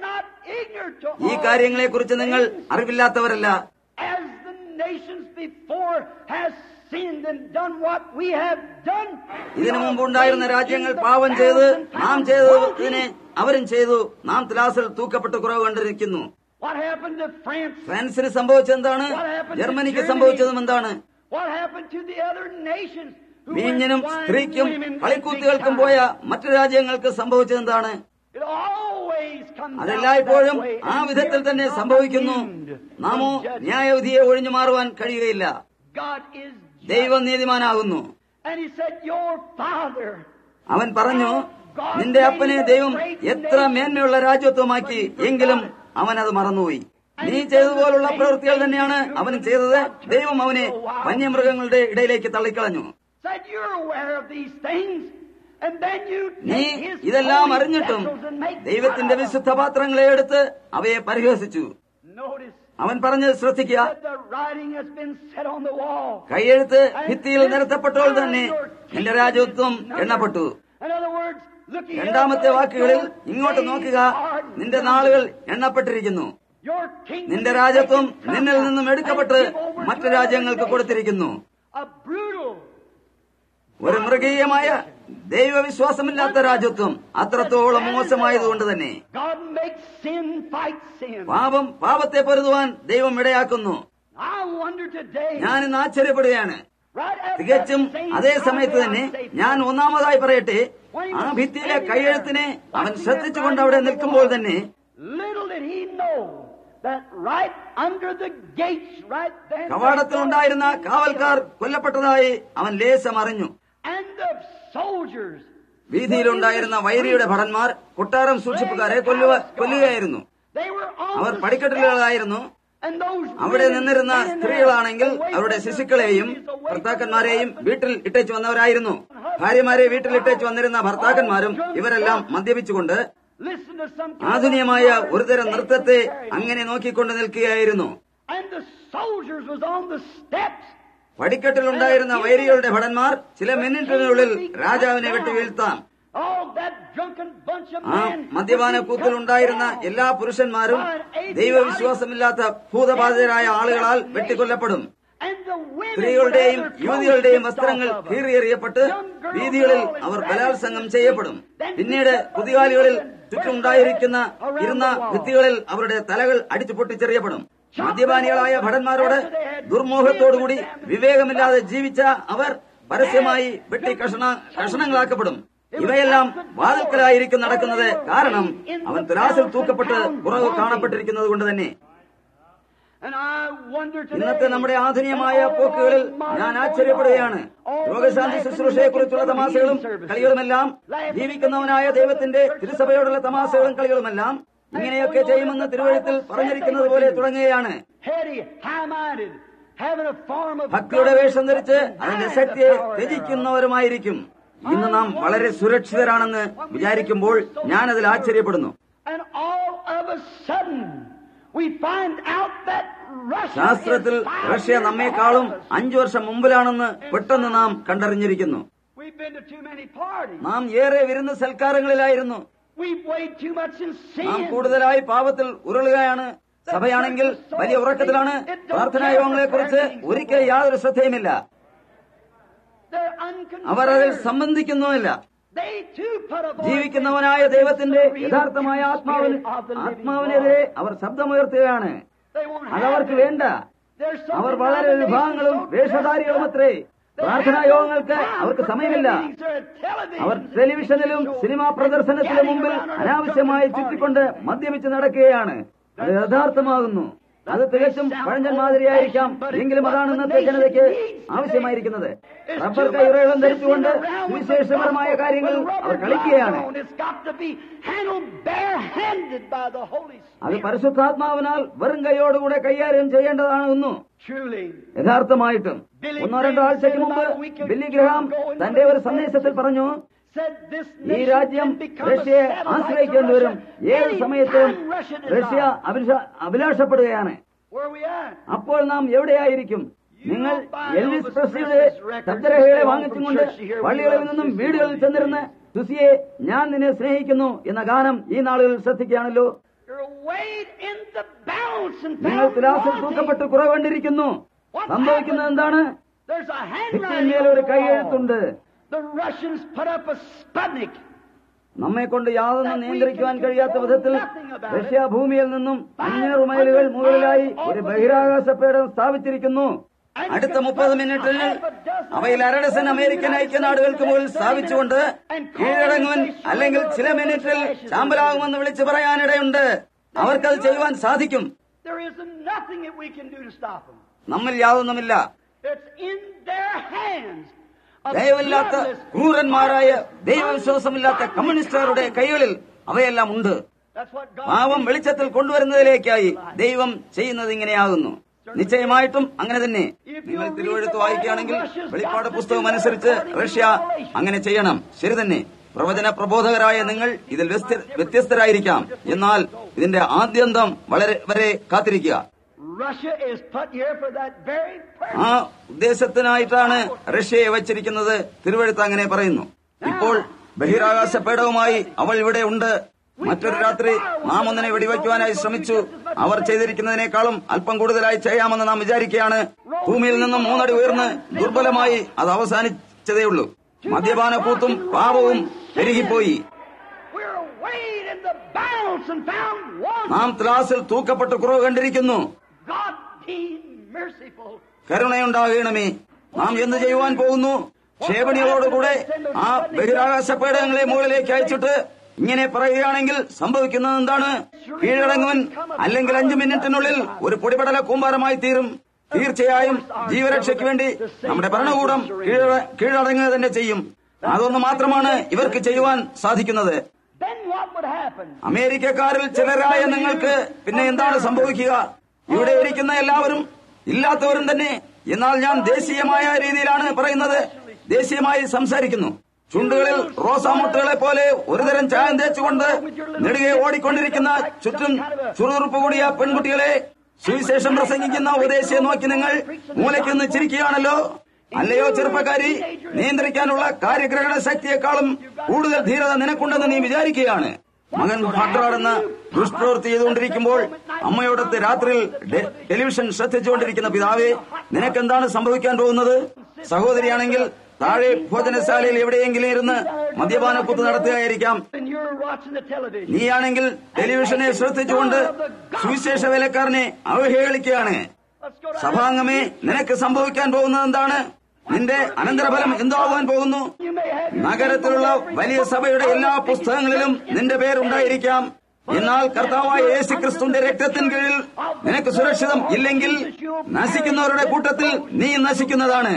ignorant to ഈ all കാര്യങ്ങളെക്കുറിച്ച് നിങ്ങൾ things, അറിവില്ലാത്തവരല്ല as the nations before has sinned and done what we have done. ഇതിനു മുമ്പുണ്ടായിരുന്ന രാജ്യങ്ങൾ പാവം ചെയ്ത് നാം ചെയ്തതിനെ അവരും ചെയ്തു നാം തുലാസിൽ തൂക്കപ്പെട്ട് കുറവ് കണ്ടിരിക്കുന്നു What happened to France? ഫ്രാൻസിന് സംഭവിച്ചെന്താണ് ജർമ്മനിക്ക് സംഭവിച്ചതും എന്താണ് What happened to the other nations? who വീഞ്ഞിനും went wine സ്ത്രീക്കും women and കളിക്കൂത്തുകൾക്കും big പോയ time? മറ്റു രാജ്യങ്ങൾക്ക് സംഭവിച്ചതെന്താണ് It always comes out അതെല്ലായ്പ്പോഴും that way, ആ and വിധത്തിൽ തന്നെ there is not സംഭവിക്കുന്നു an end നാമോ from judgment. ന്യായവിധിയെ ഒഴിഞ്ഞു മാറുവാൻ കഴിയുകയില്ല God is just. ദൈവം നീതിമാനാകുന്നു And he said, Your father. അവൻ പറഞ്ഞു നിന്റെ അപ്പനെ ദൈവം എത്ര മേന്മയുള്ള രാജ്യത്വമാക്കി എങ്കിലും അവൻ അത് മറന്നുപോയി നീ ചെയ്തതുപോലുള്ള പ്രവൃത്തികൾ തന്നെയാണ് അവൻ ചെയ്തത് ദൈവം അവനെ വന്യമൃഗങ്ങളുടെ ഇടയിലേക്ക് തള്ളിക്കളഞ്ഞു Said, You're aware of these things. And then you നീ take his ഇതെല്ലാം holy അറിഞ്ഞിട്ടും vessels and make ദൈവത്തിന്റെ fun of വിശുദ്ധ പാത്രങ്ങളെ എടുത്ത് അവയെ പരിഹസിച്ചു them. Notice അവൻ പറഞ്ഞത് ശ്രദ്ധിക്കുക that the writing has been set on the wall. കൈയെഴുത്ത് ഭിത്തിയിൽ നിരത്തപ്പെട്ടപ്പോൾ തന്നെ എന്റെ രാജ്യത്വം എണ്ണപ്പെട്ടു In other words, look here, രണ്ടാമത്തെ വാക്കുകളിൽ your ഇങ്ങോട്ട് days നോക്കുക are നിന്റെ numbered. നാളുകൾ എണ്ണപ്പെട്ടിരിക്കുന്നു Your kingdom നിന്റെ is രാജ്യത്വം taken from നിന്നിൽ us നിന്നും and എടുക്കപ്പെട്ട് give over to മറ്റു another രാജ്യങ്ങൾക്ക് nation. കൊടുത്തിരിക്കുന്നു A brutal, ഒരു മൃഗീയമായ ദൈവവിശ്വാസമില്ലാത്ത രാജ്യത്വം അത്രത്തോളം മോശമായതുകൊണ്ട് തന്നെ God makes sin fight sin. പാപം പാപത്തെ പൊരുതുവാൻ ദൈവം ഇടയാക്കുന്നു I wonder today, ഞാൻ ഇന്ന് ആശ്ചര്യപ്പെടുകയാണ് right at തികച്ചും that same അതേ time സമയത്ത് that തന്നെ I say, ഞാൻ ഒന്നാമതായി പറയട്ടെ ആ ഭിത്തിയിലെ കൈയെഴുത്തിനെ അവൻ ശ്രദ്ധിച്ചുകൊണ്ട് അവിടെ നിൽക്കുമ്പോൾ തന്നെ Little did he know that right under the gates, right then, കവാടത്തിലുണ്ടായിരുന്ന കാവൽക്കാർ കൊല്ലപ്പെട്ടതായി അവൻ ലേശം അറിഞ്ഞു and the soldiers, വീതിയിലുണ്ടായിരുന്ന വൈരിയുടെ ഭടന്മാർ കൊട്ടാരം സൂക്ഷിപ്പുകാരെ കൊല്ലുക കൊല്ലുകയായിരുന്നു they were on our the പടിക്കെട്ടുകളായിരുന്നു and those അവിടെ women നിന്നിരുന്ന standing there സ്ത്രീകളാണെങ്കിൽ away അവരുടെ from their ശിശുക്കളെയും babies, away from ഭർത്താക്കന്മാരെയും their വീട്ടിൽ ഇട്ടേച്ചു വന്നവരായിരുന്നു ഭാര്യമാരെ വീട്ടിൽ ഇട്ടേച്ചു വന്നിരുന്ന ഭർത്താക്കന്മാരും ഇവരെല്ലാം മദ്യപിച്ചുകൊണ്ട് Listen to some kind of ആധുനികമായ modern ഒരുതരം dance നൃത്തത്തെ and carrying. അങ്ങനെ നോക്കിക്കൊണ്ട് നിൽക്കുകയായിരുന്നു And the soldiers was on the steps. പടിക്കെട്ടിലുണ്ടായിരുന്ന വൈരികളുടെ ഭടന്മാർ ചില മിനിറ്റിനുള്ളിൽ രാജാവിനെ വെട്ടി വീഴ്ത്താം All that drunken bunch of ആ men മദ്യപാന would be കൂത്തിലുണ്ടായിരുന്ന cut down. എല്ലാ പുരുഷന്മാരും ദൈവവിശ്വാസമില്ലാത്ത ഭൂതബാധിതരായ ആളുകളാൽ വെട്ടിക്കൊല്ലപ്പെടും And the women സ്ത്രീകളുടെയും would have their യുവതികളുടെയും clothes വസ്ത്രങ്ങൾ ripped off of them. കീറിയെറിയപ്പെട്ട് വീതികളിൽ അവർ ബലാത്സംഗം ചെയ്യപ്പെടും പിന്നീട് കുതികാലികളിൽ ചുറ്റുമുണ്ടായിരിക്കുന്ന ഇരുന്ന ഭിത്തികളിൽ അവരുടെ തലകൾ അടിച്ചു പൊട്ടിച്ചെറിയപ്പെടും മദ്യപാനികളായ ഭടന്മാരോട് ദുർമോഹത്തോടുകൂടി വിവേകമില്ലാതെ ജീവിച്ച അവർ പരസ്യമായി വെട്ടി കഷണ കഷണങ്ങളാക്കപ്പെടും ഇവയെല്ലാം വാതിൽക്കലായിരിക്കും നടക്കുന്നത് കാരണം അവൻ തുലാസിൽ തൂക്കപ്പെട്ട് കുറവ് കാണപ്പെട്ടിരിക്കുന്നത് കൊണ്ട് തന്നെ And I wonder today, ഇന്നത്തെ നമ്മുടെ ആധുനികമായ പോക്കുകളിൽ ഞാൻ ആശ്ചര്യപ്പെടുകയാണ് രോഗശാന്തി ശുശ്രൂഷയെക്കുറിച്ചുള്ള തമാശകളും കളികളുമെല്ലാം ജീവിക്കുന്നവനായ ദൈവത്തിന്റെ തിരുസഭയോടുള്ള തമാശകളും കളികളുമെല്ലാം ഇങ്ങനെയൊക്കെ ചെയ്യുമെന്ന് തിരുവഴുത്തിൽ പറഞ്ഞിരിക്കുന്നത് പോലെ തുടങ്ങുകയാണ് heady, high-minded, having a form of ഭക്തിയുടെ വേഷം ധരിച്ച് അതിന്റെ ശക്തിയെ ത്യജിക്കുന്നവരുമായിരിക്കും ഇന്ന് നാം വളരെ സുരക്ഷിതരാണെന്ന് വിചാരിക്കുമ്പോൾ ഞാനതിൽ ആശ്ചര്യപ്പെടുന്നു And all of a sudden, we find out that Russia ശാസ്ത്രത്തിൽ is five റഷ്യ years നമ്മെക്കാളും ahead of us. അഞ്ചു വർഷം മുമ്പിലാണെന്ന് പെട്ടെന്ന് നാം കണ്ടറിഞ്ഞിരിക്കുന്നു We've been to too many parties. നാം ഏറെ വിരുന്ന് സൽക്കാരങ്ങളിലായിരുന്നു We've weighed too much in നാം sin. കൂടുതലായി പാപത്തിൽ ഉരുളുകയാണ് സഭയാണെങ്കിൽ വലിയ ഉറക്കത്തിലാണ് പ്രാർത്ഥനാ യോഗങ്ങളെക്കുറിച്ച് ഒരിക്കൽ യാതൊരു ശ്രദ്ധയുമില്ല They're അവർ അതിൽ unconcerned. സംബന്ധിക്കുന്നുമില്ല They too put a voice ജീവിക്കുന്നവനായ in ദൈവത്തിന്റെ the real യഥാർത്ഥമായ true ആത്മാവിന് spirit of the living ആത്മാവിനെതിരെ God. Our ശബ്ദമുയർത്തുകയാണ് They won't have അതവർക്ക് it. വേണ്ട There's so അവർ many വളരെ denominations വിഭാഗങ്ങളും so വേഷധാരികളും dressed അത്രേ up. They പ്രാർത്ഥനാ have no യോഗങ്ങൾക്ക് time അവർക്ക് for സമയമില്ല prayer meetings or television അവർ and ടെലിവിഷനിലും shows സിനിമാ and പ്രദർശനത്തിലും gathering മുമ്പിൽ around on a അനാവശ്യമായി drunken party. ചുറ്റിക്കൊണ്ട് മദ്യപിച്ച് നടക്കുകയാണ് അത് യഥാർത്ഥമാകുന്നു അത് തികച്ചും പഴഞ്ചൻ മാതിരിയായിരിക്കാം എങ്കിലും അതാണ് ഇന്നത്തെ ജനതയ്ക്ക് ആവശ്യമായിരിക്കുന്നത് റബ്ബർ കൈറകളും ധരിച്ചുകൊണ്ട് സുവിശേഷപരമായ കാര്യങ്ങൾ അവർ കളിക്കുകയാണ് It's got to be handled barehanded by the Holy അത് Spirit. പരിശുദ്ധാത്മാവിനാൽ വെറും കൈയോടുകൂടെ കൈകാര്യം ചെയ്യേണ്ടതാണ് ഒന്നും Truly. യഥാർത്ഥമായിട്ടും ഒന്നോ രണ്ടോ ആഴ്ചയ്ക്ക് മുമ്പ് ബില്ലി ഗ്രഹാം തന്റെ ഒരു സന്ദേശത്തിൽ പറഞ്ഞു Said this ഈ nation രാജ്യം can become a റഷ്യയെ satellite to ആശ്രയിക്കേണ്ടി വരും Russia ഏത് സമയത്തും anytime Russia റഷ്യ desires. അഭിലാഷ- അഭിലാഷപ്പെടുകയാണ് Where we at? അപ്പോൾ നാം എവിടെയായിരിക്കും നിങ്ങൾ എൽവിസ് പ്രസ്ലിയുടെ ശബ്ദരേഖകളെ വാങ്ങിച്ചും കൊണ്ട് പള്ളികളിൽ നിന്നും വീടുകളിൽ ചെന്നിരുന്ന് സുസിയെ ഞാൻ നിന്നെ സ്നേഹിക്കുന്നു എന്ന ഗാനം ഈ നാളുകളിൽ ശ്രദ്ധിക്കുകയാണല്ലോ You're weighed in the balance and നിങ്ങൾ found തുലാസിൽ wanting. തൂക്കപ്പെട്ട് കുറവ് കണ്ടിരിക്കുന്നു സംഭവിക്കുന്നത് എന്താണ് There's a handwriting ഭിത്തിന്മേൽ on ഒരു the കൈയെഴുത്തുണ്ട് wall. The Russians put up a Sputnik. നമ്മെ കൊണ്ട് യാതൊന്നും നിയന്ത്രിക്കുവാൻ കഴിയാത്ത വിധത്തിൽ റഷ്യ ഭൂമിയിൽ നിന്നും അഞ്ഞൂറ് മൈലുകൾ മുകളിലായി ഒരു ബഹിരാകാശ പേടം സ്ഥാപിച്ചിരിക്കുന്നു അടുത്ത മുപ്പത് മിനിറ്റിന് അവയിൽ അരഡസൻ അമേരിക്കൻ ഐക്യനാടുകൾക്ക് മുകളിൽ സ്ഥാപിച്ചുകൊണ്ട് കീഴടങ്ങുവൻ അല്ലെങ്കിൽ ചില മിനിറ്റിൽ ചാമ്പലാകുമെന്ന് വിളിച്ചു പറയാനിടയുണ്ട് അവർക്കത് ചെയ്യുവാൻ സാധിക്കും There is nothing that we can do to stop them. നമ്മിൽ യാതൊന്നുമില്ല It's in their hands. A ദയവില്ലാത്ത bloodless- ക്രൂരന്മാരായ ദൈവവിശ്വാസമില്ലാത്ത കമ്മ്യൂണിസ്റ്റുകാരുടെ കൈകളിൽ അവയെല്ലാം ഉണ്ട് That's what God പാവം വെളിച്ചത്തിൽ കൊണ്ടുവരുന്നതിലേക്കായി ദൈവം ചെയ്യുന്നത് ഇങ്ങനെയാകുന്നു നിശ്ചയമായിട്ടും അങ്ങനെ തന്നെ നിങ്ങൾ തിരുവഴുത്ത് വായിക്കുകയാണെങ്കിൽ വെളിപ്പാട് പുസ്തകം അനുസരിച്ച് റഷ്യ അങ്ങനെ ചെയ്യണം ശരി തന്നെ പ്രവചന പ്രബോധകരായ നിങ്ങൾ ഇതിൽ വ്യസ്ത- വ്യത്യസ്തരായിരിക്കാം എന്നാൽ ഇതിന്റെ ആദ്യന്തം വളരെ വരെ കാത്തിരിക്കുക Russia is put here for that very purpose. ആ ഉദ്ദേശത്തിനായിട്ടാണ് റഷ്യയെ വച്ചിരിക്കുന്നത് തിരുവഴുത്ത് അങ്ങനെ പറയുന്നു ഇപ്പോൾ ബഹിരാകാശ പേടകവുമായി അവൾ ഇവിടെ ഉണ്ട് മറ്റൊരു രാത്രി നാം ഒന്നിനെ വെടിവയ്ക്കുവാനായി ശ്രമിച്ചു അവർ ചെയ്തിരിക്കുന്നതിനേക്കാളും അല്പം കൂടുതലായി ചെയ്യാമെന്ന് നാം വിചാരിക്കുകയാണ് ഭൂമിയിൽ നിന്നും മൂന്നടി ഉയർന്ന് ദുർബലമായി അത് അവസാനിച്ചതേയുള്ളൂ മദ്യപാന കൂത്തും പാപവും പെരുകിപ്പോയി We're weighed in the balance and found wanting. നാം ത്രാസിൽ തൂക്കപ്പെട്ട് കുറവ് കണ്ടിരിക്കുന്നു God be merciful. കരുണയുണ്ടാകണമേ നാം എന്ത് ചെയ്യുവാൻ പോകുന്നു ക്ഷേപണികളോടുകൂടെ ആ ബഹിരാകാശ പേടകങ്ങളെ മുകളിലേക്ക് അയച്ചിട്ട് ഇങ്ങനെ പറയുകയാണെങ്കിൽ സംഭവിക്കുന്നത് എന്താണ് കീഴടങ്ങുവൻ അല്ലെങ്കിൽ അഞ്ചു മിനിറ്റിനുള്ളിൽ ഒരു പൊടിപടല കൂമ്പാരമായി തീരും തീർച്ചയായും ജീവരക്ഷയ്ക്ക് വേണ്ടി നമ്മുടെ ഭരണകൂടം കീഴ- കീഴടങ്ങുക തന്നെ ചെയ്യും അതൊന്ന് മാത്രമാണ് ഇവർക്ക് ചെയ്യുവാൻ സാധിക്കുന്നത് Then what would happen? അമേരിക്കക്കാരിൽ ചിലരായ നിങ്ങൾക്ക് പിന്നെ എന്താണ് സംഭവിക്കുക ഇവിടെ ഇരിക്കുന്ന എല്ലാവരും ഇല്ലാത്തവരും തന്നെ എന്നാൽ ഞാൻ ദേശീയമായ രീതിയിലാണ് പറയുന്നത് ദേശീയമായി സംസാരിക്കുന്നു ചുണ്ടുകളിൽ റോസാമുട്ടുകളെ പോലെ ഒരുതരം ചായം തേച്ചുകൊണ്ട് നെടുകെ ഓടിക്കൊണ്ടിരിക്കുന്ന ചുറ്റും ചുറുറുപ്പ് കൂടിയ പെൺകുട്ടികളെ സുവിശേഷം പ്രസംഗിക്കുന്ന ഉപദേശിയെ നോക്കി നിങ്ങൾ മൂലയ്ക്ക് നിന്ന് ചിരിക്കുകയാണല്ലോ അല്ലയോ ചെറുപ്പക്കാരി നിയന്ത്രിക്കാനുള്ള കാര്യഗ്രഹണ ശക്തിയെക്കാളും കൂടുതൽ ധീരത നിനക്കുണ്ടെന്ന് നീ വിചാരിക്കുകയാണ് മകൻ ഹഡ്രാടെന്ന് ദുഷ്പ്രവൃത്തി ചെയ്തുകൊണ്ടിരിക്കുമ്പോൾ അമ്മയോടൊത്ത് രാത്രിയിൽ ഡെ- ടെലിവിഷൻ ശ്രദ്ധിച്ചുകൊണ്ടിരിക്കുന്ന പിതാവെ നിനക്കെന്താണ് സംഭവിക്കാൻ പോകുന്നത് സഹോദരിയാണെങ്കിൽ താഴെ ഭോജനശാലയിൽ എവിടെയെങ്കിലും ഇരുന്ന് മദ്യപാന കുത്ത് നടത്തുകയായിരിക്കാം And you're watching the television. നീയാണെങ്കിൽ ടെലിവിഷനെ ശ്രദ്ധിച്ചുകൊണ്ട് സുവിശേഷ വേലക്കാരനെ അവഹേളിക്കുകയാണ് Let's go to സഭാംഗമേ നിനക്ക് സംഭവിക്കാൻ പോകുന്നത് എന്താണ് നിന്റെ അനന്തരഫലം എന്താകുവാൻ പോകുന്നു You may have your നഗരത്തിലുള്ള വലിയ സഭയുടെ എല്ലാ പുസ്തകങ്ങളിലും നിന്റെ പേരുണ്ടായിരിക്കാം എന്നാൽ കർത്താവായ യേശു ക്രിസ്തുവിന്റെ രക്തത്തിന് കീഴിൽ നിനക്ക് സുരക്ഷിതം ഇല്ലെങ്കിൽ നശിക്കുന്നവരുടെ കൂട്ടത്തിൽ നീ നശിക്കുന്നതാണ്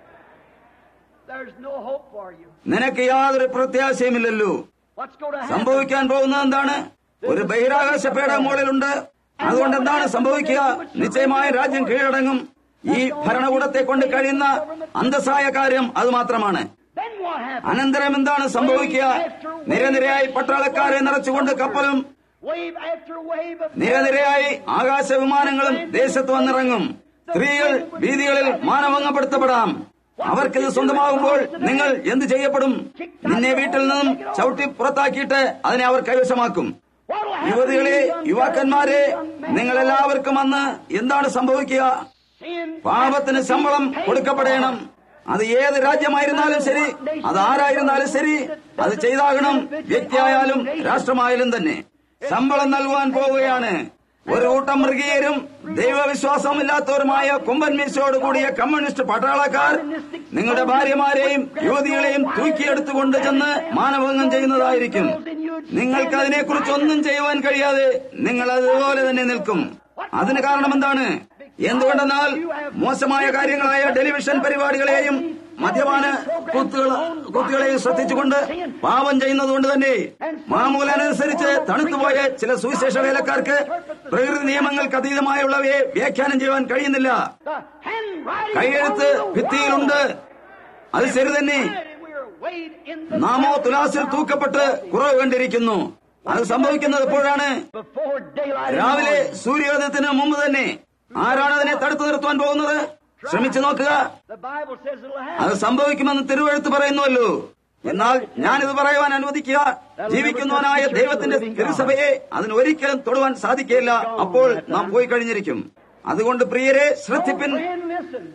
There's no hope for you. നിനക്ക് യാതൊരു പ്രത്യാശയുമില്ലല്ലോ What's going to happen? സംഭവിക്കാൻ പോകുന്നത് എന്താണ് ഒരു ബഹിരാകാശ പേടകം മുകളിലുണ്ട് അതുകൊണ്ട് എന്താണ് സംഭവിക്കുക നിശ്ചയമായ രാജ്യം കീഴടങ്ങും ഈ ഭരണകൂടത്തെ കൊണ്ട് കഴിയുന്ന അന്തസ്സായ കാര്യം അത് മാത്രമാണ് Then what happens? അനന്തരം എന്താണ് സംഭവിക്കുക നിരനിരയായി പട്ടാളക്കാരെ നിറച്ചുകൊണ്ട് കപ്പലും Wave after wave of നിരനിരയായി ആകാശ വിമാനങ്ങളും ദേശത്ത് വന്നിറങ്ങും സ്ത്രീകൾ വീതികളിൽ മാനഭംഗപ്പെടുത്തപ്പെടാം അവർക്കിത് സ്വന്തമാകുമ്പോൾ നിങ്ങൾ എന്ത് ചെയ്യപ്പെടും നിന്നെ വീട്ടിൽ നിന്നും ചവിട്ടി പുറത്താക്കിയിട്ട് അതിനെ അവർ കൈവശമാക്കും What'll happen? യുവതികളെ to you young യുവാക്കന്മാരെ young men? നിങ്ങൾ എല്ലാവർക്കും അന്ന് എന്താണ് സംഭവിക്കുക Sin പാപത്തിന് ശമ്പളം കൊടുക്കപ്പെടണം അത് ഏത് രാജ്യമായിരുന്നാലും ശരി അത് ആരായിരുന്നാലും ശരി അത് ചെയ്താകണം വ്യക്തിയായാലും രാഷ്ട്രമായാലും തന്നെ ശമ്പളം നൽകുവാൻ പോവുകയാണ് ഒരു കൂട്ടം മൃഗീയരും ദൈവവിശ്വാസമില്ലാത്തവരുമായ കൊമ്പൻ മീശയോട് കൂടിയ കമ്മ്യൂണിസ്റ്റ് പട്ടാളക്കാർ നിങ്ങളുടെ ഭാര്യമാരെയും യുവതികളെയും തൂക്കിയെടുത്തുകൊണ്ട് ചെന്ന് മാനഭംഗം ചെയ്യുന്നതായിരിക്കും നിങ്ങൾക്ക് അതിനെക്കുറിച്ച് ഒന്നും ചെയ്യുവാൻ കഴിയാതെ നിങ്ങൾ അതുപോലെ തന്നെ നിൽക്കും അതിന് കാരണം എന്താണ് എന്തുകൊണ്ടെന്നാൽ മോശമായ കാര്യങ്ങളായ ടെലിവിഷൻ പരിപാടികളെയും മദ്യപാന കുത്തുകൾ കുത്തുകളെയും ശ്രദ്ധിച്ചുകൊണ്ട് പാപം ചെയ്യുന്നതുകൊണ്ട് തന്നെ മാമൂലനുസരിച്ച് തണുത്തുപോയ ചില സുവിശേഷ വേലക്കാർക്ക് പ്രകൃതി നിയമങ്ങൾക്ക് അതീതമായുള്ളവയെ വ്യാഖ്യാനം ചെയ്യുവാൻ കഴിയുന്നില്ല The handwriting കൈയെഴുത്ത് on the ഭിത്തിയിലുണ്ട് അത് ശരി തന്നെ We are weighed in the നാമോ തുലാസിൽ തൂക്കപ്പെട്ട് കുറവ് കണ്ടിരിക്കുന്നു അത് സംഭവിക്കുന്നത് എപ്പോഴാണ് before daylight. in the രാവിലെ morning. സൂര്യോദയത്തിന് മുമ്പ് തന്നെ ആരാണ് അതിനെ തടുത്തു നിർത്തുവാൻ പോകുന്നത് ശ്രമിച്ചു നോക്കുക The Bible says it'll അത് happen. സംഭവിക്കുമെന്ന് തിരുവഴുത്ത് പറയുന്നുവല്ലോ എന്നാൽ ഞാനിത് പറയുവാൻ അനുവദിക്കുക ജീവിക്കുന്നവനായ ദൈവത്തിന്റെ തിരുസഭയെ അതിന് ഒരിക്കലും തൊടുവാൻ സാധിക്കില്ല അപ്പോൾ നാം പോയി കഴിഞ്ഞിരിക്കും അതുകൊണ്ട് പ്രിയരെ ശ്രദ്ധിപ്പിൻ Friend, listen.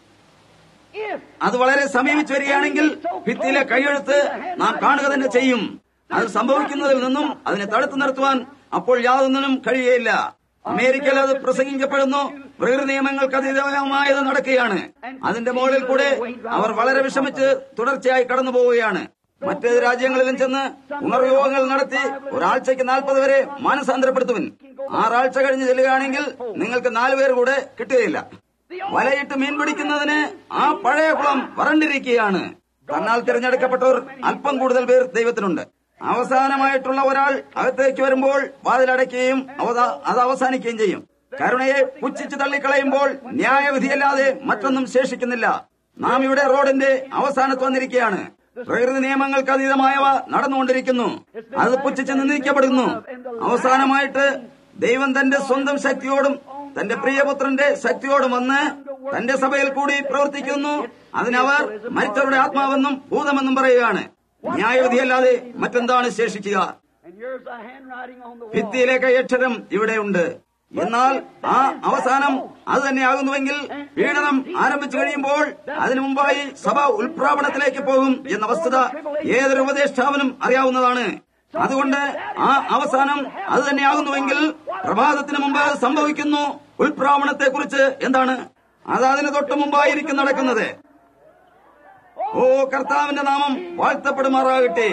If അത് വളരെ സമീപിച്ചു വരികയാണെങ്കിൽ ഭിത്തിയിലെ കൈയെഴുത്ത് നാം കാണുക തന്നെ ചെയ്യും അത് സംഭവിക്കുന്നതിൽ നിന്നും അതിനെ തടുത്തു നിർത്തുവാൻ അപ്പോൾ യാതൊന്നിനും കഴിയുകയില്ല അമേരിക്കയിൽ അത് പ്രസംഗിക്കപ്പെടുന്നു പ്രകൃതി നിയമങ്ങൾക്ക് അതീതമായത് നടക്കുകയാണ് അതിന്റെ മുകളിൽ കൂടെ അവർ വളരെ വിഷമിച്ച് തുടർച്ചയായി കടന്നു പോവുകയാണ് മറ്റേത് രാജ്യങ്ങളിലും ചെന്ന് ഉണർയോഗങ്ങൾ നടത്തി ഒരാഴ്ചയ്ക്ക് നാൽപ്പത് വരെ മാനസാന്തരപ്പെടുത്തുവിൻ ആറാഴ്ച കഴിഞ്ഞ് ചെല്ലുകയാണെങ്കിൽ നിങ്ങൾക്ക് നാലുപേർ കൂടെ കിട്ടുകയില്ല വലയിട്ട് മീൻ പിടിക്കുന്നതിന് ആ പഴയ കുളം വരണ്ടിരിക്കുകയാണ് തന്നാൽ തിരഞ്ഞെടുക്കപ്പെട്ടവർ അല്പം കൂടുതൽ പേർ ദൈവത്തിനുണ്ട് അവസാനമായിട്ടുള്ള ഒരാൾ അകത്തേക്ക് വരുമ്പോൾ വാതിലടയ്ക്കുകയും അവത- അത് അവസാനിക്കുകയും ചെയ്യും കരുണയെ പുച്ഛിച്ച് തള്ളിക്കളയുമ്പോൾ ന്യായവിധിയല്ലാതെ മറ്റൊന്നും ശേഷിക്കുന്നില്ല നാം ഇവിടെ റോഡിന്റെ അവസാനത്ത് വന്നിരിക്കുകയാണ് പ്രകൃതി നിയമങ്ങൾക്ക് അതീതമായവ നടന്നുകൊണ്ടിരിക്കുന്നു അത് പുച്ഛിച്ച് നിന്ദിക്കപ്പെടുന്നു അവസാനമായിട്ട് ദൈവം തന്റെ സ്വന്തം ശക്തിയോടും തന്റെ പ്രിയപുത്രന്റെ ശക്തിയോടും വന്ന് തന്റെ സഭയിൽ കൂടി പ്രവർത്തിക്കുന്നു അതിനവർ മരിച്ചവരുടെ ആത്മാവെന്നും ഭൂതമെന്നും പറയുകയാണ് ന്യായവിധിയല്ലാതെ മറ്റെന്താണ് ശേഷിക്കുക and here's the handwriting on the wall. ഭിത്തിയിലെ കൈയക്ഷരം ഇവിടെയുണ്ട് എന്നാൽ ആ അവസാനം അത് തന്നെയാകുന്നുവെങ്കിൽ പീഡനം ആരംഭിച്ചു കഴിയുമ്പോൾ അതിനു മുമ്പായി സഭ ഉൽപ്രാപണത്തിലേക്ക് പോകും എന്ന വസ്തുത ഏതൊരു ഉപദേഷ്ടാവിനും അറിയാവുന്നതാണ് അതുകൊണ്ട് ആ അവസാനം അത് തന്നെയാകുന്നുവെങ്കിൽ പ്രഭാതത്തിന് മുമ്പ് അത് സംഭവിക്കുന്നു ഉൽപ്രാവണത്തെ കുറിച്ച് എന്താണ് അത് അതിന് തൊട്ട് മുമ്പായിരിക്കും നടക്കുന്നത് ഓ കർത്താവിന്റെ നാമം വാഴ്ത്തപ്പെടുമാറാകട്ടെ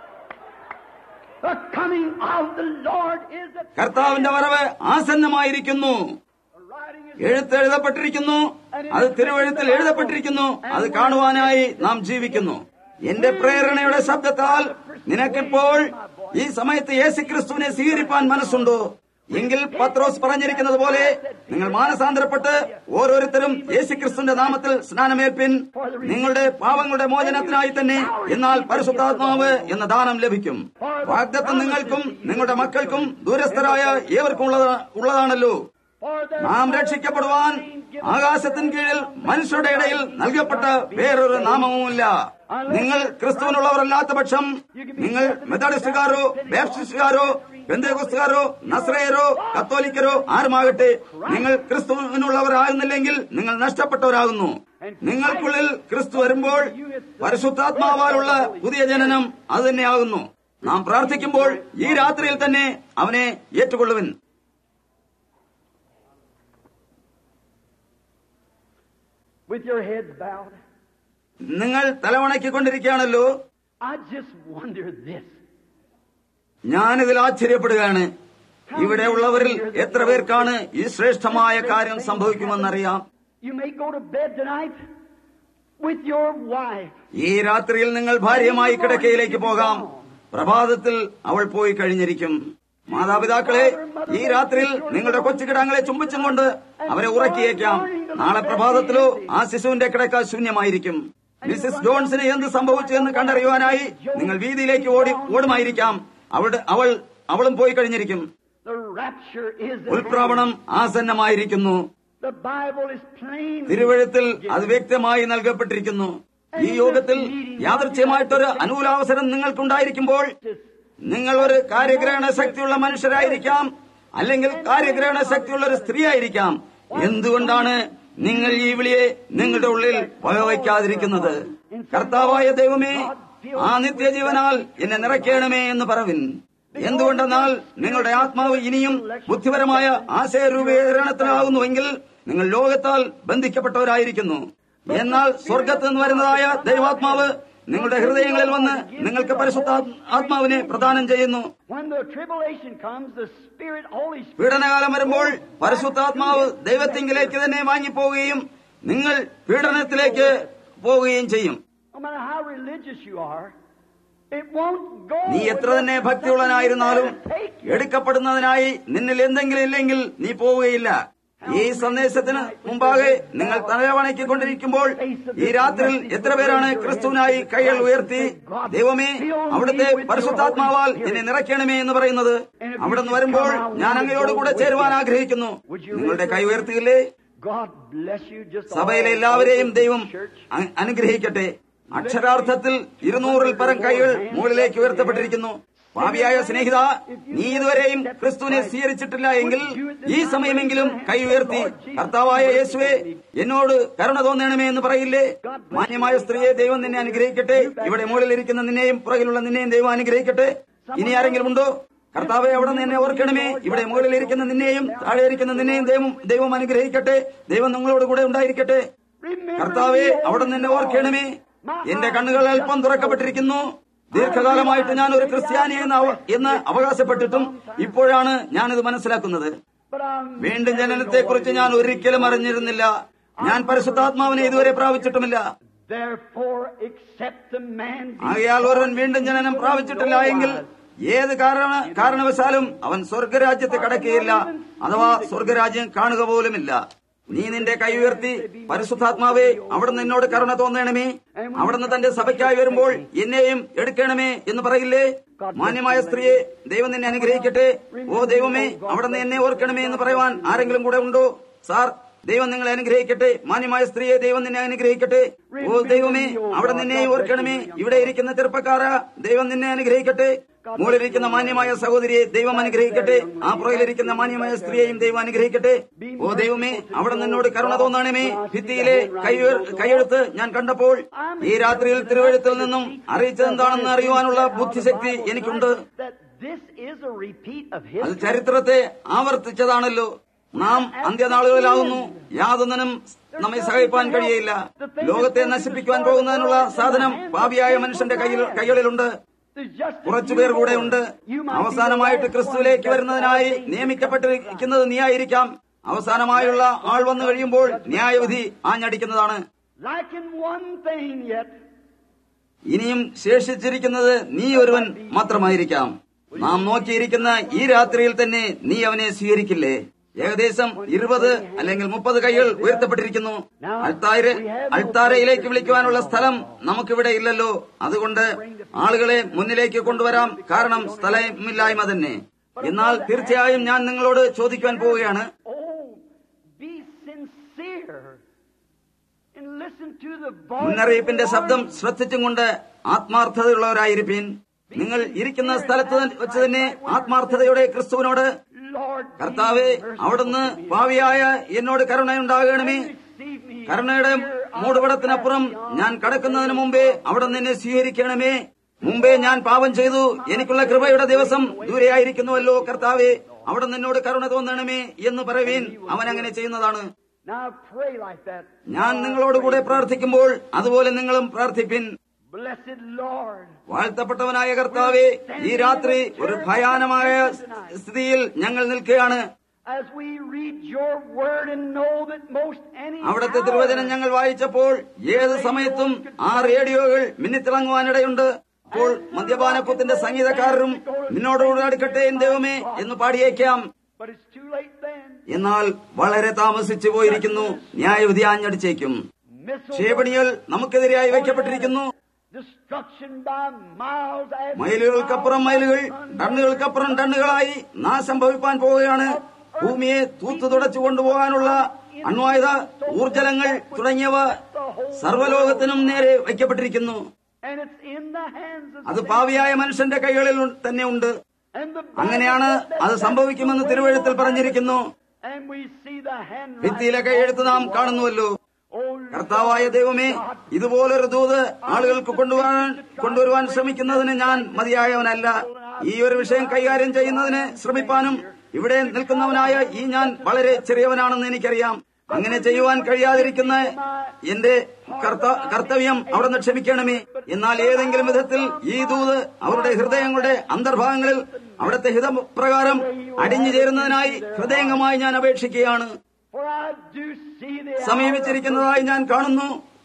The coming of the Lord is at കർത്താവിന്റെ വരവ് ആസന്നമായിരിക്കുന്നു the writing is എഴുത്ത് എഴുതപ്പെട്ടിരിക്കുന്നു അത് തിരുവഴുത്തിൽ എഴുതപ്പെട്ടിരിക്കുന്നു അത് കാണുവാനായി നാം ജീവിക്കുന്നു എന്റെ പ്രേരണയുടെ ശബ്ദത്താൽ നിനക്കിപ്പോൾ ഈ സമയത്ത് യേശുക്രിസ്തുവിനെ സ്വീകരിപ്പാൻ മനസ്സുണ്ടോ എങ്കിൽ പത്രോസ് പറഞ്ഞിരിക്കുന്നത് പോലെ നിങ്ങൾ മാനസാന്തരപ്പെട്ട് ഓരോരുത്തരും യേശുക്രിസ്തുവിന്റെ നാമത്തിൽ സ്നാനമേൽപ്പിൻ നിങ്ങളുടെ പാവങ്ങളുടെ മോചനത്തിനായി തന്നെ എന്നാൽ പരിശുദ്ധാത്മാവ് എന്ന ദാനം ലഭിക്കും വാഗ്ദത്തം നിങ്ങൾക്കും നിങ്ങളുടെ മക്കൾക്കും ദൂരസ്ഥരായ ഏവർക്കും ഉള്ളതാ- ഉള്ളതാണല്ലോ for the നാം രക്ഷിക്കപ്പെടുവാൻ ആകാശത്തിന് കീഴിൽ മനുഷ്യരുടെ ഇടയിൽ നൽകപ്പെട്ട വേറൊരു നാമവുമില്ല നിങ്ങൾ ക്രിസ്തുവിനുള്ളവരല്ലാത്ത പക്ഷം നിങ്ങൾ മെത്തഡിസ്റ്റുകാരോ ബാപ്റ്റിസ്റ്റുകാരോ ബന്ധുക്കുസ്തുകാരോ നസ്രയരോ കത്തോലിക്കരോ ആരുമാകട്ടെ നിങ്ങൾ ക്രിസ്തുവിനുള്ളവരാകുന്നില്ലെങ്കിൽ നിങ്ങൾ നഷ്ടപ്പെട്ടവരാകുന്നു നിങ്ങൾക്കുള്ളിൽ ക്രിസ്തു വരുമ്പോൾ പരിശുദ്ധാത്മാവാലുള്ള പുതിയ ജനനം അത് തന്നെയാകുന്നു നാം പ്രാർത്ഥിക്കുമ്പോൾ ഈ രാത്രിയിൽ തന്നെ അവനെ ഏറ്റുകൊള്ളുവിൻ with your heads bowed. നിങ്ങൾ തലവണക്കിക്കൊണ്ടിരിക്കുകയാണല്ലോ I just wonder this. ഞാനിതിൽ ആശ്ചര്യപ്പെടുകയാണ് ഇവിടെ ഉള്ളവരിൽ എത്ര പേർക്കാണ് ഈ ശ്രേഷ്ഠമായ കാര്യം സംഭവിക്കുമെന്നറിയാം You may go to bed tonight with your wife. ഈ രാത്രിയിൽ നിങ്ങൾ ഭാര്യയുമായി കിടക്കയിലേക്ക് പോകാം പ്രഭാതത്തിൽ അവൾ പോയി കഴിഞ്ഞിരിക്കും മാതാപിതാക്കളെ ഈ രാത്രിയിൽ നിങ്ങളുടെ കൊച്ചുകിടാങ്ങളെ ചുംബിച്ചും കൊണ്ട് അവരെ ഉറക്കിയേക്കാം നാളെ പ്രഭാതത്തിലോ ആ ശിശുവിന്റെ കിടക്ക ശൂന്യമായിരിക്കും മിസ്സിസ് ജോൺസിന് എന്ത് സംഭവിച്ചു എന്ന് കണ്ടറിയുവാനായി നിങ്ങൾ വീതിയിലേക്ക് ഓടി ഓടുമായിരിക്കാം അവിടെ അവൾ അവളും പോയി കഴിഞ്ഞിരിക്കും The rapture is at ഉൽപ്രാവണം ആസന്നമായിരിക്കുന്നു hand. The Bible is plain. തിരുവഴുത്തിൽ അത് വ്യക്തമായി നൽകപ്പെട്ടിരിക്കുന്നു ഈ യോഗത്തിൽ യാദൃച്ഛ്യമായിട്ടൊരു അനുകൂലാവസരം നിങ്ങൾക്കുണ്ടായിരിക്കുമ്പോൾ നിങ്ങൾ ഒരു കാര്യഗ്രഹണ ശക്തിയുള്ള മനുഷ്യരായിരിക്കാം അല്ലെങ്കിൽ കാര്യഗ്രഹണ ശക്തിയുള്ള ഒരു സ്ത്രീ ആയിരിക്കാം എന്തുകൊണ്ടാണ് നിങ്ങൾ ഈ വിളിയെ നിങ്ങളുടെ ഉള്ളിൽ വകവയ്ക്കാതിരിക്കുന്നത് കർത്താവായ ദൈവമേ ആ നിത്യജീവനാൽ എന്നെ നിറയ്ക്കണമേ എന്ന് പറവിൻ എന്തുകൊണ്ടെന്നാൽ നിങ്ങളുടെ ആത്മാവ് ഇനിയും ബുദ്ധിപരമായ ആശയരൂപീകരണത്തിലാകുന്നുവെങ്കിൽ നിങ്ങൾ ലോകത്താൽ ബന്ധിക്കപ്പെട്ടവരായിരിക്കുന്നു എന്നാൽ സ്വർഗത്ത് നിന്ന് വരുന്നതായ ദൈവാത്മാവ് നിങ്ങളുടെ ഹൃദയങ്ങളിൽ വന്ന് നിങ്ങൾക്ക് പരിശുദ്ധ ആത്മാവിനെ പ്രദാനം ചെയ്യുന്നു When the tribulation comes, the Spirit, Holy Spirit, പീഡനകാലം വരുമ്പോൾ പരിശുദ്ധാത്മാവ് ദൈവത്തിങ്കിലേക്ക് തന്നെ വാങ്ങിപ്പോവുകയും നിങ്ങൾ പീഡനത്തിലേക്ക് പോവുകയും ചെയ്യും no matter how religious you are, it won't go. നീ എത്ര തന്നെ ഭക്തിയുള്ളനായിരുന്നാലും എടുക്കപ്പെടുന്നതിനായി നിന്നിൽ എന്തെങ്കിലും ഇല്ലെങ്കിൽ നീ പോവുകയില്ല ഈ സന്ദേശത്തിന് മുമ്പാകെ നിങ്ങൾ തലവണക്കിക്കൊണ്ടിരിക്കുമ്പോൾ ഈ രാത്രിയിൽ എത്ര പേരാണ് ക്രിസ്തുവിനായി കൈകൾ ഉയർത്തി ദൈവമേ അവിടുത്തെ പരിശുദ്ധാത്മാവാൽ എന്നെ നിറയ്ക്കണമേ എന്ന് പറയുന്നത് അവിടെ നിന്ന് വരുമ്പോൾ ഞാൻ അങ്ങയോട് കൂടെ ചേരുവാൻ ആഗ്രഹിക്കുന്നു നിങ്ങളുടെ കൈ ഉയർത്തുകയില്ലേ God bless you just സഭയിലെ all എല്ലാവരെയും over ദൈവം the church. അ- അനുഗ്രഹിക്കട്ടെ അക്ഷരാർത്ഥത്തിൽ ഇരുന്നൂറിൽ പരം കൈകൾ മുകളിലേക്ക് ഉയർത്തപ്പെട്ടിരിക്കുന്നു ഭാവിയായ സ്നേഹിത നീ ഇതുവരെയും ക്രിസ്തുവിനെ സ്വീകരിച്ചിട്ടില്ല എങ്കിൽ ഈ സമയമെങ്കിലും കൈ ഉയർത്തി കർത്താവായ യേശുവെ എന്നോട് കരുണ തോന്നണമേ എന്ന് പറയില്ലേ മാന്യമായ സ്ത്രീയെ ദൈവം നിന്നെ അനുഗ്രഹിക്കട്ടെ ഇവിടെ മുകളിലിരിക്കുന്ന നിന്നെയും പുറകിലുള്ള നിന്നെയും ദൈവം അനുഗ്രഹിക്കട്ടെ ഇനി ആരെങ്കിലും ഉണ്ടോ കർത്താവെ അവിടെ നിന്ന് എന്നെ ഓർക്കണമേ ഇവിടെ മുകളിലിരിക്കുന്ന നിന്നെയും താഴെ ഇരിക്കുന്ന നിന്നെയും ദൈവം ദൈവം അനുഗ്രഹിക്കട്ടെ ദൈവം നിങ്ങളോട് കൂടെ ഉണ്ടായിരിക്കട്ടെ കർത്താവെ അവിടെ നിന്ന് എന്നെ ഓർക്കണമേ എന്റെ കണ്ണുകൾ അല്പം തുറക്കപ്പെട്ടിരിക്കുന്നു ദീർഘകാലമായിട്ട് ഞാൻ ഒരു ക്രിസ്ത്യാനി എന്ന് അവ- എന്ന് അവകാശപ്പെട്ടിട്ടും ഇപ്പോഴാണ് ഞാനിത് മനസ്സിലാക്കുന്നത് വീണ്ടും ജനനത്തെക്കുറിച്ച് ഞാൻ ഒരിക്കലും അറിഞ്ഞിരുന്നില്ല ഞാൻ പരിശുദ്ധാത്മാവിനെ ഇതുവരെ പ്രാപിച്ചിട്ടുമില്ല Therefore, except the man be ആകയാൽ ഒരുവൻ വീണ്ടും ജനനം പ്രാപിച്ചിട്ടില്ല എങ്കിൽ ഏത് കാരണ കാരണവശാലും അവൻ സ്വർഗരാജ്യത്ത് കടക്കുകയില്ല അഥവാ സ്വർഗരാജ്യം കാണുക പോലുമില്ല നീ നിന്റെ കൈ ഉയർത്തി പരിശുദ്ധാത്മാവേ അവിടുന്ന് എന്നോട് കരുണ തോന്നണമേ അവിടുന്ന് തന്റെ സഭയ്ക്കായി വരുമ്പോൾ എന്നെയും എടുക്കണമേ എന്ന് പറയില്ലേ മാന്യമായ സ്ത്രീയെ ദൈവം നിന്നെ അനുഗ്രഹിക്കട്ടെ ഓ ദൈവമേ അവിടുന്ന് എന്നെ ഓർക്കണമേ എന്ന് പറയുവാൻ ആരെങ്കിലും കൂടെ ഉണ്ടോ സാർ ദൈവം നിങ്ങളെ അനുഗ്രഹിക്കട്ടെ മാന്യമായ സ്ത്രീയെ ദൈവം നിന്നെ അനുഗ്രഹിക്കട്ടെ ഓ ദൈവമേ അവിടെ നിന്നെ ഓർക്കണമേ ഇവിടെ ഇരിക്കുന്ന ചെറുപ്പക്കാര ദൈവം നിന്നെ അനുഗ്രഹിക്കട്ടെ മുകളിലിരിക്കുന്ന മാന്യമായ സഹോദരിയെ ദൈവം അനുഗ്രഹിക്കട്ടെ ആ പുറകിലിരിക്കുന്ന മാന്യമായ സ്ത്രീയെയും ദൈവം അനുഗ്രഹിക്കട്ടെ ഓ ദൈവമേ അവിടെ നിന്നോട് കരുണ തോന്നണമേ ഭിത്തിയിലെ കൈ- കൈയെഴുത്ത് ഞാൻ കണ്ടപ്പോൾ ഈ രാത്രിയിൽ തിരുവഴുത്തിൽ നിന്നും അറിയിച്ചതെന്താണെന്ന് അറിയുവാനുള്ള ബുദ്ധിശക്തി എനിക്കുണ്ട് that this is a repeat of his അത് ചരിത്രത്തെ ആവർത്തിച്ചതാണല്ലോ നാം അന്ത്യനാളുകളിലാവുന്നു യാതൊന്നിനും നമ്മെ സഹായിപ്പാൻ കഴിയയില്ല ലോകത്തെ നശിപ്പിക്കുവാൻ പോകുന്നതിനുള്ള സാധനം പാപിയായ മനുഷ്യന്റെ കയ്യിൽ കൈകളിലുണ്ട് There's just കുറച്ചുപേർ കൂടെ ഉണ്ട് അവസാനമായിട്ട് ക്രിസ്തുവിലേക്ക് വരുന്നതിനായി നിയമിക്കപ്പെട്ടിരിക്കുന്നത് നീയായിരിക്കാം അവസാനമായുള്ള ആൾ വന്നു കഴിയുമ്പോൾ ന്യായവിധി ആഞ്ഞടിക്കുന്നതാണ് lacking one thing yet. ഇനിയും ശേഷിച്ചിരിക്കുന്നത് നീ ഒരുവൻ മാത്രമായിരിക്കാം നാം നോക്കിയിരിക്കുന്ന ഈ രാത്രിയിൽ തന്നെ നീ അവനെ സ്വീകരിക്കില്ലേ ഏകദേശം ഇരുപത് അല്ലെങ്കിൽ മുപ്പത് കൈകൾ ഉയർത്തപ്പെട്ടിരിക്കുന്നു അൾത്താര അൾത്താരയിലേക്ക് വിളിക്കുവാനുള്ള സ്ഥലം നമുക്കിവിടെ ഇല്ലല്ലോ അതുകൊണ്ട് ആളുകളെ മുന്നിലേക്ക് കൊണ്ടുവരാം കാരണം സ്ഥലമില്ലായ്മ തന്നെ എന്നാൽ തീർച്ചയായും ഞാൻ നിങ്ങളോട് ചോദിക്കുവാൻ പോവുകയാണ് Oh, be sincere and listen to the voice. മുന്നറിയിപ്പിന്റെ of the ശബ്ദം warning. ശ്രദ്ധിച്ചും കൊണ്ട് ആത്മാർത്ഥതയുള്ളവരായിരിക്കും നിങ്ങൾ ഇരിക്കുന്ന സ്ഥലത്ത് വെച്ച് തന്നെ ആത്മാർത്ഥതയോടെ ക്രിസ്തുവിനോട് Lord, കർത്താവെ അവിടുന്ന് ഭാവിയായ എന്നോട് കരുണയുണ്ടാകണമേ receive me. കരുണയുടെ മൂടുപടത്തിനപ്പുറം ഞാൻ കടക്കുന്നതിന് മുമ്പേ അവിടെ നിന്നെ സ്വീകരിക്കണമേ മുമ്പേ ഞാൻ പാപം ചെയ്തു എനിക്കുള്ള കൃപയുടെ ദിവസം ദൂരെയായിരിക്കുന്നുവല്ലോ കർത്താവെ അവിടെ നിന്നോട് കരുണ തോന്നണമേ എന്ന് പറയുവീൻ അവൻ അങ്ങനെ ചെയ്യുന്നതാണ് Now pray like that. ഞാൻ നിങ്ങളോടുകൂടെ പ്രാർത്ഥിക്കുമ്പോൾ അതുപോലെ നിങ്ങളും പ്രാർത്ഥിപ്പിൻ Blessed Lord. വാഴ്ത്തപ്പെട്ടവനായ കർത്താവെ ഈ രാത്രി ഒരു ഭയാനമായ സ്ഥിതിയിൽ ഞങ്ങൾ നിൽക്കുകയാണ് As we read your word and know that most any അവിടുത്തെ തിരുവചനം ഞങ്ങൾ വായിച്ചപ്പോൾ ഏത് സമയത്തും ആ റേഡിയോകൾ മിന്നിത്തിളങ്ങുവാനിടയുണ്ട് അപ്പോൾ മദ്യപാനക്കുത്തിന്റെ സംഗീതക്കാരരും നിന്നോടുകൂടെ അടുക്കട്ടെ എൻ ദൈവമേ എന്ന് പാടിയേക്കാം But it's too late then. എന്നാൽ വളരെ താമസിച്ചു പോയിരിക്കുന്നു ന്യായവിധി ആഞ്ഞടിച്ചേക്കും Missiles ക്ഷേപണികൾ നമുക്കെതിരെയായി വയ്ക്കപ്പെട്ടിരിക്കുന്നു destruction by miles as മൈലുകൾക്കപ്പുറം മൈലുകൾ ടണ്ണുകൾക്കപ്പുറം ടണ്ണുകളായി നാശം ഭവിപ്പാൻ പോവുകയാണ് ഭൂമിയെ തൂത്തു തുടച്ചു കൊണ്ടുപോകാനുള്ള അണ്വായുധ ഊർജലങ്ങൾ തുടങ്ങിയവ സർവ്വലോകത്തിനും നേരെ വയ്ക്കപ്പെട്ടിരിക്കുന്നു and it's in the hands of അത് പാവിയായ മനുഷ്യന്റെ കൈകളിൽ തന്നെ ഉണ്ട് and the അങ്ങനെയാണ് അത് സംഭവിക്കുമെന്ന് തിരുവഴുത്തിൽ പറഞ്ഞിരിക്കുന്നു and we see the hand ഭിത്തിയിലെ കൈയെഴുത്ത് നാം കാണുന്നുവല്ലോ കർത്താവായ ദൈവമേ ഇതുപോലൊരു ദൂത് ആളുകൾക്ക് കൊണ്ടുവരാൻ കൊണ്ടുവരുവാൻ ശ്രമിക്കുന്നതിന് ഞാൻ മതിയായവനല്ല ഈ ഒരു വിഷയം കൈകാര്യം ചെയ്യുന്നതിന് ശ്രമിപ്പാനും ഇവിടെ നിൽക്കുന്നവനായ ഈ ഞാൻ വളരെ ചെറിയവനാണെന്ന് എനിക്കറിയാം അങ്ങനെ ചെയ്യുവാൻ കഴിയാതിരിക്കുന്ന എന്റെ കർത്ത- കർത്തവ്യം അവിടെ നിന്ന് ക്ഷമിക്കണമേ എന്നാൽ ഏതെങ്കിലും വിധത്തിൽ ഈ ദൂത് അവരുടെ ഹൃദയങ്ങളുടെ അന്തർഭാഗങ്ങളിൽ അവിടുത്തെ ഹിതപ്രകാരം അടിഞ്ഞു ചേരുന്നതിനായി ഹൃദയംഗമായി ഞാൻ അപേക്ഷിക്കുകയാണ് for I do see the സമീപിച്ചിരിക്കുന്നതായി ഞാൻ കാണുന്നു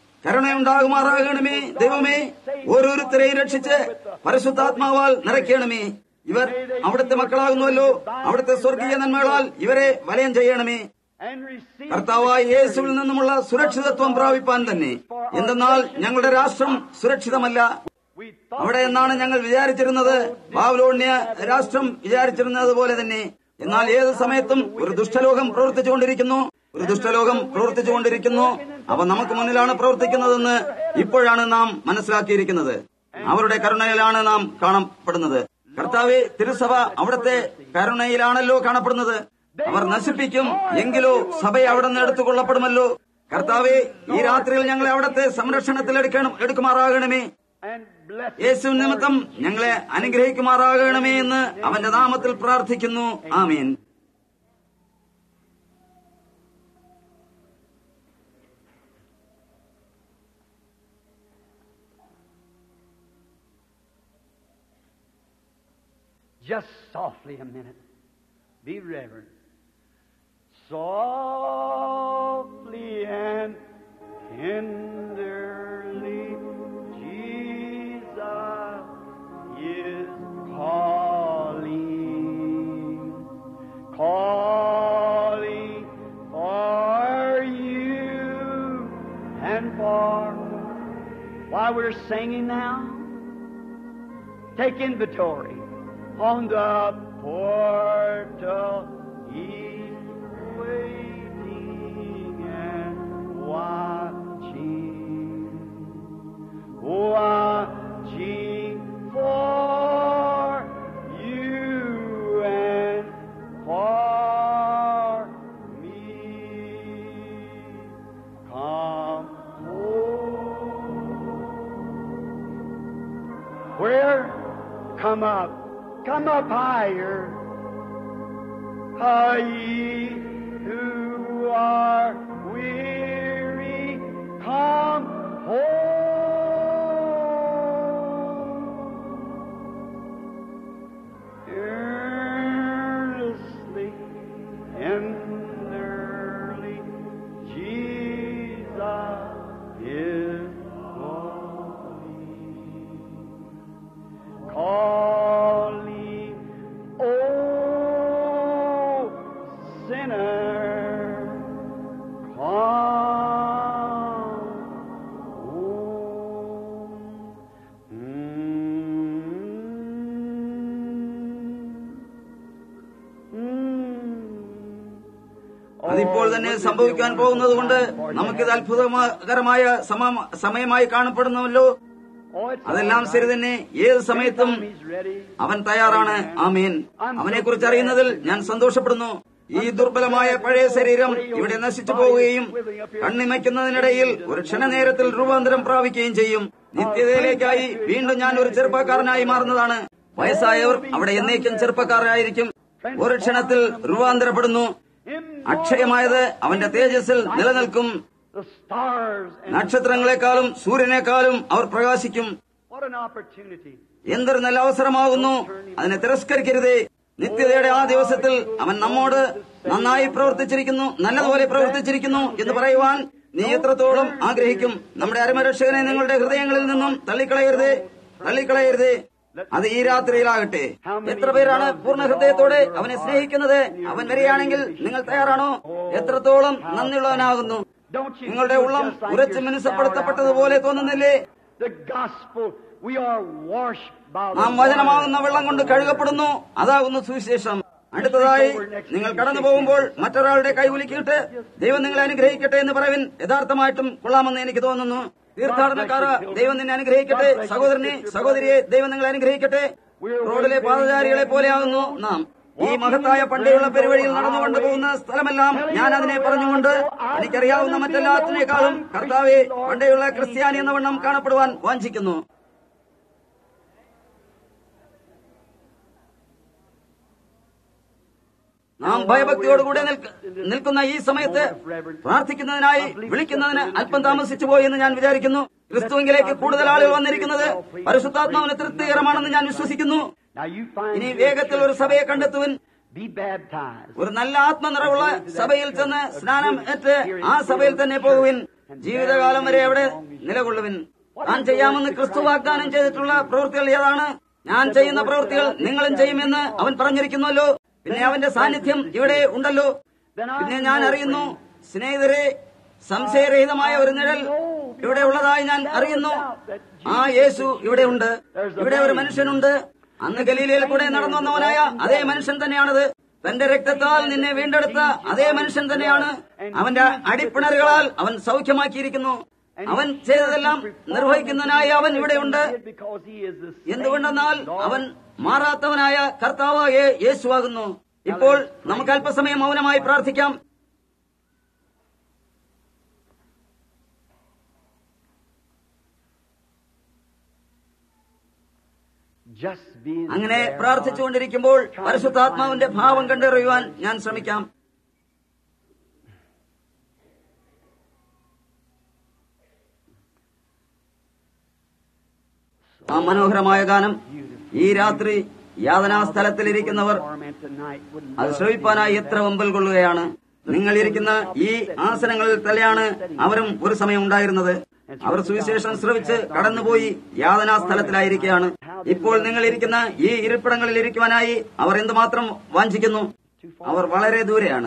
കരുണയുണ്ടാകുമാറാകണമേ ദൈവമേ ഓരോരുത്തരെയും രക്ഷിച്ച് പരിശുദ്ധാത്മാവാൽ നിറയ്ക്കണമേ ഇവർ അവിടുത്തെ മക്കളാകുന്നുവല്ലോ അവിടുത്തെ സ്വർഗീയ നന്മകളാൽ ഇവരെ വലയം ചെയ്യണമേ and receive കർത്താവായ യേശുവിൽ നിന്നുമുള്ള സുരക്ഷിതത്വം പ്രാപിപ്പാൻ തന്നെ എന്തെന്നാൽ ഞങ്ങളുടെ രാഷ്ട്രം സുരക്ഷിതമല്ല we thought അവിടെ എന്നാണ് ഞങ്ങൾ വിചാരിച്ചിരുന്നത് ബാബിലോണ്യ രാഷ്ട്രം വിചാരിച്ചിരുന്നത് പോലെ തന്നെ എന്നാൽ ഏത് സമയത്തും ഒരു ദുഷ്ടലോകം പ്രവർത്തിച്ചുകൊണ്ടിരിക്കുന്നു ഒരു ദുഷ്ടലോകം പ്രവർത്തിച്ചുകൊണ്ടിരിക്കുന്നു അവ നമുക്ക് മുന്നിലാണ് പ്രവർത്തിക്കുന്നതെന്ന് ഇപ്പോഴാണ് നാം മനസ്സിലാക്കിയിരിക്കുന്നത് അവരുടെ കരുണയിലാണ് നാം കാണപ്പെടുന്നത് കർത്താവെ തിരുസഭ അവിടുത്തെ കരുണയിലാണല്ലോ കാണപ്പെടുന്നത് അവർ നശിപ്പിക്കും എങ്കിലോ സഭയെ അവിടെ നിന്ന് എടുത്തുകൊള്ളപ്പെടുമല്ലോ കർത്താവെ ഈ രാത്രിയിൽ ഞങ്ങളെ അവിടുത്തെ സംരക്ഷണത്തിൽ എടുക്കണം എടുക്കുമാറാകണമേ and bless യേശു നിമിത്തം ഞങ്ങളെ അനുഗ്രഹിക്കുമാറാകണമേ എന്ന് അവന്റെ നാമത്തിൽ പ്രാർത്ഥിക്കുന്നു ആമീൻ Just softly a minute. Be reverent. Softly and tenderly, Jesus is calling, calling for you and for. While we're singing now, take inventory on the portal. He's waiting and watching, watching for you and for me. Come home. Where? Come up. Come up higher. Ah, ye who are weary, come home. Earnestly, tenderly, Jesus is calling, calling, oh sinner, come home. അതിപ്പോൾ തന്നെ സംഭവിക്കാൻ പോകുന്നത് കൊണ്ട് നമുക്കിത് അത്ഭുതകരമായ സമ- സമയമായി കാണപ്പെടുന്നുവല്ലോ അതെല്ലാം ശരി തന്നെ ഏത് സമയത്തും അവൻ തയ്യാറാണ് ആമീൻ അവനെ കുറിച്ച് അറിയുന്നതിൽ ഞാൻ സന്തോഷപ്പെടുന്നു ഈ ദുർബലമായ പഴയ ശരീരം ഇവിടെ നശിച്ചു പോവുകയും കണ്ണിമയ്ക്കുന്നതിനിടയിൽ ഒരു ക്ഷണനേരത്തിൽ രൂപാന്തരം പ്രാപിക്കുകയും ചെയ്യും നിത്യതയിലേക്കായി വീണ്ടും ഞാൻ ഒരു ചെറുപ്പക്കാരനായി മാറുന്നതാണ് വയസ്സായവർ അവിടെ എന്നേക്കും ചെറുപ്പക്കാരായിരിക്കും ഒരു ക്ഷണത്തിൽ രൂപാന്തരപ്പെടുന്നു അക്ഷയമായത് അവന്റെ തേജസ്സിൽ നിലനിൽക്കും The stars and നക്ഷത്രങ്ങളെക്കാളും സൂര്യനേക്കാളും അവർ പ്രകാശിക്കും what an opportunity. എന്തൊരു നല്ല അവസരമാകുന്നു അതിനെ തിരസ്കരിക്കരുതേ നിത്യതയുടെ ആ ദിവസത്തിൽ അവൻ നമ്മോട് നന്നായി പ്രവർത്തിച്ചിരിക്കുന്നു നല്ലതുപോലെ പ്രവർത്തിച്ചിരിക്കുന്നു എന്ന് പറയുവാൻ നീ എത്രത്തോളം ആഗ്രഹിക്കും നമ്മുടെ അരമരക്ഷകനെ നിങ്ങളുടെ ഹൃദയങ്ങളിൽ നിന്നും തള്ളിക്കളയരുതേ തള്ളിക്കളയരുതേ അത് ഈ രാത്രിയിലാകട്ടെ എത്ര പേരാണ് പൂർണ്ണ ഹൃദയത്തോടെ അവനെ സ്നേഹിക്കുന്നത് അവൻ വരികയാണെങ്കിൽ നിങ്ങൾ തയ്യാറാണോ എത്രത്തോളം നന്ദിയുള്ളവനാകുന്നു Don't you നിങ്ങളുടെ feel ഉള്ളം just like ഉറച്ചു you're മിനുസപ്പെടുത്തപ്പെട്ടതുപോലെ തോന്നുന്നില്ലേ The gospel, we are washed by the നാം വചനമാകുന്ന വെള്ളം കൊണ്ട് കഴുകപ്പെടുന്നു അതാകുന്നു സുവിശേഷം അടുത്തതായി നിങ്ങൾ കടന്നു പോകുമ്പോൾ മറ്റൊരാളുടെ കൈകുലിക്കിട്ട് ദൈവം നിങ്ങളെ അനുഗ്രഹിക്കട്ടെ എന്ന് പറവിൻ യഥാർത്ഥമായിട്ടും കൊള്ളാമെന്ന് എനിക്ക് തോന്നുന്നു തീർത്ഥാടനക്കാര ദൈവം നിന്നെ അനുഗ്രഹിക്കട്ടെ സഹോദരനെ സഹോദരിയെ ദൈവം നിങ്ങളെ അനുഗ്രഹിക്കട്ടെ റോഡിലെ പാദചാരികളെ പോലെയാകുന്നു നാം ഈ മഹത്തായ പണ്ടേയുള്ള പെരുവഴിയിൽ നടന്നുകൊണ്ട് പോകുന്ന സ്ഥലമെല്ലാം ഞാൻ അതിനെ പറഞ്ഞുകൊണ്ട് എനിക്കറിയാവുന്ന മറ്റെല്ലാത്തിനേക്കാളും കർത്താവെ പണ്ടേയുള്ള ക്രിസ്ത്യാനി എന്ന വണ്ണം കാണപ്പെടുവാൻ വാഞ്ചിക്കുന്നു നാം ഭയഭക്തിയോടുകൂടെ നിൽക്ക- നിൽക്കുന്ന ഈ സമയത്ത് പ്രാർത്ഥിക്കുന്നതിനായി വിളിക്കുന്നതിന് അല്പം താമസിച്ചു പോയി എന്ന് ഞാൻ വിചാരിക്കുന്നു ക്രിസ്തുവിലേക്ക് കൂടുതൽ ആളുകൾ വന്നിരിക്കുന്നത് പരിശുദ്ധാത്മാവിന് തൃപ്തികരമാണെന്ന് ഞാൻ വിശ്വസിക്കുന്നു Now you find ഇനി വേഗത്തിൽ ഒരു സഭയെ കണ്ടെത്തുവൻ be baptized. ഒരു നല്ല ആത്മനിറവുള്ള സഭയിൽ ചെന്ന് സ്നാനം ഏറ്റ് ആ സഭയിൽ തന്നെ പോകുവിൻ ജീവിതകാലം വരെ അവിടെ നിലകൊള്ളുവിൻ താൻ ചെയ്യാമെന്ന് ക്രിസ്തു വാഗ്ദാനം ചെയ്തിട്ടുള്ള പ്രവൃത്തികൾ ഏതാണ് ഞാൻ ചെയ്യുന്ന പ്രവൃത്തികൾ നിങ്ങളും ചെയ്യുമെന്ന് അവൻ പറഞ്ഞിരിക്കുന്നുവല്ലോ പിന്നെ അവന്റെ സാന്നിധ്യം ഇവിടെ ഉണ്ടല്ലോ പിന്നെ ഞാൻ അറിയുന്നു സ്നേഹിതരെ സംശയരഹിതമായ ഒരു നിഴൽ ഇവിടെ ഉള്ളതായി ഞാൻ അറിയുന്നു ആ യേശു ഇവിടെ ഉണ്ട് ഇവിടെ ഒരു മനുഷ്യനുണ്ട് അന്ന് ഗലീലയിൽ കൂടെ നടന്നു വന്നവനായ അതേ മനുഷ്യൻ തന്നെയാണത് തന്റെ രക്തത്താൽ നിന്നെ വീണ്ടെടുത്ത അതേ മനുഷ്യൻ തന്നെയാണ് അവന്റെ അടിപ്പിണറുകളാൽ അവൻ സൗഖ്യമാക്കിയിരിക്കുന്നു അവൻ ചെയ്തതെല്ലാം നിർവഹിക്കുന്നതിനായി അവൻ ഇവിടെയുണ്ട് because he is the എന്തുകൊണ്ടെന്നാൽ അവൻ മാറാത്തവനായ കർത്താവായ യേശുവാകുന്നു ഇപ്പോൾ നമുക്ക് അല്പസമയം മൗനമായി പ്രാർത്ഥിക്കാം just being അങ്ങനെ there, പ്രാർത്ഥിച്ചുകൊണ്ടിരിക്കുമ്പോൾ പരിശുദ്ധാത്മാവിന്റെ ഭാവം കണ്ടറിയുവാൻ ഞാൻ ശ്രമിക്കാം ആ മനോഹരമായ ഗാനം ഈ രാത്രി യാതനാ സ്ഥലത്തിലിരിക്കുന്നവർ torment tonight would അത് ശ്രവിപ്പാനായി എത്ര വെമ്പൽ കൊള്ളുകയാണ് നിങ്ങൾ ഇരിക്കുന്ന ഈ ആസനങ്ങളിൽ തന്നെയാണ് അവരും ഒരു സമയം ഉണ്ടായിരുന്നത് അവർ സുവിശേഷം ശ്രവിച്ച് കടന്നുപോയി യാതനാ സ്ഥലത്തിലായിരിക്കുകയാണ് ഇപ്പോൾ നിങ്ങൾ ഇരിക്കുന്ന ഈ ഇരിപ്പിടങ്ങളിൽ ഇരിക്കുവാനായി അവർ എന്തുമാത്രം വാഞ്ചിക്കുന്നു അവർ വളരെ ദൂരെയാണ്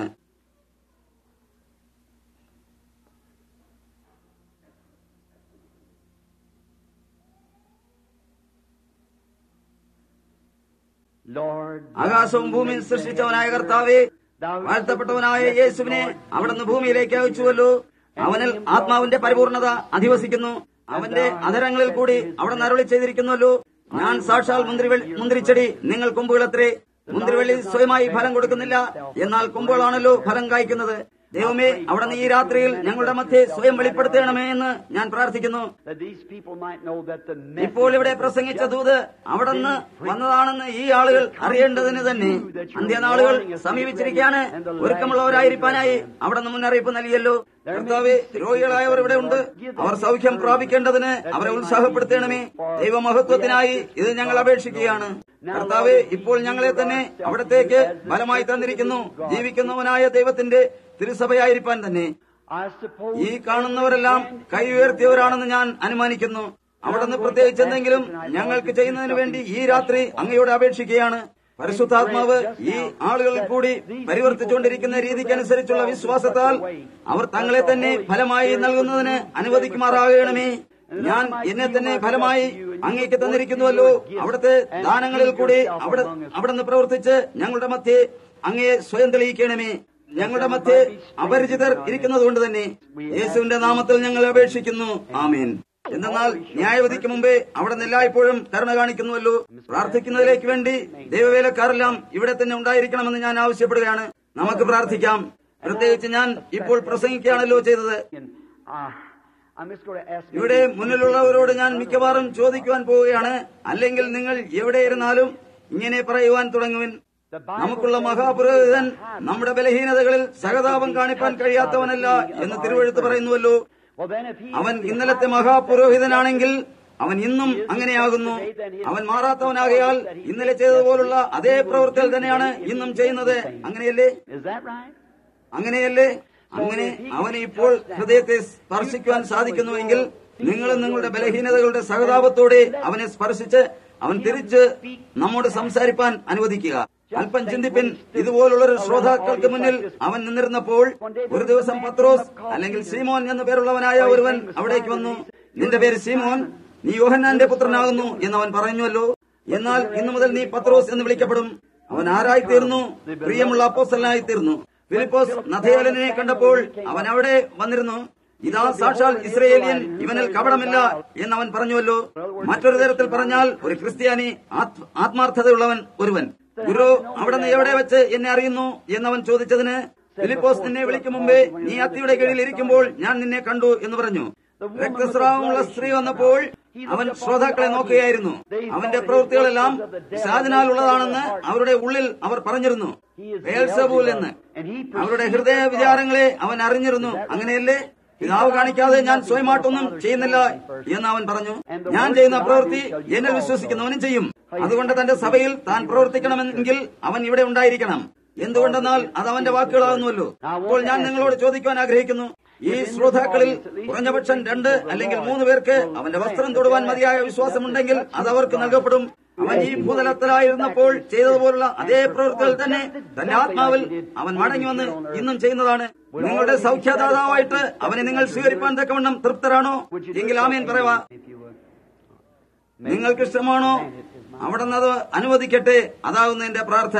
Lord, ആകാശവും ഭൂമിയും സൃഷ്ടിച്ചവനായ കർത്താവേ വാഴ്ത്തപ്പെട്ടവനായ യേശുവിനെ അവിടുന്ന് ഭൂമിയിലേക്ക് അയച്ചുവല്ലോ അവനിൽ ആത്മാവിന്റെ പരിപൂർണത അധിവസിക്കുന്നു അവന്റെ അധരങ്ങളിൽ കൂടി അവിടെ അരുളി ചെയ്തിരിക്കുന്നുവല്ലോ ഞാൻ സാക്ഷാൽ മുന്തിരി മുന്തിരിച്ചെടി നിങ്ങൾ കൊമ്പുകളത്രേ മുന്തിരിവള്ളി സ്വയമായി ഫലം കൊടുക്കുന്നില്ല എന്നാൽ കൊമ്പുകളാണല്ലോ ഫലം കായ്ക്കുന്നത് ദൈവമേ അവിടെ ഈ രാത്രിയിൽ ഞങ്ങളുടെ മധ്യേ സ്വയം വെളിപ്പെടുത്തണമേ എന്ന് ഞാൻ പ്രാർത്ഥിക്കുന്നു that these people might know that the ഇപ്പോൾ ഇവിടെ പ്രസംഗിച്ച ദൂത് അവിടുന്ന് വന്നതാണെന്ന് ഈ ആളുകൾ അറിയേണ്ടതിന് തന്നെ അന്ത്യനാളുകൾ സമീപിച്ചിരിക്കുകയാണ് ഒരുക്കമുള്ളവരായിരിക്കാനായി അവിടുന്ന് മുന്നറിയിപ്പ് നൽകിയല്ലോ കർത്താവെ രോഗികളായവർ ഇവിടെ ഉണ്ട് അവർ സൗഖ്യം പ്രാപിക്കേണ്ടതിന് അവരെ ഉത്സാഹപ്പെടുത്തണമേ ദൈവമഹത്വത്തിനായി ഇത് ഞങ്ങൾ അപേക്ഷിക്കുകയാണ് കർത്താവെ ഇപ്പോൾ ഞങ്ങളെ തന്നെ അവിടത്തേക്ക് ഫലമായി തന്നിരിക്കുന്നു ജീവിക്കുന്നവനായ ദൈവത്തിന്റെ തിരുസഭയായിരിക്കാൻ തന്നെ I suppose ഈ കാണുന്നവരെല്ലാം കൈ ഉയർത്തിയവരാണെന്ന് ഞാൻ അനുമാനിക്കുന്നു അവിടുന്ന് പ്രത്യേകിച്ച് എന്തെങ്കിലും ഞങ്ങൾക്ക് ചെയ്യുന്നതിന് വേണ്ടി ഈ രാത്രി അങ്ങയോട് അപേക്ഷിക്കുകയാണ് പരിശുദ്ധാത്മാവ് ഈ ആളുകളിൽ കൂടി പരിവർത്തിച്ചുകൊണ്ടിരിക്കുന്ന രീതിക്കനുസരിച്ചുള്ള വിശ്വാസത്താൽ അവർ തങ്ങളെ തന്നെ ഫലമായി നൽകുന്നതിന് അനുവദിക്കുമാറാകണമേ ഞാൻ എന്നെ തന്നെ ഫലമായി അങ്ങേക്ക് തന്നിരിക്കുന്നുവല്ലോ അവിടുത്തെ ദാനങ്ങളിൽ കൂടി അവിടെ അവിടുന്ന് പ്രവർത്തിച്ച് ഞങ്ങളുടെ മധ്യേ അങ്ങയെ സ്വയം തെളിയിക്കണമേ ഞങ്ങളുടെ മധ്യേ അപരിചിതർ ഇരിക്കുന്നതുകൊണ്ട് തന്നെ യേശുവിന്റെ നാമത്തിൽ ഞങ്ങൾ അപേക്ഷിക്കുന്നു ആമീൻ എന്നാൽ ന്യായവിധിക്ക് മുമ്പേ അവിടെ നിന്ന് എല്ലായ്പ്പോഴും കരുണ കാണിക്കുന്നുവല്ലോ പ്രാർത്ഥിക്കുന്നതിലേക്ക് വേണ്ടി ദൈവവേലക്കാരെല്ലാം ഇവിടെ തന്നെ ഉണ്ടായിരിക്കണമെന്ന് ഞാൻ ആവശ്യപ്പെടുകയാണ് നമുക്ക് പ്രാർത്ഥിക്കാം പ്രത്യേകിച്ച് ഞാൻ ഇപ്പോൾ പ്രസംഗിക്കുകയാണല്ലോ ചെയ്തത് uh, I'm just going to ask you. ഇവിടെ മുന്നിലുള്ളവരോട് ഞാൻ മിക്കവാറും ചോദിക്കുവാൻ പോവുകയാണ് അല്ലെങ്കിൽ നിങ്ങൾ എവിടെ ഇരുന്നാലും ഇങ്ങനെ പറയുവാൻ തുടങ്ങുവിൻ The Bible നമുക്കുള്ള says മഹാപുരോഹിതൻ നമ്മുടെ ബലഹീനതകളിൽ സഹതാപം കാണിപ്പാൻ കഴിയാത്തവനല്ല എന്ന് തിരുവഴുത്ത് പറയുന്നുവല്ലോ Well, then, if he അവൻ ഇന്നലത്തെ മഹാപുരോഹിതനാണെങ്കിൽ അവൻ ഇന്നും അങ്ങനെയാകുന്നു അവൻ മാറാത്തവനാകയാൽ ഇന്നലെ ചെയ്തതുപോലുള്ള അതേ പ്രവൃത്തികൾ തന്നെയാണ് ഇന്നും ചെയ്യുന്നത് അങ്ങനെയല്ലേ is that right? അങ്ങനെയല്ലേ അങ്ങനെ അവന് ഇപ്പോൾ ഹൃദയത്തെ സ്പർശിക്കുവാൻ സാധിക്കുന്നുവെങ്കിൽ നിങ്ങളും നിങ്ങളുടെ ബലഹീനതകളുടെ സഹതാപത്തോടെ അവനെ സ്പർശിച്ച് അവൻ തിരിച്ച് നമ്മോട് സംസാരിപ്പാൻ അനുവദിക്കുക അല്പം ചിന്തിപ്പിൻ ഇതുപോലുള്ളൊരു ശ്രോതാക്കൾക്ക് മുന്നിൽ അവൻ നിന്നിരുന്നപ്പോൾ ഒരു ദിവസം പത്രോസ് അല്ലെങ്കിൽ സീമോൻ എന്നു പേരുള്ളവനായ ഒരുവൻ അവിടേക്ക് വന്നു നിന്റെ പേര് സീമോൻ നീ യോഹന്നാന്റെ പുത്രനാകുന്നു എന്ന് അവൻ പറഞ്ഞുവല്ലോ എന്നാൽ ഇന്നു മുതൽ നീ പത്രോസ് എന്ന് വിളിക്കപ്പെടും അവൻ ആരായി തീർന്നു പ്രിയമുള്ള അപ്പോസ്റ്റലായി തീർന്നു ഫിലിപ്പോസ് നഥയോലനെ കണ്ടപ്പോൾ അവൻ അവിടെ വന്നിരുന്നു ഇതാ സാക്ഷാൽ ഇസ്രയേലിയൻ ഇവനിൽ കപടമില്ല എന്ന് അവൻ പറഞ്ഞുവല്ലോ മറ്റൊരു തരത്തിൽ പറഞ്ഞാൽ ഒരു ക്രിസ്ത്യാനി ആത്മ- ആത്മാർത്ഥതയുള്ളവൻ ഒരുവൻ ഗുരു അവിടെ നിന്ന് എവിടെ വെച്ച് എന്നെ അറിയുന്നു എന്നവൻ ചോദിച്ചതിന് ഫിലിപ്പോസ് നിന്നെ വിളിക്കും മുമ്പേ നീ അത്തിയുടെ കീഴിൽ ഇരിക്കുമ്പോൾ ഞാൻ നിന്നെ കണ്ടു എന്ന് പറഞ്ഞു രക്തസ്രാവമുള്ള സ്ത്രീ വന്നപ്പോൾ അവൻ ശ്രോതാക്കളെ നോക്കുകയായിരുന്നു അവന്റെ പ്രവൃത്തികളെല്ലാം സാധനാലുള്ളതാണെന്ന് അവരുടെ ഉള്ളിൽ അവർ പറഞ്ഞിരുന്നു ബേൽസബൂൽ എന്ന് അവരുടെ ഹൃദയ വിചാരങ്ങളെ അവൻ അറിഞ്ഞിരുന്നു അങ്ങനെയല്ലേ പിതാവ് കാണിക്കാതെ ഞാൻ സ്വയമായിട്ടൊന്നും ചെയ്യുന്നില്ല എന്ന് അവൻ പറഞ്ഞു ഞാൻ ചെയ്യുന്ന പ്രവൃത്തി എന്നിൽ വിശ്വസിക്കുന്നവനും ചെയ്യും അതുകൊണ്ട് തന്റെ സഭയിൽ താൻ പ്രവർത്തിക്കണമെങ്കിൽ അവൻ ഇവിടെ ഉണ്ടായിരിക്കണം എന്തുകൊണ്ടെന്നാൽ അത് അവന്റെ വാക്കുകളാകുന്നുവല്ലോ അപ്പോൾ ഞാൻ നിങ്ങളോട് ചോദിക്കുവാൻ ആഗ്രഹിക്കുന്നു ഈ ശ്രോതാക്കളിൽ കുറഞ്ഞപക്ഷം രണ്ട് അല്ലെങ്കിൽ മൂന്ന് പേർക്ക് അവന്റെ വസ്ത്രം തൊടുവാൻ മതിയായ വിശ്വാസമുണ്ടെങ്കിൽ അത് അവർക്ക് നൽകപ്പെടും അവൻ ഈ ഭൂതലത്തിലായിരുന്നപ്പോൾ ചെയ്തതുപോലുള്ള അതേ പ്രവൃത്തികൾ തന്നെ തന്റെ ആത്മാവിൽ അവൻ മടങ്ങി വന്ന് ഇന്നും ചെയ്യുന്നതാണ് നിങ്ങളുടെ സൗഖ്യദാതാവായിട്ട് അവനെ നിങ്ങൾ സ്വീകരിപ്പാൻ തക്കവണ്ണം തൃപ്തരാണോ എങ്കിൽ ആമേൻ പറയുക If you would. നിങ്ങൾക്ക് ഇഷ്ടമാണോ അവിടെ അത് അനുവദിക്കട്ടെ അതാകുന്ന എന്റെ പ്രാർത്ഥന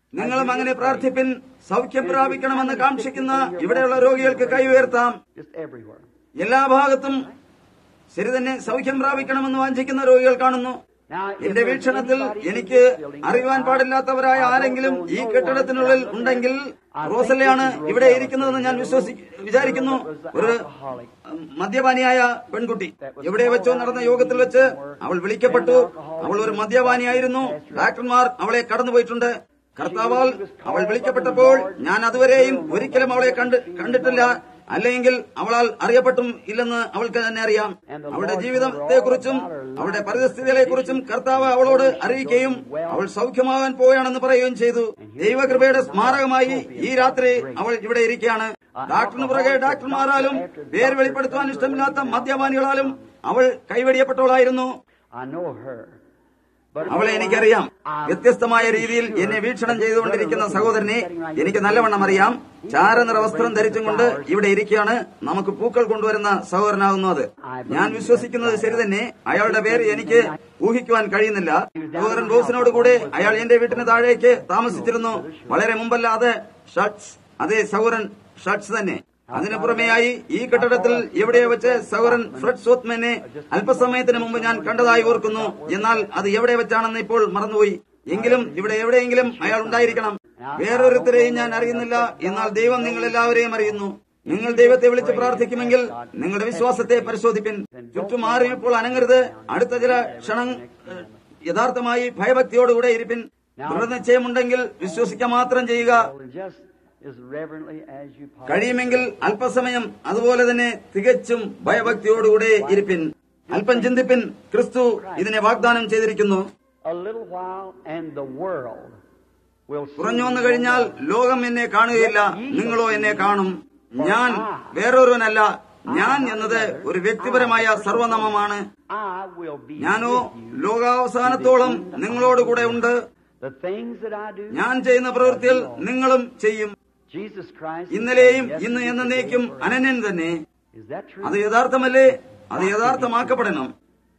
നിങ്ങളും അങ്ങനെ പ്രാർത്ഥിപ്പിൻ സൗഖ്യം പ്രാപിക്കണമെന്ന് കാക്ഷിക്കുന്ന ഇവിടെയുള്ള രോഗികൾക്ക് കൈ ഉയർത്താം Just everywhere. എല്ലാ ഭാഗത്തും ശരി തന്നെ സൗഖ്യം പ്രാപിക്കണമെന്ന് വാഞ്ചിക്കുന്ന രോഗികൾ കാണുന്നു Now, if എന്റെ there's വീക്ഷണത്തിൽ anybody in എനിക്ക് this building അറിയുവാൻ that പാടില്ലാത്തവരായ I don't ആരെങ്കിലും know ഈ no കെട്ടിടത്തിനുള്ളിൽ one ഉണ്ടെങ്കിൽ I think റോസലയാണ് this is ഇവിടെ Rosella. ഇരിക്കുന്നതെന്ന് ഞാൻ വിശ്വസി വിചാരിക്കുന്നു ഒരു alcoholic. ഉം, മദ്യപാനിയായ പെൺകുട്ടി എവിടെ വെച്ചോ നടന്ന യോഗത്തിൽ വെച്ച് അവൾ വിളിക്കപ്പെട്ടു അവൾ ഒരു മദ്യപാനിയായിരുന്നു ഡാക്ടർമാർ അവളെ കടന്നുപോയിട്ടുണ്ട് കർത്താവാൽ അവൾ വിളിക്കപ്പെട്ടപ്പോൾ ഞാൻ അതുവരെയും ഒരിക്കലും അവളെ കണ്ട് കണ്ടിട്ടില്ല അല്ലെങ്കിൽ അവളാൽ അറിയപ്പെട്ടും ഇല്ലെന്ന് അവൾക്ക് തന്നെ അറിയാം അവളുടെ ജീവിതത്തെക്കുറിച്ചും അവളുടെ പരിസ്ഥിതികളെക്കുറിച്ചും കർത്താവ് അവളോട് അറിയിക്കുകയും അവൾ സൗഖ്യമാകാൻ പോവുകയാണെന്ന് പറയുകയും ചെയ്തു ദൈവകൃപയുടെ സ്മാരകമായി ഈ രാത്രി അവൾ ഇവിടെ ഇരിക്കുകയാണ് ഡാക്ടറിന് പുറകെ ഡാക്ടർമാരാലും പേര് വെളിപ്പെടുത്തുവാൻ ഇഷ്ടമില്ലാത്ത മദ്യപാനികളാലും അവൾ കൈവെടിയപ്പെട്ടവളായിരുന്നു I know her. But അവളെ എനിക്കറിയാം വ്യത്യസ്തമായ രീതിയിൽ എന്നെ വീക്ഷണം ചെയ്തുകൊണ്ടിരിക്കുന്ന സഹോദരനെ എനിക്ക് നല്ലവണ്ണം അറിയാം ചാരനിറ വസ്ത്രം ധരിച്ചും കൊണ്ട് ഇവിടെ ഇരിക്കുകയാണ് നമുക്ക് പൂക്കൾ കൊണ്ടുവരുന്ന സഹോദരനാകുന്നു അത് ഞാൻ വിശ്വസിക്കുന്നത് ശരി തന്നെ അയാളുടെ പേര് എനിക്ക് ഊഹിക്കുവാൻ കഴിയുന്നില്ല സഹോദരൻ ബോസിനോട് കൂടെ അയാൾ എന്റെ വീട്ടിന് താഴേക്ക് താമസിച്ചിരുന്നു വളരെ മുമ്പല്ലാതെ ഷട്ട്സ് അതെ സഹോദരൻ ഷട്ട്സ് തന്നെ അതിനു പുറമെയായി ഈ കെട്ടിടത്തിൽ എവിടെ വെച്ച് സൗറൻ ഫ്രെഡ് സോത്മനെ അല്പസമയത്തിന് മുമ്പ് ഞാൻ കണ്ടതായി ഓർക്കുന്നു എന്നാൽ അത് എവിടെ വെച്ചാണെന്ന് ഇപ്പോൾ മറന്നുപോയി എങ്കിലും ഇവിടെ എവിടെയെങ്കിലും അയാൾ ഉണ്ടായിരിക്കണം വേറൊരുത്തരെയും ഞാൻ അറിയുന്നില്ല എന്നാൽ ദൈവം നിങ്ങൾ എല്ലാവരെയും അറിയുന്നു നിങ്ങൾ ദൈവത്തെ വിളിച്ച് പ്രാർത്ഥിക്കുമെങ്കിൽ നിങ്ങളുടെ വിശ്വാസത്തെ പരിശോധിപ്പിൻ ചുറ്റും ആരും ഇപ്പോൾ അനങ്ങരുത് അടുത്ത ചില ക്ഷണം ഏഹ്, യഥാർത്ഥമായി ഭയഭക്തിയോടുകൂടെ ഇരിപ്പിൻ ദൃഢനിശ്ചയമുണ്ടെങ്കിൽ വിശ്വസിക്കുക മാത്രം ചെയ്യുക just as reverently as you possibly കഴിയുമെങ്കിൽ അല്പസമയം അതുപോലെ തന്നെ തികച്ചും ഭയഭക്തിയോടുകൂടെ ഇരിപ്പിൻ അല്പം ചിന്തിപ്പിൻ ക്രിസ്തു ഇതിനെ വാഗ്ദാനം ചെയ്തിരിക്കുന്നു A little while and the world will see കുറഞ്ഞു വന്നു you കഴിഞ്ഞാൽ no more. ലോകം എന്നെ കാണുകയില്ല നിങ്ങളോ എന്നെ കാണും ഞാൻ വേറൊരുവനല്ല ഞാൻ എന്നത് ഒരു വ്യക്തിപരമായ സർവനാമമാണ് I will be ഞാനോ with you. ലോകാവസാനത്തോളം നിങ്ങളോടുകൂടെ ഉണ്ട് The things that I do, ഞാൻ ചെയ്യുന്ന പ്രവൃത്തിയിൽ നിങ്ങളും ചെയ്യും Jesus Christ. ഇന്നലെയും Yes, ഇന്ന് He is എന്നേക്കും the same. അനന്യൻ തന്നെ Is that true? അത് യഥാർത്ഥമല്ലേ അത് യഥാർത്ഥമാക്കപ്പെടണം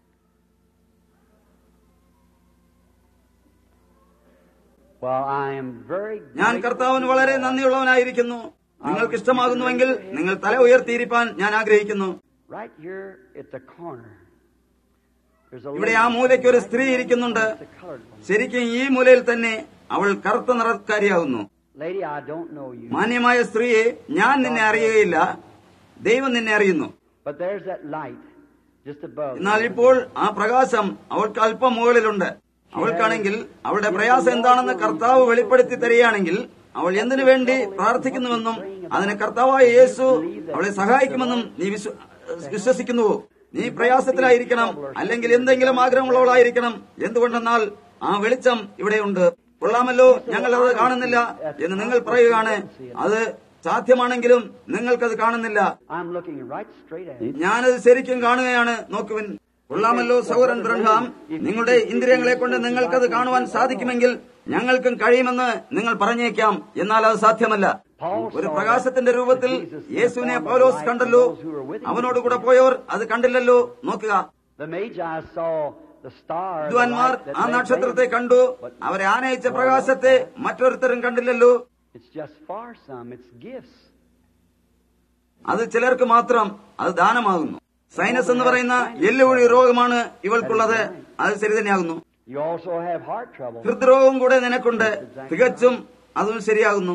Well, I am very ഞാൻ grateful കർത്താവിന് to വളരെ God. നന്ദിയുള്ളവനായിരിക്കുന്നു നിങ്ങൾക്ക് ഇഷ്ടമാകുന്നുവെങ്കിൽ നിങ്ങൾ തല ഉയർത്തിയിരിക്കാൻ ഞാൻ ആഗ്രഹിക്കുന്നു Right here at the corner. There's a ഇവിടെ lady ആ മൂലയ്ക്ക് ഒരു സ്ത്രീ right ഇരിക്കുന്നുണ്ട് there, the colored one. ശരിക്കും ഈ മൂലയിൽ തന്നെ അവൾ കറുത്ത നിറക്കാരിയാകുന്നു Lady, I don't know you. മാന്യമായ സ്ത്രീയെ ഞാൻ നിന്നെ അറിയുകയില്ല ദൈവം നിന്നെ അറിയുന്നു But there's that light just above. എന്നാൽ ഇപ്പോൾ ആ പ്രകാശം അവൾക്ക് അല്പം മുകളിലുണ്ട് അവൾക്കാണെങ്കിൽ അവളുടെ പ്രയാസം എന്താണെന്ന് കർത്താവ് വെളിപ്പെടുത്തി തരികയാണെങ്കിൽ അവൾ എന്തിനു വേണ്ടി പ്രാർത്ഥിക്കുന്നുവെന്നും അതിന് കർത്താവായ യേശു അവളെ സഹായിക്കുമെന്നും നീ വിശ്വ- വിശ്വസിക്കുന്നുവോ നീ പ്രയാസത്തിലായിരിക്കണം അല്ലെങ്കിൽ എന്തെങ്കിലും ആഗ്രഹമുള്ളവളായിരിക്കണം എന്തുകൊണ്ടെന്നാൽ ആ വെളിച്ചം ഇവിടെയുണ്ട് കൊള്ളാമല്ലോ ഞങ്ങൾ അത് കാണുന്നില്ല എന്ന് നിങ്ങൾ പറയുകയാണ് അത് സാധ്യമാണെങ്കിലും നിങ്ങൾക്കത് കാണുന്നില്ല I'm looking right straight at it. ഞാനത് ശരിക്കും കാണുകയാണ് നോക്കുവിൻ കൊള്ളാമല്ലോ സൗരൻ ബ്രഹ്മാം നിങ്ങളുടെ ഇന്ദ്രിയങ്ങളെ കൊണ്ട് നിങ്ങൾക്കത് കാണുവാൻ സാധിക്കുമെങ്കിൽ ഞങ്ങൾക്കും കഴിയുമെന്ന് നിങ്ങൾ പറഞ്ഞേക്കാം എന്നാൽ അത് സാധ്യമല്ല ഒരു പ്രകാശത്തിന്റെ രൂപത്തിൽ യേശുവിനെ പൗലോസ് കണ്ടല്ലോ അവനോടുകൂടെ പോയവർ അത് കണ്ടില്ലല്ലോ നോക്കുക The Magi saw the star. the വിദ്വാൻമാർ light that ആ led നക്ഷത്രത്തെ them, കണ്ടു but അവരെ ആനയിച്ച പ്രകാശത്തെ മറ്റൊരുത്തരും കണ്ടില്ലല്ലോ It's just for some. It's gifts. അത് ചിലർക്ക് മാത്രം അത് ദാനമാകുന്നു സൈനസ് എന്ന് പറയുന്ന എല്ലുകുഴി രോഗമാണ് ഇവൾക്കുള്ളത് അത് ശരി തന്നെയാകുന്നു You also have heart trouble. ഹൃദ്രോഗം കൂടെ നിനക്കുണ്ട് തികച്ചും അതും ശരിയാകുന്നു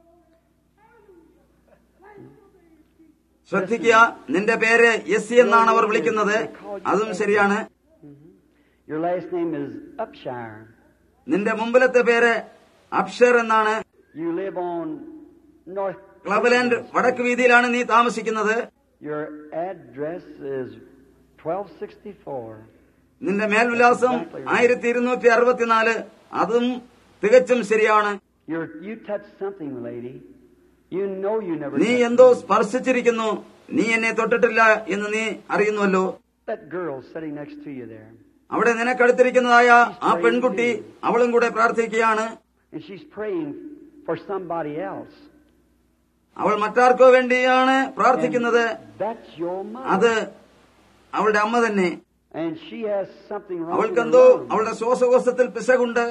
ശ്രദ്ധിക്കുക നിന്റെ പേര് എസ് എന്നാണ് അവർ വിളിക്കുന്നത് അതും ശരിയാണ് Your last name is Upshire. നിന്റെ മുമ്പിലത്തെ പേര് അപ്ഷർ എന്നാണ് You live on North. ക്ലബലാൻഡ് വടക്ക് വീതിയിലാണ് നീ താമസിക്കുന്നത് Your address is 1264. നിന്റെ മേൽവിലാസം ആയിരത്തി ഇരുന്നൂറ്റി അറുപത്തിനാല് അതും തികച്ചും ശരിയാണ് You're, you touched something, lady. You know you never. നീ touched എന്തോ me. സ്പർശിച്ചിരിക്കുന്നു നീ എന്നെ തൊട്ടിട്ടില്ല എന്ന് നീ അറിയുന്നുവല്ലോ That girl sitting next to you there, അവിടെ നിനക്കടുത്തിരിക്കുന്നതായ ആ പെൺകുട്ടി അവളും കൂടെ പ്രാർത്ഥിക്കുകയാണ് and she's praying for somebody else. അവൾ മറ്റാർക്കോ വേണ്ടിയാണ് പ്രാർത്ഥിക്കുന്നത് That's your mother. അത് അവളുടെ അമ്മ തന്നെ And she has something wrong with her അവൾക്കെന്തോ lung. അവളുടെ ശ്വാസകോശത്തിൽ പിശകുണ്ട്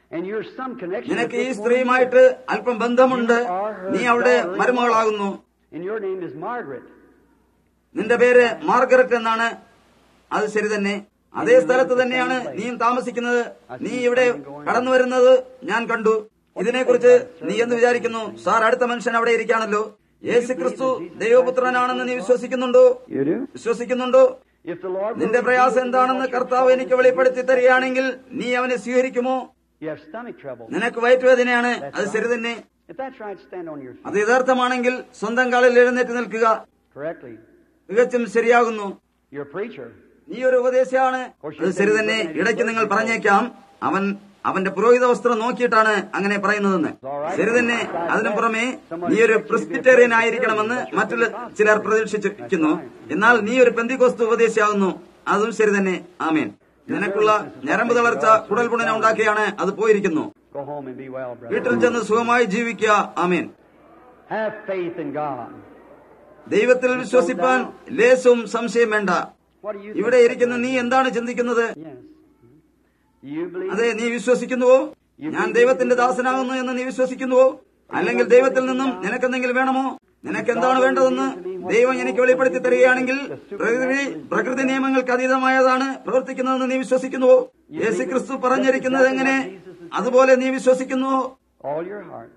And you're some connection നിനക്ക് with ഈ this woman. സ്ത്രീയുമായിട്ട് അല്പം ബന്ധമുണ്ട് നീ അവിടെ മരുമകളാകുന്നു And your name is Margaret. നിന്റെ പേര് മാർഗരറ്റ് എന്നാണ് അത് ശരി തന്നെ അതേ സ്ഥലത്ത് തന്നെയാണ് നീയും താമസിക്കുന്നത് നീ ഇവിടെ കടന്നു വരുന്നത് ഞാൻ കണ്ടു ഇതിനെക്കുറിച്ച് നീ എന്ത് വിചാരിക്കുന്നു സാർ അടുത്ത മനുഷ്യൻ അവിടെ ഇരിക്കാണല്ലോ യേശു ക്രിസ്തു ദൈവപുത്രനാണെന്ന് നീ വിശ്വസിക്കുന്നുണ്ടോ You do? വിശ്വസിക്കുന്നുണ്ടോ If the Lord will നിന്റെ പ്രയാസം എന്താണെന്ന് കർത്താവ് എനിക്ക് വെളിപ്പെടുത്തി തരികയാണെങ്കിൽ നീ അവനെ സ്വീകരിക്കുമോ You have stomach trouble. നിനക്ക് വയറ്റുവേദനയാണ് അത് ശരി തന്നെ If that's right, stand on your feet അത് യഥാർത്ഥമാണെങ്കിൽ സ്വന്തം കാലിൽ എഴുന്നേറ്റ് നിൽക്കുക correctly. തികച്ചും ശരിയാകുന്നു You're a preacher. നീ ഒരു ഉപദേശിയാണ് അത് ശരി തന്നെ ഇടയ്ക്ക് നിങ്ങൾ പറഞ്ഞേക്കാം അവൻ അവന്റെ പുരോഹിത വസ്ത്രം നോക്കിയിട്ടാണ് അങ്ങനെ പറയുന്നതെന്ന് ശരി തന്നെ അതിനു പുറമെ നീ ഒരു പ്രിസ്പിറ്റേറിയൻ ആയിരിക്കണമെന്ന് മറ്റുള്ള ചിലർ പ്രതീക്ഷിച്ചിരിക്കുന്നു എന്നാൽ നീ ഒരു പെന്തികോസ്തു ഉപദേശിയാകുന്നു അതും ശരി തന്നെ ആമേൻ നിനക്കുള്ള ഞരമ്പ് തളർച്ച കുടൽ പുണന ഉണ്ടാക്കിയാണ് അത് പോയിരിക്കുന്നു Go home and be well, brother. വീട്ടിൽ ചെന്ന് സുഖമായി ജീവിക്കുക ആമേൻ Have faith in God. ദൈവത്തിൽ വിശ്വസിപ്പാൻ ലേശവും സംശയം വേണ്ട What do you ഇവിടെ think? ഇരിക്കുന്ന നീ എന്താണ് ചിന്തിക്കുന്നത് Yes. You believe അതെ നീ വിശ്വസിക്കുന്നുവോ ഞാൻ ദൈവത്തിന്റെ ദാസനാകുന്നു എന്ന് നീ വിശ്വസിക്കുന്നുവോ അല്ലെങ്കിൽ ദൈവത്തിൽ നിന്നും നിനക്കെന്തെങ്കിലും വേണമോ നിനക്ക് എന്താണ് വേണ്ടതെന്ന് ദൈവം എനിക്ക് വെളിപ്പെടുത്തി തരികയാണെങ്കിൽ പ്രകൃതി പ്രകൃതി നിയമങ്ങൾക്ക് അതീതമായതാണ് പ്രവർത്തിക്കുന്നതെന്ന് നീ വിശ്വസിക്കുന്നുവോ യേശു ക്രിസ്തു പറഞ്ഞിരിക്കുന്നത് എങ്ങനെ അതുപോലെ നീ വിശ്വസിക്കുന്നുവോ all your heart.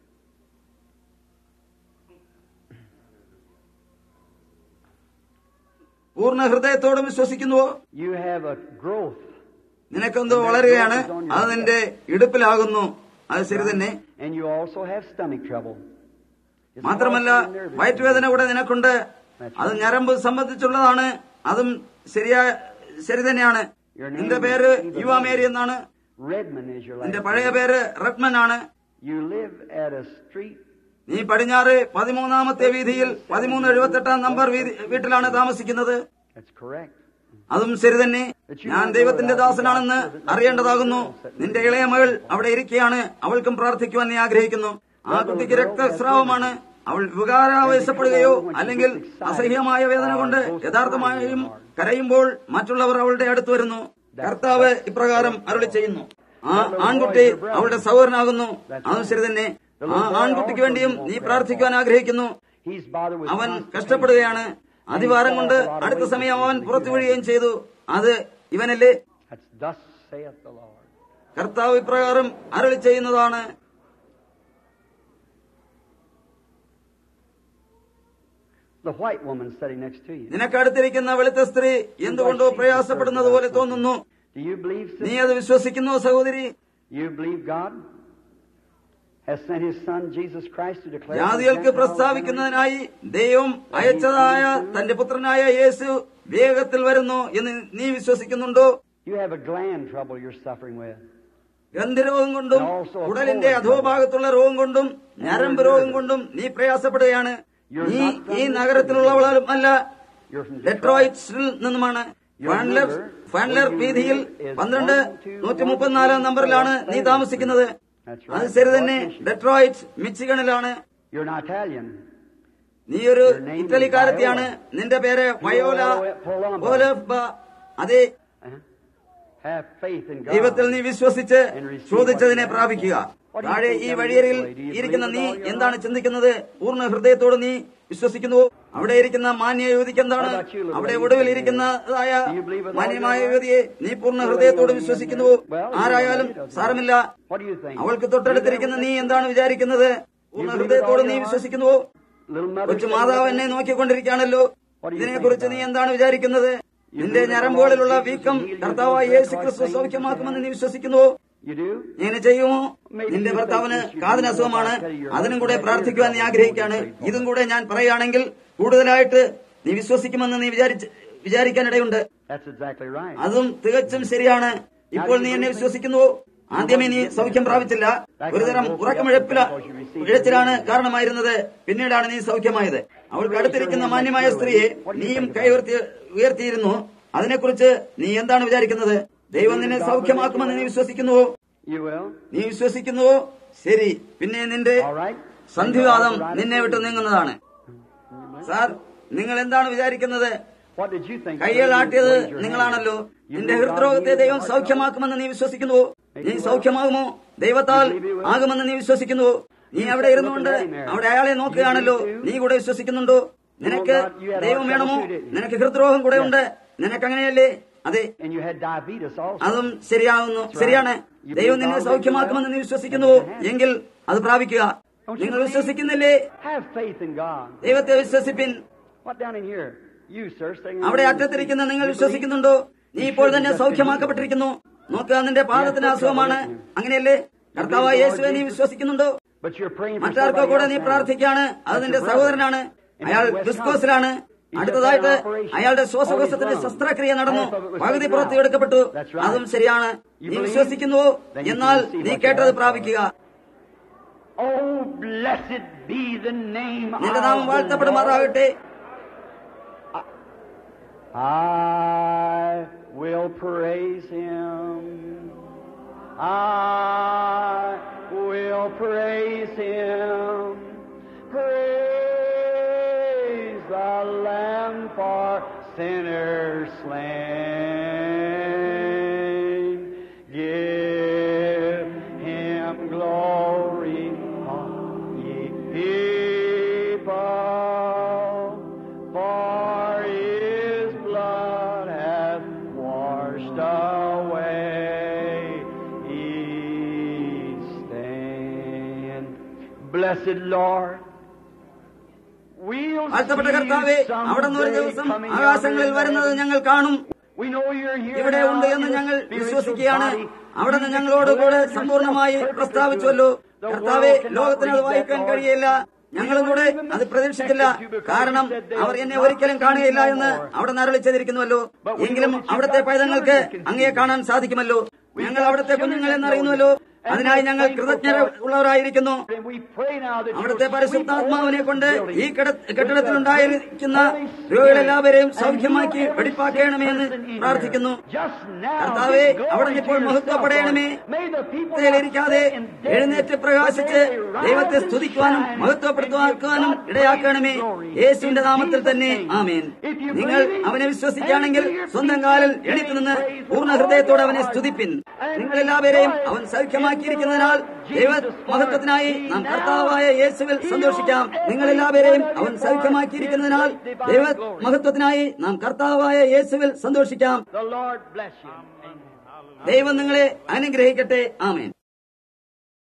പൂർണ്ണ ഹൃദയത്തോടും വിശ്വസിക്കുന്നുവോ You have a growth. നിനക്കെന്തോ വളരുകയാണ് അത് നിന്റെ ഇടുപ്പിലാകുന്നു അത് ശരി തന്നെ And you also have stomach trouble. It's മാത്രമല്ല also nervous. വയറ്റുവേദന കൂടെ നിനക്കുണ്ട് അത് ഞരമ്പ് സംബന്ധിച്ചുള്ളതാണ് അതും ശരിയാ ശരി തന്നെയാണ് നിന്റെ പേര് യുവാമേരി എന്നാണ് Redmond is your നിന്റെ last പഴയ name. പേര് റഡ്മൻ ആണ് You live at a street. നീ പടിഞ്ഞാറ് പതിമൂന്നാമത്തെ വീതിയിൽ പതിമൂന്ന് എഴുപത്തെട്ടാം നമ്പർ വീതി- വീട്ടിലാണ് താമസിക്കുന്നത് That's correct. അതും ശരി തന്നെ ഞാൻ ദൈവത്തിന്റെ ദാസനാണെന്ന് അറിയേണ്ടതാകുന്നു നിന്റെ ഇളയ മകൾ അവിടെ ഇരിക്കുകയാണ് അവൾക്കും പ്രാർത്ഥിക്കുവാൻ നീ ആഗ്രഹിക്കുന്നു ആ കുട്ടിക്ക് രക്തസ്രാവമാണ് അവൾ വികാരാവേശപ്പെടുകയോ അല്ലെങ്കിൽ അസഹ്യമായ വേദന കൊണ്ട് യഥാർത്ഥമായും കരയുമ്പോൾ മറ്റുള്ളവർ അവളുടെ അടുത്ത് വരുന്നു കർത്താവ് ഇപ്രകാരം അരുളി ചെയ്യുന്നു ആ ആൺകുട്ടി അവളുടെ സഹോദരനാകുന്നു അതും ശരി തന്നെ ആ ആൺകുട്ടിക്ക് വേണ്ടിയും നീ പ്രാർത്ഥിക്കുവാൻ ആഗ്രഹിക്കുന്നു He's bothered with അവൻ constipation. കഷ്ടപ്പെടുകയാണ് അതിവാരം കൊണ്ട് അടുത്ത സമയം അവൻ പുറത്തു വീഴുകയും ചെയ്തു അത് ഇവനല്ലേ That's thus saith the Lord. കർത്താവ് ഇപ്രകാരം അരളി ചെയ്യുന്നതാണ് The white woman sitting next to you. നിനക്കടുത്തിരിക്കുന്ന വെളുത്ത സ്ത്രീ എന്തുകൊണ്ടോ പ്രയാസപ്പെടുന്നത് പോലെ തോന്നുന്നു Do you believe, നീ sister? അത് വിശ്വസിക്കുന്നോ സഹോദരി You believe God has sent His Son Jesus Christ to declare to the ജാതികൾക്ക് Gentiles പ്രസ്താവിക്കുന്നതിനായി ദൈവം അയച്ചതായ തന്റെ പുത്രനായ യേശു വേഗത്തിൽ വരുന്നു എന്ന് നീ വിശ്വസിക്കുന്നുണ്ടോ You have a gland trouble you're suffering with. ഗന്ധരോഗം കൊണ്ടും ഉടലിന്റെ അധോഭാഗത്തുള്ള രോഗം കൊണ്ടും ഞരമ്പ് രോഗം കൊണ്ടും നീ പ്രയാസപ്പെടുകയാണ് നീ ഈ നഗരത്തിലുള്ളവളും അല്ല You're from Detroit. ഡെട്രോയിറ്റ്സിൽ നിന്നുമാണ് ഫാൻലർ ഫാൻലർ വീതിയിൽ പന്ത്രണ്ട് നൂറ്റി മുപ്പത്തിനാലാം നമ്പറിലാണ് നീ താമസിക്കുന്നത് That's അത് right. ശരി തന്നെ ഡെട്രോയിറ്റ് മിച്ചിഗണിലാണ് You're an Italian. നീ ഒരു ഇറ്റലിക്കാരത്തിയാണ് നിന്റെ പേര് വയോല പോലബ അതെ Uh-huh. Have faith in God. ദൈവത്തിൽ നീ വിശ്വസിച്ച് ചോദിച്ചതിനെ പ്രാപിക്കുക താഴെ ഈ വഴിയരികിൽ ഇരിക്കുന്ന നീ എന്താണ് ചിന്തിക്കുന്നത് പൂർണ്ണ ഹൃദയത്തോട് നീ വിശ്വസിക്കുന്നുവോ അവിടെ ഇരിക്കുന്ന മാന്യ യുവതിക്ക് എന്താണ് അവിടെ ഒടുവിൽ ഇരിക്കുന്നതായ മാന്യമായ യുവതിയെ നീ പൂർണ്ണ ഹൃദയത്തോട് വിശ്വസിക്കുന്നുവോ ആരായാലും സാരമില്ല What do you think? അവൾക്ക് തൊട്ടടുത്തിരിക്കുന്ന നീ എന്താണ് വിചാരിക്കുന്നത് പൂർണ്ണ ഹൃദയത്തോട് നീ വിശ്വസിക്കുന്നുവോ Little mother കൊച്ചു sitting മാതാവ് up എന്നെ നോക്കിക്കൊണ്ടിരിക്കുകയാണല്ലോ ഇതിനെക്കുറിച്ച് നീ എന്താണ് വിചാരിക്കുന്നത് നിന്റെ ഞരമ്പുകളിലുള്ള വീക്കം കർത്താവായ യേശു ക്രിസ്തു സൗഖ്യമാക്കുമെന്ന് നീ വിശ്വസിക്കുന്നുവോ You do? ഇങ്ങനെ ചെയ്യുമോ നിന്റെ ഭർത്താവിന് കാതിന് അസുഖമാണ് അതിനും കൂടെ പ്രാർത്ഥിക്കുവാൻ നീ ആഗ്രഹിക്കുകയാണ് ഇതും കൂടെ ഞാൻ പറയുകയാണെങ്കിൽ കൂടുതലായിട്ട് നീ വിശ്വസിക്കുമെന്ന് നീ വിചാരിച്ച് വിചാരിക്കാനിടയുണ്ട് That's exactly right. അതും തികച്ചും ശരിയാണ് ഇപ്പോൾ നീ എന്നെ വിശ്വസിക്കുന്നുവോ ആദ്യമേ നീ സൗഖ്യം പ്രാപിച്ചില്ല ഒരുതരം ഉറക്കമിഴപ്പില ഇഴച്ചിലാണ് കാരണമായിരുന്നത് പിന്നീടാണ് നീ സൗഖ്യമായത് അവൾക്ക് അടുത്തിരിക്കുന്ന മാന്യമായ സ്ത്രീയെ നീയും കൈ ഉയർത്തി ഉയർത്തിയിരുന്നു അതിനെക്കുറിച്ച് നീ എന്താണ് വിചാരിക്കുന്നത് ദൈവം നിന്നെ സൗഖ്യമാക്കുമെന്ന് നീ വിശ്വസിക്കുന്നുവോ You will? നീ വിശ്വസിക്കുന്നുവോ ശരി പിന്നെ നിന്റെ All right? സന്ധിവാദം നിന്നെ വിട്ട് നീങ്ങുന്നതാണ് സാർ നിങ്ങൾ എന്താണ് വിചാരിക്കുന്നത് What did you think? കയ്യിൽ ആട്ടിയത് നിങ്ങളാണല്ലോ നിന്റെ ഹൃദ്രോഗത്തെ ദൈവം സൗഖ്യമാക്കുമെന്ന് നീ വിശ്വസിക്കുന്നുവോ നീ സൗഖ്യമാകുമോ ദൈവത്താൽ ആകുമെന്ന് നീ വിശ്വസിക്കുന്നു നീ അവിടെ ഇരുന്നുകൊണ്ട് അവിടെ അയാളെ നോക്കുകയാണല്ലോ നീ കൂടെ വിശ്വസിക്കുന്നുണ്ടോ നിനക്ക് ദൈവം വേണമോ നിനക്ക് ഹൃദ്രോഹം കൂടെ ഉണ്ട് നിനക്ക് അങ്ങനെയല്ലേ അതെ And you had diabetes also. അതും ശരിയാകുന്നു ശരിയാണ് ദൈവം നിന്നെ സൗഖ്യമാക്കുമെന്ന് നീ വിശ്വസിക്കുന്നു എങ്കിൽ അത് പ്രാപിക്കുക നിങ്ങൾ വിശ്വസിക്കുന്നില്ലേ Have faith in God. ദൈവത്തെ വിശ്വസിപ്പിൻ What down in here? You, sir, saying അവിടെ അറ്റത്തിരിക്കുന്ന നിങ്ങൾ വിശ്വസിക്കുന്നുണ്ടോ നീ ഇപ്പോൾ തന്നെ സൗഖ്യമാക്കപ്പെട്ടിരിക്കുന്നു നോക്കുക നിന്റെ പാദത്തിന് അസുഖമാണ് അങ്ങനെയല്ലേ കർത്താവായ യേശുവെ നീ വിശ്വസിക്കുന്നുണ്ടോ But you're praying for മറ്റാർക്കോ somebody കൂടെ else നീ now. പ്രാർത്ഥിക്കാണ് അത് നിന്റെ സഹോദരനാണ് അയാൾ വിസ്കോസിലാണ് അടുത്തതായിട്ട് അയാളുടെ ശ്വാസകോശത്തിന്റെ ശസ്ത്രക്രിയ നടന്നു പകുതി പുറത്ത് എടുക്കപ്പെട്ടു അതും ശരിയാണ് നീ വിശ്വസിക്കുന്നുവോ എന്നാൽ നീ കേട്ടത് പ്രാപിക്കുക Oh, blessed be the name നിന്റെ നാമം of the വാഴ്ത്തപ്പെടുമാറാകട്ടെ I will praise him. I will praise him. Praise the Lamb for sinners slain. Give him glory, all ye people, for his blood hath washed away each stain. Blessed Lord, we'll വാഴ്ത്തപ്പെട്ട see കർത്താവെ you അവിടെ നിന്ന് ഒരു someday ദിവസം coming ആകാശങ്ങളിൽ out of വരുന്നത് heaven. ഞങ്ങൾ കാണും We know you're here ഇവിടെ now ഉണ്ട് in എന്ന് the ഞങ്ങൾ spiritual വിശ്വസിക്കുകയാണ് body. അവിടെ നിന്ന് You ഞങ്ങളോട് കൂടെ declared yourself സമ്പൂർണ്ണമായി perfect പ്രസ്താവിച്ചുവല്ലോ to us. The കർത്താവെ world cannot ലോകത്തിന് അത് read that, വായിക്കാൻ Lord. കഴിയില്ല ഞങ്ങളും കൂടെ അത് പ്രതീക്ഷിച്ചില്ല കാരണം അവർ എന്നെ ഒരിക്കലും കാണുകയില്ല എന്ന് അവിടെ നരളി ചെയ്തിരിക്കുന്നുവല്ലോ എങ്കിലും അവിടുത്തെ പൈതങ്ങൾക്ക് അങ്ങയെ കാണാൻ സാധിക്കുമല്ലോ ഞങ്ങൾ അവിടുത്തെ കുഞ്ഞുങ്ങൾ എന്നറിയുന്നുവല്ലോ അതിനായി ഞങ്ങൾ കൃതജ്ഞത ഉള്ളവരായിരിക്കുന്നു And we pray now that അവിടുത്തെ your പരിശുദ്ധാത്മാവിനെ sweet കൊണ്ട് Holy ഈ കിട- കെട്ടിടത്തിലുണ്ടായിരിക്കുന്ന രോഗികളെല്ലാവരെയും സൗഖ്യമാക്കി വെടിപ്പാക്കണമേ എന്ന് പ്രാർത്ഥിക്കുന്നു Just now, കർത്താവേ, give glory അവിടുന്ന് to ഇപ്പോൾ yourself, മഹത്വപ്പെടണമേ. Lord. May the people ഇരിക്കാതെ not sit in deadness, എഴുന്നേറ്റ് പ്രകാശിച്ച് but may they rise ദൈവത്തെ and സ്തുതിക്കുവാനും shine മഹത്വപ്പെടുത്തുവാനും and give God ഇടയാക്കണമേ praise and glory. യേശുവിന്റെ In നാമത്തിൽ Jesus' തന്നെ name. ആമേൻ If you നിങ്ങൾ believe it, അവനെ വിശ്വസിക്കുകയാണെങ്കിൽ stand to your സ്വന്തം feet കാലിൽ and എണീറ്റ് നിന്ന് praise with പൂർണ്ണ all ഹൃദയത്തോടെ your അവനെ heart. സ്തുതിപ്പിൻ And നിങ്ങളെല്ലാവരെയും rejoice അവൻ in സൗഖ്യമാക്കിയിരിക്കുന്നതിനാൽ the Lord ദൈവ Jesus, മഹത്വത്തിനായി for നാം he കർത്താവായ now യേശുവിൽ heals സന്തോഷിക്കാം every നിങ്ങളെല്ലാവരെയും one of അവൻ you for സൗഖ്യമാക്കിയിരിക്കുന്നതിനാൽ his divine ദൈവ glory. മഹത്വത്തിനായി നാം കർത്താവായ യേശുവിൽ സന്തോഷിക്കാം The Lord bless you. ദൈവം നിങ്ങളെ അനുഗ്രഹിക്കട്ടെ ആമേൻ